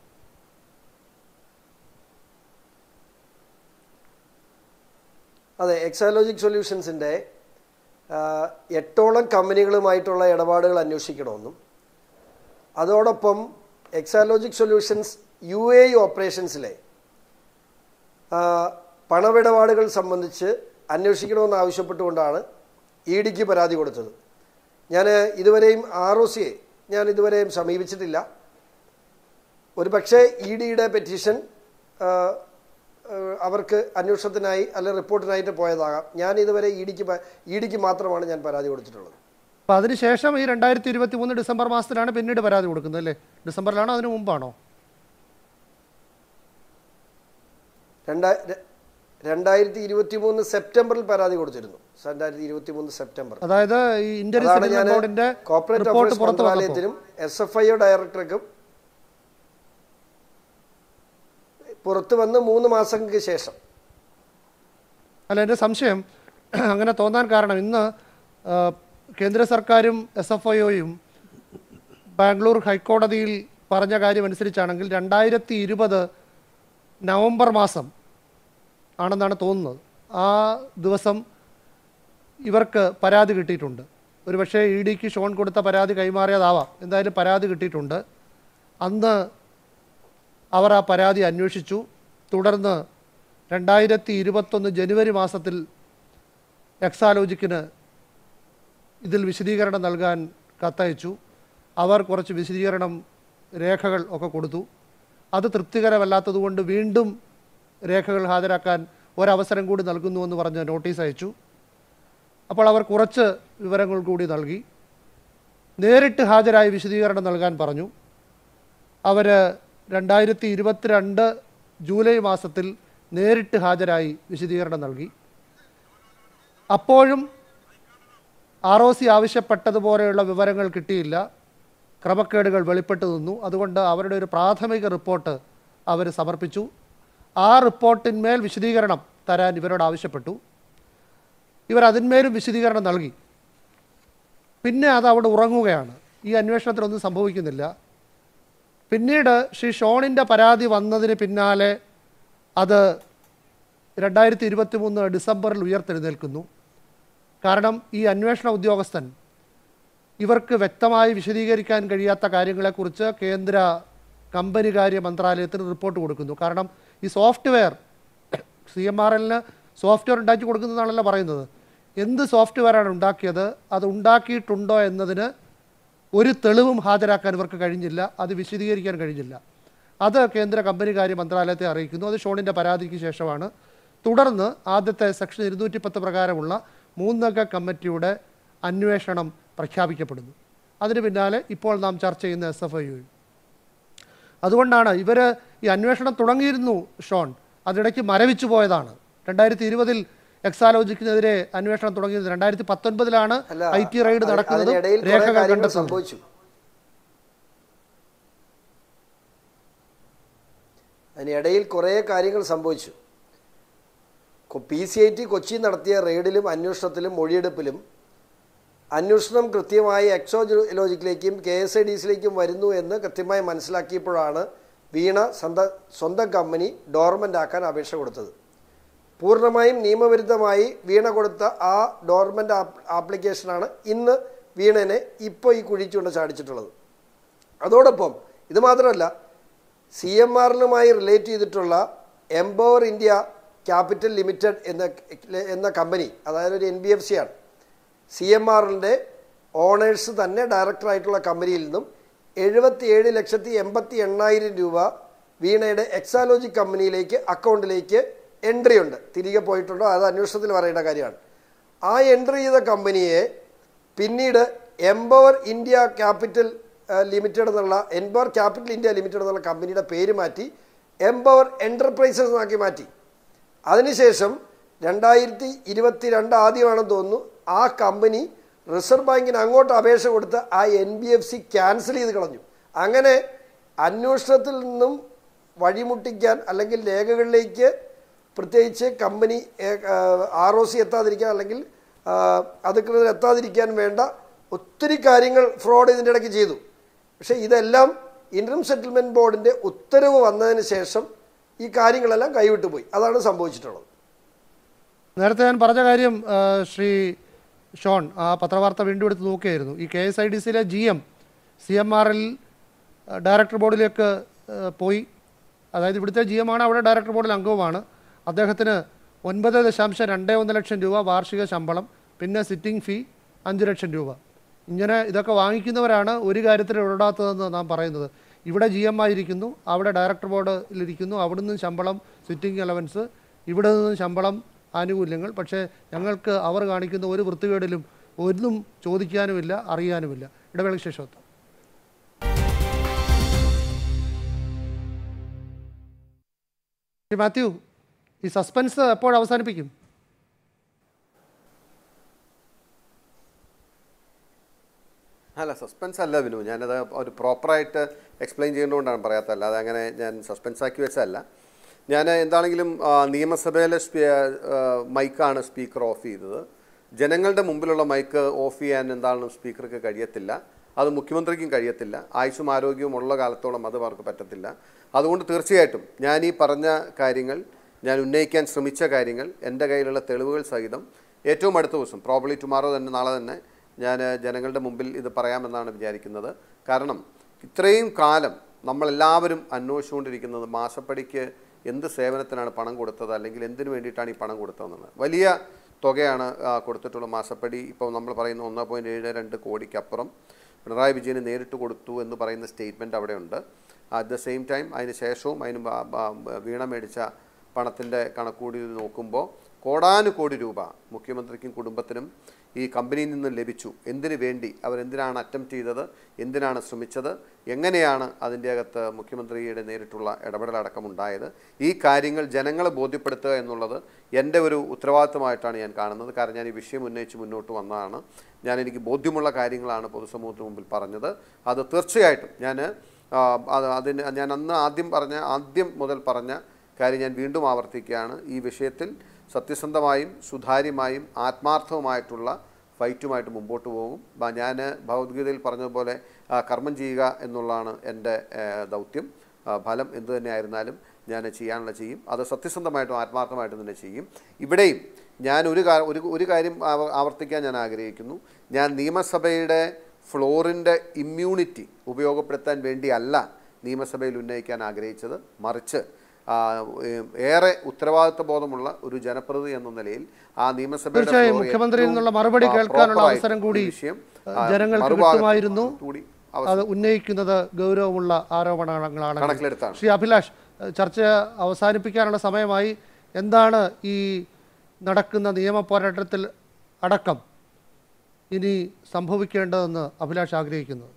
[SPEAKER 6] അതെ എക്സാലോജിക് സൊല്യൂഷൻസിൻ്റെ എട്ടോളം കമ്പനികളുമായിട്ടുള്ള ഇടപാടുകൾ അന്വേഷിക്കണമെന്നും അതോടൊപ്പം Exalogic solutions U A E ഓപ്പറേഷൻസിലെ ആ, പണമിടപാടുകൾ സംബന്ധിച്ച് അന്വേഷിക്കണമെന്ന് ആവശ്യപ്പെട്ടുകൊണ്ടാണ് ഇ ഡിക്ക് പരാതി കൊടുത്തത് ഞാൻ ഇതുവരെയും ആർ ഒ സിയെ ഞാൻ ഇതുവരെയും സമീപിച്ചിട്ടില്ല ഒരു പക്ഷേ ഇ ഡിയുടെ പെറ്റീഷൻ അവർക്ക് അന്വേഷണത്തിനായി അല്ലെ റിപ്പോർട്ടിനായിട്ട് പോയതാകാം ഞാൻ ഇതുവരെ ഇ ഡിക്ക് ഇ ഡിക്ക് മാത്രമാണ് ഞാൻ പരാതി കൊടുത്തിട്ടുള്ളത്
[SPEAKER 4] അപ്പം അതിനുശേഷം ഈ രണ്ടായിരത്തി ഇരുപത്തി മൂന്ന് ഡിസംബർ മാസത്തിലാണ് പിന്നീട് പരാതി കൊടുക്കുന്നത് അല്ലേ ഡിസംബറിലാണോ അതിനു മുമ്പാണോ
[SPEAKER 6] രണ്ടാ ര- രണ്ടായിരത്തി ഇരുപത്തി മൂന്ന് സെപ്റ്റംബറിൽ പരാതി കൊടുത്തിരുന്നു രണ്ടായിരത്തി ഇരുപത്തി മൂന്ന് സെപ്റ്റംബർ
[SPEAKER 4] അതായത് ഈ ഇന്ത്യൻ
[SPEAKER 6] അതാണ്
[SPEAKER 4] സിവിൽ
[SPEAKER 6] ഞാൻ
[SPEAKER 4] ബോർഡിന്റെ
[SPEAKER 6] കോർപ്പറേറ്റ്
[SPEAKER 4] റിപ്പോർട്ട്
[SPEAKER 6] അഫയേഴ്സ്
[SPEAKER 4] പുറത്തു വന്നപ്പോൾ
[SPEAKER 6] മന്ത്രാലയത്തിനും എസ് എഫ് ഐ ഒ ഡയറക്ടർക്കും പുറത്തു വന്ന് മൂന്ന് മാസങ്ങൾക്ക് ശേഷം
[SPEAKER 4] അല്ല എൻ്റെ സംശയം അങ്ങനെ തോന്നാൻ കാരണം ഇന്ന് ആ, കേന്ദ്ര സർക്കാരും എസ് എഫ് ഐ ഒയും ബാംഗ്ലൂർ ഹൈക്കോടതിയിൽ പറഞ്ഞ കാര്യം അനുസരിച്ചാണെങ്കിൽ രണ്ടായിരത്തി ഇരുപത് നവംബർ മാസം ആണെന്നാണ് തോന്നുന്നത് ആ ദിവസം ഇവർക്ക് പരാതി കിട്ടിയിട്ടുണ്ട് ഒരുപക്ഷേ ഇ ഡിക്ക് ഷോൺ കൊടുത്ത പരാതി കൈമാറിയതാവാം എന്തായാലും പരാതി കിട്ടിയിട്ടുണ്ട് അന്ന് അവർ ആ പരാതി അന്വേഷിച്ചു തുടർന്ന് രണ്ടായിരത്തി ഇരുപത്തൊന്ന് ജനുവരി മാസത്തിൽ എക്സാലോജിക്കിന് ഇതിൽ വിശദീകരണം നൽകാൻ കത്തയച്ചു അവർ കുറച്ച് വിശദീകരണം രേഖകൾ ഒക്കെ കൊടുത്തു അത് തൃപ്തികരമല്ലാത്തതുകൊണ്ട് വീണ്ടും രേഖകൾ ഹാജരാക്കാൻ ഒരവസരം കൂടി നൽകുന്നുവെന്ന് പറഞ്ഞ് നോട്ടീസ് അയച്ചു അപ്പോൾ അവർ കുറച്ച് വിവരങ്ങൾ കൂടി നൽകി നേരിട്ട് ഹാജരായി വിശദീകരണം നൽകാൻ പറഞ്ഞു അവർ രണ്ടായിരത്തി ഇരുപത്തിരണ്ട് ജൂലൈ മാസത്തിൽ നേരിട്ട് ഹാജരായി വിശദീകരണം നൽകി അപ്പോഴും ആർ ഒ സി ആവശ്യപ്പെട്ടതുപോലെയുള്ള വിവരങ്ങൾ കിട്ടിയില്ല ക്രമക്കേടുകൾ വെളിപ്പെട്ടു നിന്നു അതുകൊണ്ട് അവരുടെ ഒരു പ്രാഥമിക റിപ്പോർട്ട് അവർ സമർപ്പിച്ചു ആ റിപ്പോർട്ടിന്മേൽ വിശദീകരണം തരാൻ ഇവരോട് ആവശ്യപ്പെട്ടു ഇവർ അതിന്മേലും വിശദീകരണം നൽകി പിന്നെ അത് അവിടെ ഉറങ്ങുകയാണ് ഈ അന്വേഷണത്തിലൊന്നും സംഭവിക്കുന്നില്ല പിന്നീട് ശ്രീ ഷോണിൻ്റെ പരാതി വന്നതിന് പിന്നാലെ അത് രണ്ടായിരത്തി ഇരുപത്തി മൂന്ന് ഡിസംബറിൽ ഉയർത്തെഴുന്നേൽക്കുന്നു കാരണം ഈ അന്വേഷണ ഉദ്യോഗസ്ഥൻ ഇവർക്ക് വ്യക്തമായി വിശദീകരിക്കാൻ കഴിയാത്ത കാര്യങ്ങളെക്കുറിച്ച് കേന്ദ്ര കമ്പനി കാര്യ മന്ത്രാലയത്തിന് റിപ്പോർട്ട് കൊടുക്കുന്നു കാരണം ഈ സോഫ്റ്റ്വെയർ സി എം ആർ എല്ലിന് സോഫ്റ്റ്വെയർ ഉണ്ടാക്കി കൊടുക്കുന്നതാണല്ലോ പറയുന്നത് എന്ത് സോഫ്റ്റ്വെയറാണ് ഉണ്ടാക്കിയത് അത് ഉണ്ടാക്കിയിട്ടുണ്ടോ എന്നതിന് ഒരു തെളിവും ഹാജരാക്കാൻ ഇവർക്ക് കഴിഞ്ഞില്ല അത് വിശദീകരിക്കാൻ കഴിഞ്ഞില്ല അത് കേന്ദ്ര കമ്പനി കാര്യ മന്ത്രാലയത്തെ അറിയിക്കുന്നു അത് ഷോണിൻ്റെ പരാതിക്ക് ശേഷമാണ് തുടർന്ന് ആദ്യത്തെ സെക്ഷൻ ഇരുന്നൂറ്റി പത്ത് പ്രകാരമുള്ള മൂന്നംഗ കമ്മിറ്റിയുടെ അന്വേഷണം പ്രഖ്യാപിക്കപ്പെടുന്നു അതിന് പിന്നാലെ ഇപ്പോൾ നാം ചർച്ച ചെയ്യുന്ന എസ് എഫ് ഐ അതുകൊണ്ടാണ് ഇവർ ഈ അന്വേഷണം തുടങ്ങിയിരുന്നു ഷോൺ അതിനിടയ്ക്ക് മരവിച്ചു പോയതാണ് രണ്ടായിരത്തി ഇരുപതിൽ എക്സാലോജിക്കിനെതിരെ അന്വേഷണം തുടങ്ങിയത് രണ്ടായിരത്തി പത്തൊൻപതിലാണ്
[SPEAKER 6] അല്ല
[SPEAKER 4] ഐ ടി റെയ്ഡ്
[SPEAKER 6] അത്
[SPEAKER 4] നടക്കുന്നതും
[SPEAKER 6] അതിനിടയിൽ കുറേ
[SPEAKER 4] രേഖകൾ
[SPEAKER 6] കാര്യങ്ങൾ
[SPEAKER 4] കണ്ടെത്തുന്നതും
[SPEAKER 6] സംഭവിച്ചു അതിനിടയിൽ കുറേ കാര്യങ്ങൾ സംഭവിച്ചു P C I T Kochi നടത്തിയ റെയ്ഡിലും അന്വേഷണത്തിലും മൊഴിയെടുപ്പിലും അന്വേഷണം കൃത്യമായി എക്സോലോജിക്കിലേക്കും കെ എസ് ഐ ഡി സിയിലേക്കും വരുന്നു എന്ന് കൃത്യമായി മനസ്സിലാക്കിയപ്പോഴാണ് വീണ സ്വന്തം സ്വന്തം കമ്പനി ഡോർമെൻ്റ് ആക്കാൻ അപേക്ഷ കൊടുത്തത് പൂർണ്ണമായും നിയമവിരുദ്ധമായി വീണ കൊടുത്ത ആ ഡോർമെൻ്റ് ആപ്ലിക്കേഷനാണ് ഇന്ന് വീണനെ ഇപ്പോൾ ഈ കുഴിച്ചുകൊണ്ട് ചാടിച്ചിട്ടുള്ളത് അതോടൊപ്പം ഇത് മാത്രമല്ല സി എം ആറിനുമായി റിലേറ്റ് ചെയ്തിട്ടുള്ള എംപവർ ഇന്ത്യ ക്യാപിറ്റൽ ലിമിറ്റഡ് എന്ന എന്ന കമ്പനി അതായത് ഒരു എൻ ബി എഫ് സി ആണ് സി എം ആറിൻ്റെ ഓണേഴ്സ് തന്നെ ഡയറക്ടറായിട്ടുള്ള കമ്പനിയിൽ നിന്നും എഴുപത്തിയേഴ് ലക്ഷത്തി എൺപത്തി എണ്ണായിരം രൂപ വീണയുടെ എക്സാലോജി കമ്പനിയിലേക്ക് അക്കൗണ്ടിലേക്ക് എൻട്രി ഉണ്ട് തിരികെ പോയിട്ടുണ്ടോ അത് അന്വേഷണത്തിൽ പറയേണ്ട കാര്യമാണ് ആ എൻട്രി ചെയ്ത കമ്പനിയെ പിന്നീട് എംപവർ ഇന്ത്യ ക്യാപിറ്റൽ ലിമിറ്റഡ് എന്നുള്ള എംപവർ ക്യാപിറ്റൽ ഇന്ത്യ ലിമിറ്റഡ് എന്നുള്ള കമ്പനിയുടെ പേര് മാറ്റി എംപവർ എൻ്റർപ്രൈസസ് എന്നാക്കി മാറ്റി അതിനുശേഷം രണ്ടായിരത്തി ഇരുപത്തി രണ്ട് ആദ്യമാണെന്ന് തോന്നുന്നു ആ കമ്പനി റിസർവ് ബാങ്കിന് അങ്ങോട്ട് അപേക്ഷ കൊടുത്ത് ആ N B F C cancel ചെയ്ത് കളഞ്ഞു അങ്ങനെ അന്വേഷണത്തിൽ നിന്നും വഴിമുട്ടിക്കാൻ അല്ലെങ്കിൽ രേഖകളിലേക്ക് പ്രത്യേകിച്ച് കമ്പനി ആർ ഒ സി എത്താതിരിക്കാൻ അല്ലെങ്കിൽ ആ, അധികൃതർ എത്താതിരിക്കാൻ വേണ്ട ഒത്തിരി കാര്യങ്ങൾ ഫ്രോഡ് ഇതിൻ്റെ ഇടയ്ക്ക് ചെയ്തു പക്ഷേ ഇതെല്ലാം ഇൻകം സെറ്റിൽമെൻറ്റ് ബോർഡിൻ്റെ ഉത്തരവ് വന്നതിന് ശേഷം ഈ കാര്യങ്ങളെല്ലാം കൈവിട്ടു പോയി അതാണ് സംഭവിച്ചിട്ടുള്ളത്
[SPEAKER 4] നേരത്തെ ഞാൻ പറഞ്ഞ കാര്യം ആ, ശ്രീ ഷോൺ ആ പത്രവാർത്ത വീണ്ടും എടുത്ത് നോക്കുകയായിരുന്നു ഈ കെ എസ് ഐ ഡി സിയിലെ G M C M R L director ബോർഡിലേക്ക് ആ, പോയി അതായത് ഇവിടുത്തെ ജി എം ആണ് അവിടെ ഡയറക്ടർ ബോർഡിൽ അംഗവുമാണ് അദ്ദേഹത്തിന് ഒൻപത് ദശാംശം രണ്ട് ഒന്ന് ലക്ഷം രൂപ വാർഷിക ശമ്പളം പിന്നെ സിറ്റിംഗ് ഫീ അഞ്ച് ലക്ഷം രൂപ ഇങ്ങനെ ഇതൊക്കെ വാങ്ങിക്കുന്നവരാണ് ഒരു കാര്യത്തിൽ ഇടാത്തതെന്ന് നാം പറയുന്നത് ഇവിടെ ജി എം ആയിരിക്കുന്നു അവിടെ ഡയറക്ടർ ബോർഡിലിരിക്കുന്നു അവിടുന്ന് ശമ്പളം സിറ്റിംഗ് അലവൻസ് ഇവിടെ നിന്ന് ശമ്പളം ആനുകൂല്യങ്ങൾ പക്ഷേ ഞങ്ങൾക്ക് അവർ കാണിക്കുന്ന ഒരു വൃത്തികേടിലും ഒന്നും ചോദിക്കാനുമില്ല അറിയാനുമില്ല ഇടവേളയ്ക്ക് ശേഷം എത്താം ശ്രീ മാത്യു ഈ സസ്പെൻസ് എപ്പോൾ അവസാനിപ്പിക്കും
[SPEAKER 5] അല്ല സസ്പെൻസ് അല്ല വിനു ഞാനത് ഒരു പ്രോപ്പറായിട്ട് എക്സ്പ്ലെയിൻ ചെയ്യേണ്ടതുകൊണ്ടാണ് പറയാത്തത് അല്ലാതെ അങ്ങനെ ഞാൻ സസ്പെൻസ് ആക്കി വെച്ചതല്ല ഞാൻ എന്താണെങ്കിലും ആ, നിയമസഭയിലെ സ്പീ ആ, മൈക്കാണ് സ്പീക്കർ ഓഫ് ചെയ്തത് ജനങ്ങളുടെ മുമ്പിലുള്ള മൈക്ക് ഓഫ് ചെയ്യാൻ എന്താണ് സ്പീക്കർക്ക് കഴിയത്തില്ല അത് മുഖ്യമന്ത്രിക്കും കഴിയത്തില്ല ആയുസ്സും ആരോഗ്യവും ഉള്ള കാലത്തോളം അത് അവർക്ക് പറ്റത്തില്ല അതുകൊണ്ട് തീർച്ചയായിട്ടും ഞാൻ ഈ പറഞ്ഞ കാര്യങ്ങൾ ഞാൻ ഉന്നയിക്കാൻ ശ്രമിച്ച കാര്യങ്ങൾ എൻ്റെ കയ്യിലുള്ള തെളിവുകൾ സഹിതം ഏറ്റവും അടുത്ത ദിവസം പ്രോബ്ലി ടുമാറോ തന്നെ നാളെ തന്നെ ഞാൻ ജനങ്ങളുടെ മുമ്പിൽ ഇത് പറയാമെന്നാണ് വിചാരിക്കുന്നത് കാരണം ഇത്രയും കാലം നമ്മളെല്ലാവരും അന്വേഷിച്ചുകൊണ്ടിരിക്കുന്നത് മാസപ്പടിക്ക് എന്ത് സേവനത്തിനാണ് പണം കൊടുത്തത് അല്ലെങ്കിൽ എന്തിനു വേണ്ടിയിട്ടാണ് ഈ പണം കൊടുത്തതെന്നാണ് വലിയ തുകയാണ് ആ, കൊടുത്തിട്ടുള്ള മാസപ്പടി ഇപ്പോൾ നമ്മൾ പറയുന്ന ഒന്ന് പോയിൻറ്റ് ഏഴ് രണ്ട് കോടിക്കപ്പുറം പിണറായി വിജയന് നേരിട്ട് കൊടുത്തു എന്ന് പറയുന്ന സ്റ്റേറ്റ്മെൻറ്റ് അവിടെയുണ്ട് അറ്റ് ദ സെയിം ടൈം അതിന് ശേഷവും അതിന് ബ- ബ- വീണ മേടിച്ച പണത്തിൻ്റെ കണക്കൂടി നോക്കുമ്പോൾ കോടാനുകോടി രൂപ മുഖ്യമന്ത്രിക്കും കുടുംബത്തിനും ഈ കമ്പനിയിൽ നിന്ന് ലഭിച്ചു എന്തിനു വേണ്ടി അവരെന്തിനാണ് അറ്റംപ്റ്റ് ചെയ്തത് എന്തിനാണ് ശ്രമിച്ചത് എങ്ങനെയാണ് അതിൻ്റെ അകത്ത് മുഖ്യമന്ത്രിയുടെ നേരിട്ടുള്ള ഇടപെടലടക്കം ഉണ്ടായത് ഈ കാര്യങ്ങൾ ജനങ്ങളെ ബോധ്യപ്പെടുത്തുക എന്നുള്ളത് എൻ്റെ ഒരു ഉത്തരവാദിത്തമായിട്ടാണ് ഞാൻ കാണുന്നത് കാരണം ഞാൻ ഈ വിഷയം ഉന്നയിച്ച് മുന്നോട്ട് വന്നതാണ് ഞാൻ എനിക്ക് ബോധ്യമുള്ള കാര്യങ്ങളാണ് പൊതുസമൂഹത്തിന് മുമ്പിൽ പറഞ്ഞത് അത് തീർച്ചയായിട്ടും ഞാൻ ആ, അത് അതിന് ഞാൻ അന്ന് ആദ്യം പറഞ്ഞ ആദ്യം മുതൽ പറഞ്ഞ കാര്യം ഞാൻ വീണ്ടും ആവർത്തിക്കുകയാണ് ഈ വിഷയത്തിൽ സത്യസന്ധമായും സുതാര്യമായും ആത്മാർത്ഥവുമായിട്ടുള്ള ഫൈറ്റുമായിട്ട് മുമ്പോട്ട് പോകും ബ- ഞാൻ ഭഗവത്ഗീതയിൽ പറഞ്ഞതുപോലെ ആ, കർമ്മം ചെയ്യുക എന്നുള്ളതാണ് എൻ്റെ ഏ, ദൗത്യം ആ, ഫലം എന്തു തന്നെയായിരുന്നാലും ഞാൻ ചെയ്യാനുള്ള ചെയ്യും അത് സത്യസന്ധമായിട്ടും ആത്മാർത്ഥമായിട്ടും തന്നെ ചെയ്യും ഇവിടെയും ഞാൻ ഒരു കാ- ഒരു ഒരു കാര്യം ആവ- ആവർത്തിക്കാൻ ഞാൻ ആഗ്രഹിക്കുന്നു ഞാൻ നിയമസഭയുടെ ഫ്ലോറിൻ്റെ ഇമ്മ്യൂണിറ്റി ഉപയോഗപ്പെടുത്താൻ വേണ്ടിയല്ല നിയമസഭയിൽ ഉന്നയിക്കാൻ ആഗ്രഹിച്ചത് മറിച്ച് ആ, ഏ- ഏറെ ഉത്തരവാദിത്വ ബോധമുള്ള ഒരു ജനപ്രതിനിധി എന്ന നിലയിൽ ആ നിയമസഭയുടെ
[SPEAKER 4] തീർച്ചയായും
[SPEAKER 5] floor
[SPEAKER 4] മുഖ്യമന്ത്രിയിൽ
[SPEAKER 5] ഏറ്റവും,
[SPEAKER 4] നിന്നുള്ള മറുപടി
[SPEAKER 5] ആ,
[SPEAKER 4] കേൾക്കാനുള്ള
[SPEAKER 5] proper ആയി
[SPEAKER 4] അവസരം കൂടി
[SPEAKER 5] ഈ വിഷയം,
[SPEAKER 4] ആ,
[SPEAKER 5] ആ,
[SPEAKER 4] ജനങ്ങൾക്ക്
[SPEAKER 5] മറുഭാഗത്ത്
[SPEAKER 4] കിട്ടുമായിരുന്നു
[SPEAKER 5] കൂടി
[SPEAKER 4] അത് ഉന്നയിക്കുന്നത് ഗൗരവമുള്ള ആരോപണങ്ങളാണ്
[SPEAKER 5] കണക്കിലെടുത്താണ്.
[SPEAKER 4] ശ്രീ അഭിലാഷ് ഏഹ് ചർച്ച അവസാനിപ്പിക്കാനുള്ള സമയമായി എന്താണ് ഈ നടക്കുന്ന നിയമ പോരാട്ടത്തിൽ അടക്കം ഇനി സംഭവിക്കേണ്ടതെന്ന് അഭിലാഷ് ആഗ്രഹിക്കുന്നത്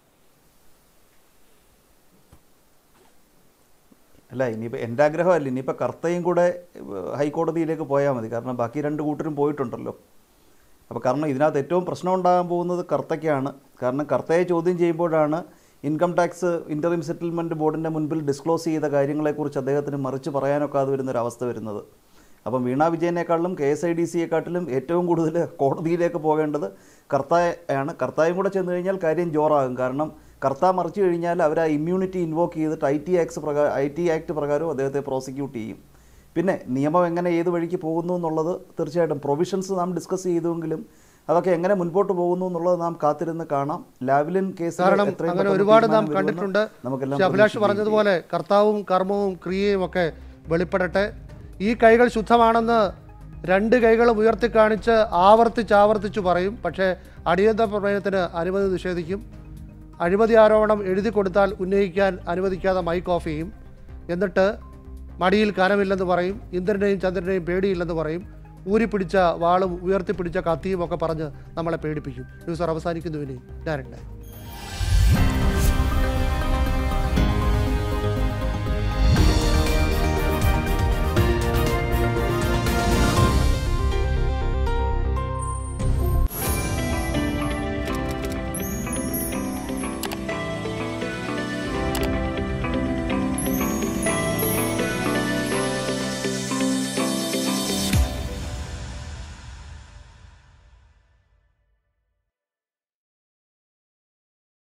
[SPEAKER 7] അല്ല ഇനിയിപ്പോൾ എൻ്റെ ആഗ്രഹമല്ല ഇനിയിപ്പോൾ കർത്തയും കൂടെ ഏഹ്, ഹൈക്കോടതിയിലേക്ക് പോയാൽ മതി കാരണം ബാക്കി രണ്ട് കൂട്ടരും പോയിട്ടുണ്ടല്ലോ അപ്പോൾ കാരണം ഇതിനകത്ത് ഏറ്റവും പ്രശ്നം ഉണ്ടാകാൻ പോകുന്നത് കർത്തയ്ക്കാണ് കാരണം കർത്തയെ ചോദ്യം ചെയ്യുമ്പോഴാണ് ഇൻകം ടാക്സ് ഇൻ്ററിം സെറ്റിൽമെൻറ്റ് ബോർഡിൻ്റെ മുൻപിൽ ഡിസ്ക്ലോസ് ചെയ്ത കാര്യങ്ങളെക്കുറിച്ച് അദ്ദേഹത്തിന് മറിച്ച് പറയാനൊക്കാതെ വരുന്നൊരവസ്ഥ വരുന്നത് അപ്പം വീണ വിജയനേക്കാളിലും കെ എസ് ഐ ഡി സിയെക്കാട്ടിലും ഏറ്റവും കൂടുതൽ കോടതിയിലേക്ക് പോകേണ്ടത് കർത്തായാണ് കർത്തായും കൂടെ ചെന്ന് കഴിഞ്ഞാൽ കാര്യം ജോറാകും കാരണം കർത്ത മറിച്ച് കഴിഞ്ഞാൽ അവർ ആ ഇമ്മ്യൂണിറ്റി ഇൻവോക്ക് ചെയ്തിട്ട് ഐ ടി ആക്ട്സ് പ്രകാരം ഐ ടി ആക്ട് പ്രകാരവും അദ്ദേഹത്തെ പ്രോസിക്യൂട്ട് ചെയ്യും പിന്നെ നിയമം എങ്ങനെ ഏത് വഴിക്ക് പോകുന്നു എന്നുള്ളത് തീർച്ചയായിട്ടും പ്രൊവിഷൻസ് നാം ഡിസ്കസ് ചെയ്തുവെങ്കിലും അതൊക്കെ എങ്ങനെ മുൻപോട്ട് പോകുന്നു എന്നുള്ളത് നാം കാത്തിരുന്ന് കാണാം ലാവ്ലിൻ കേസ്
[SPEAKER 4] കാരണം അങ്ങനെ ഒരുപാട് നാം കണ്ടിട്ടുണ്ട്
[SPEAKER 7] നമുക്കെല്ലാം
[SPEAKER 4] ശ്രീ അഭിലാഷ് പറഞ്ഞതുപോലെ കർത്താവും കർമ്മവും ക്രിയയും ഒക്കെ വെളിപ്പെടട്ടെ ഈ കൈകൾ ശുദ്ധമാണെന്ന് രണ്ട് കൈകളും ഉയർത്തി കാണിച്ച് ആവർത്തിച്ച് ആവർത്തിച്ച് പറയും പക്ഷേ അടിയന്തര പ്രമേയത്തിന് അനുമതി നിഷേധിക്കും അഴിമതി ആരോപണം എഴുതി കൊടുത്താൽ ഉന്നയിക്കാൻ അനുവദിക്കാതെ മൈക്ക് ഓഫ് ചെയ്യും എന്നിട്ട് മടിയിൽ കനമില്ലെന്ന് പറയും ഇന്ദ്രനെയും ചന്ദ്രനെയും പേടിയില്ലെന്ന് പറയും ഊരിപ്പിടിച്ച വാളും ഉയർത്തിപ്പിടിച്ച കത്തിയും ഒക്കെ പറഞ്ഞ് നമ്മളെ പേടിപ്പിക്കും ന്യൂസ് അവസാനിക്കുന്നു ഇനി ഞാനുണ്ട്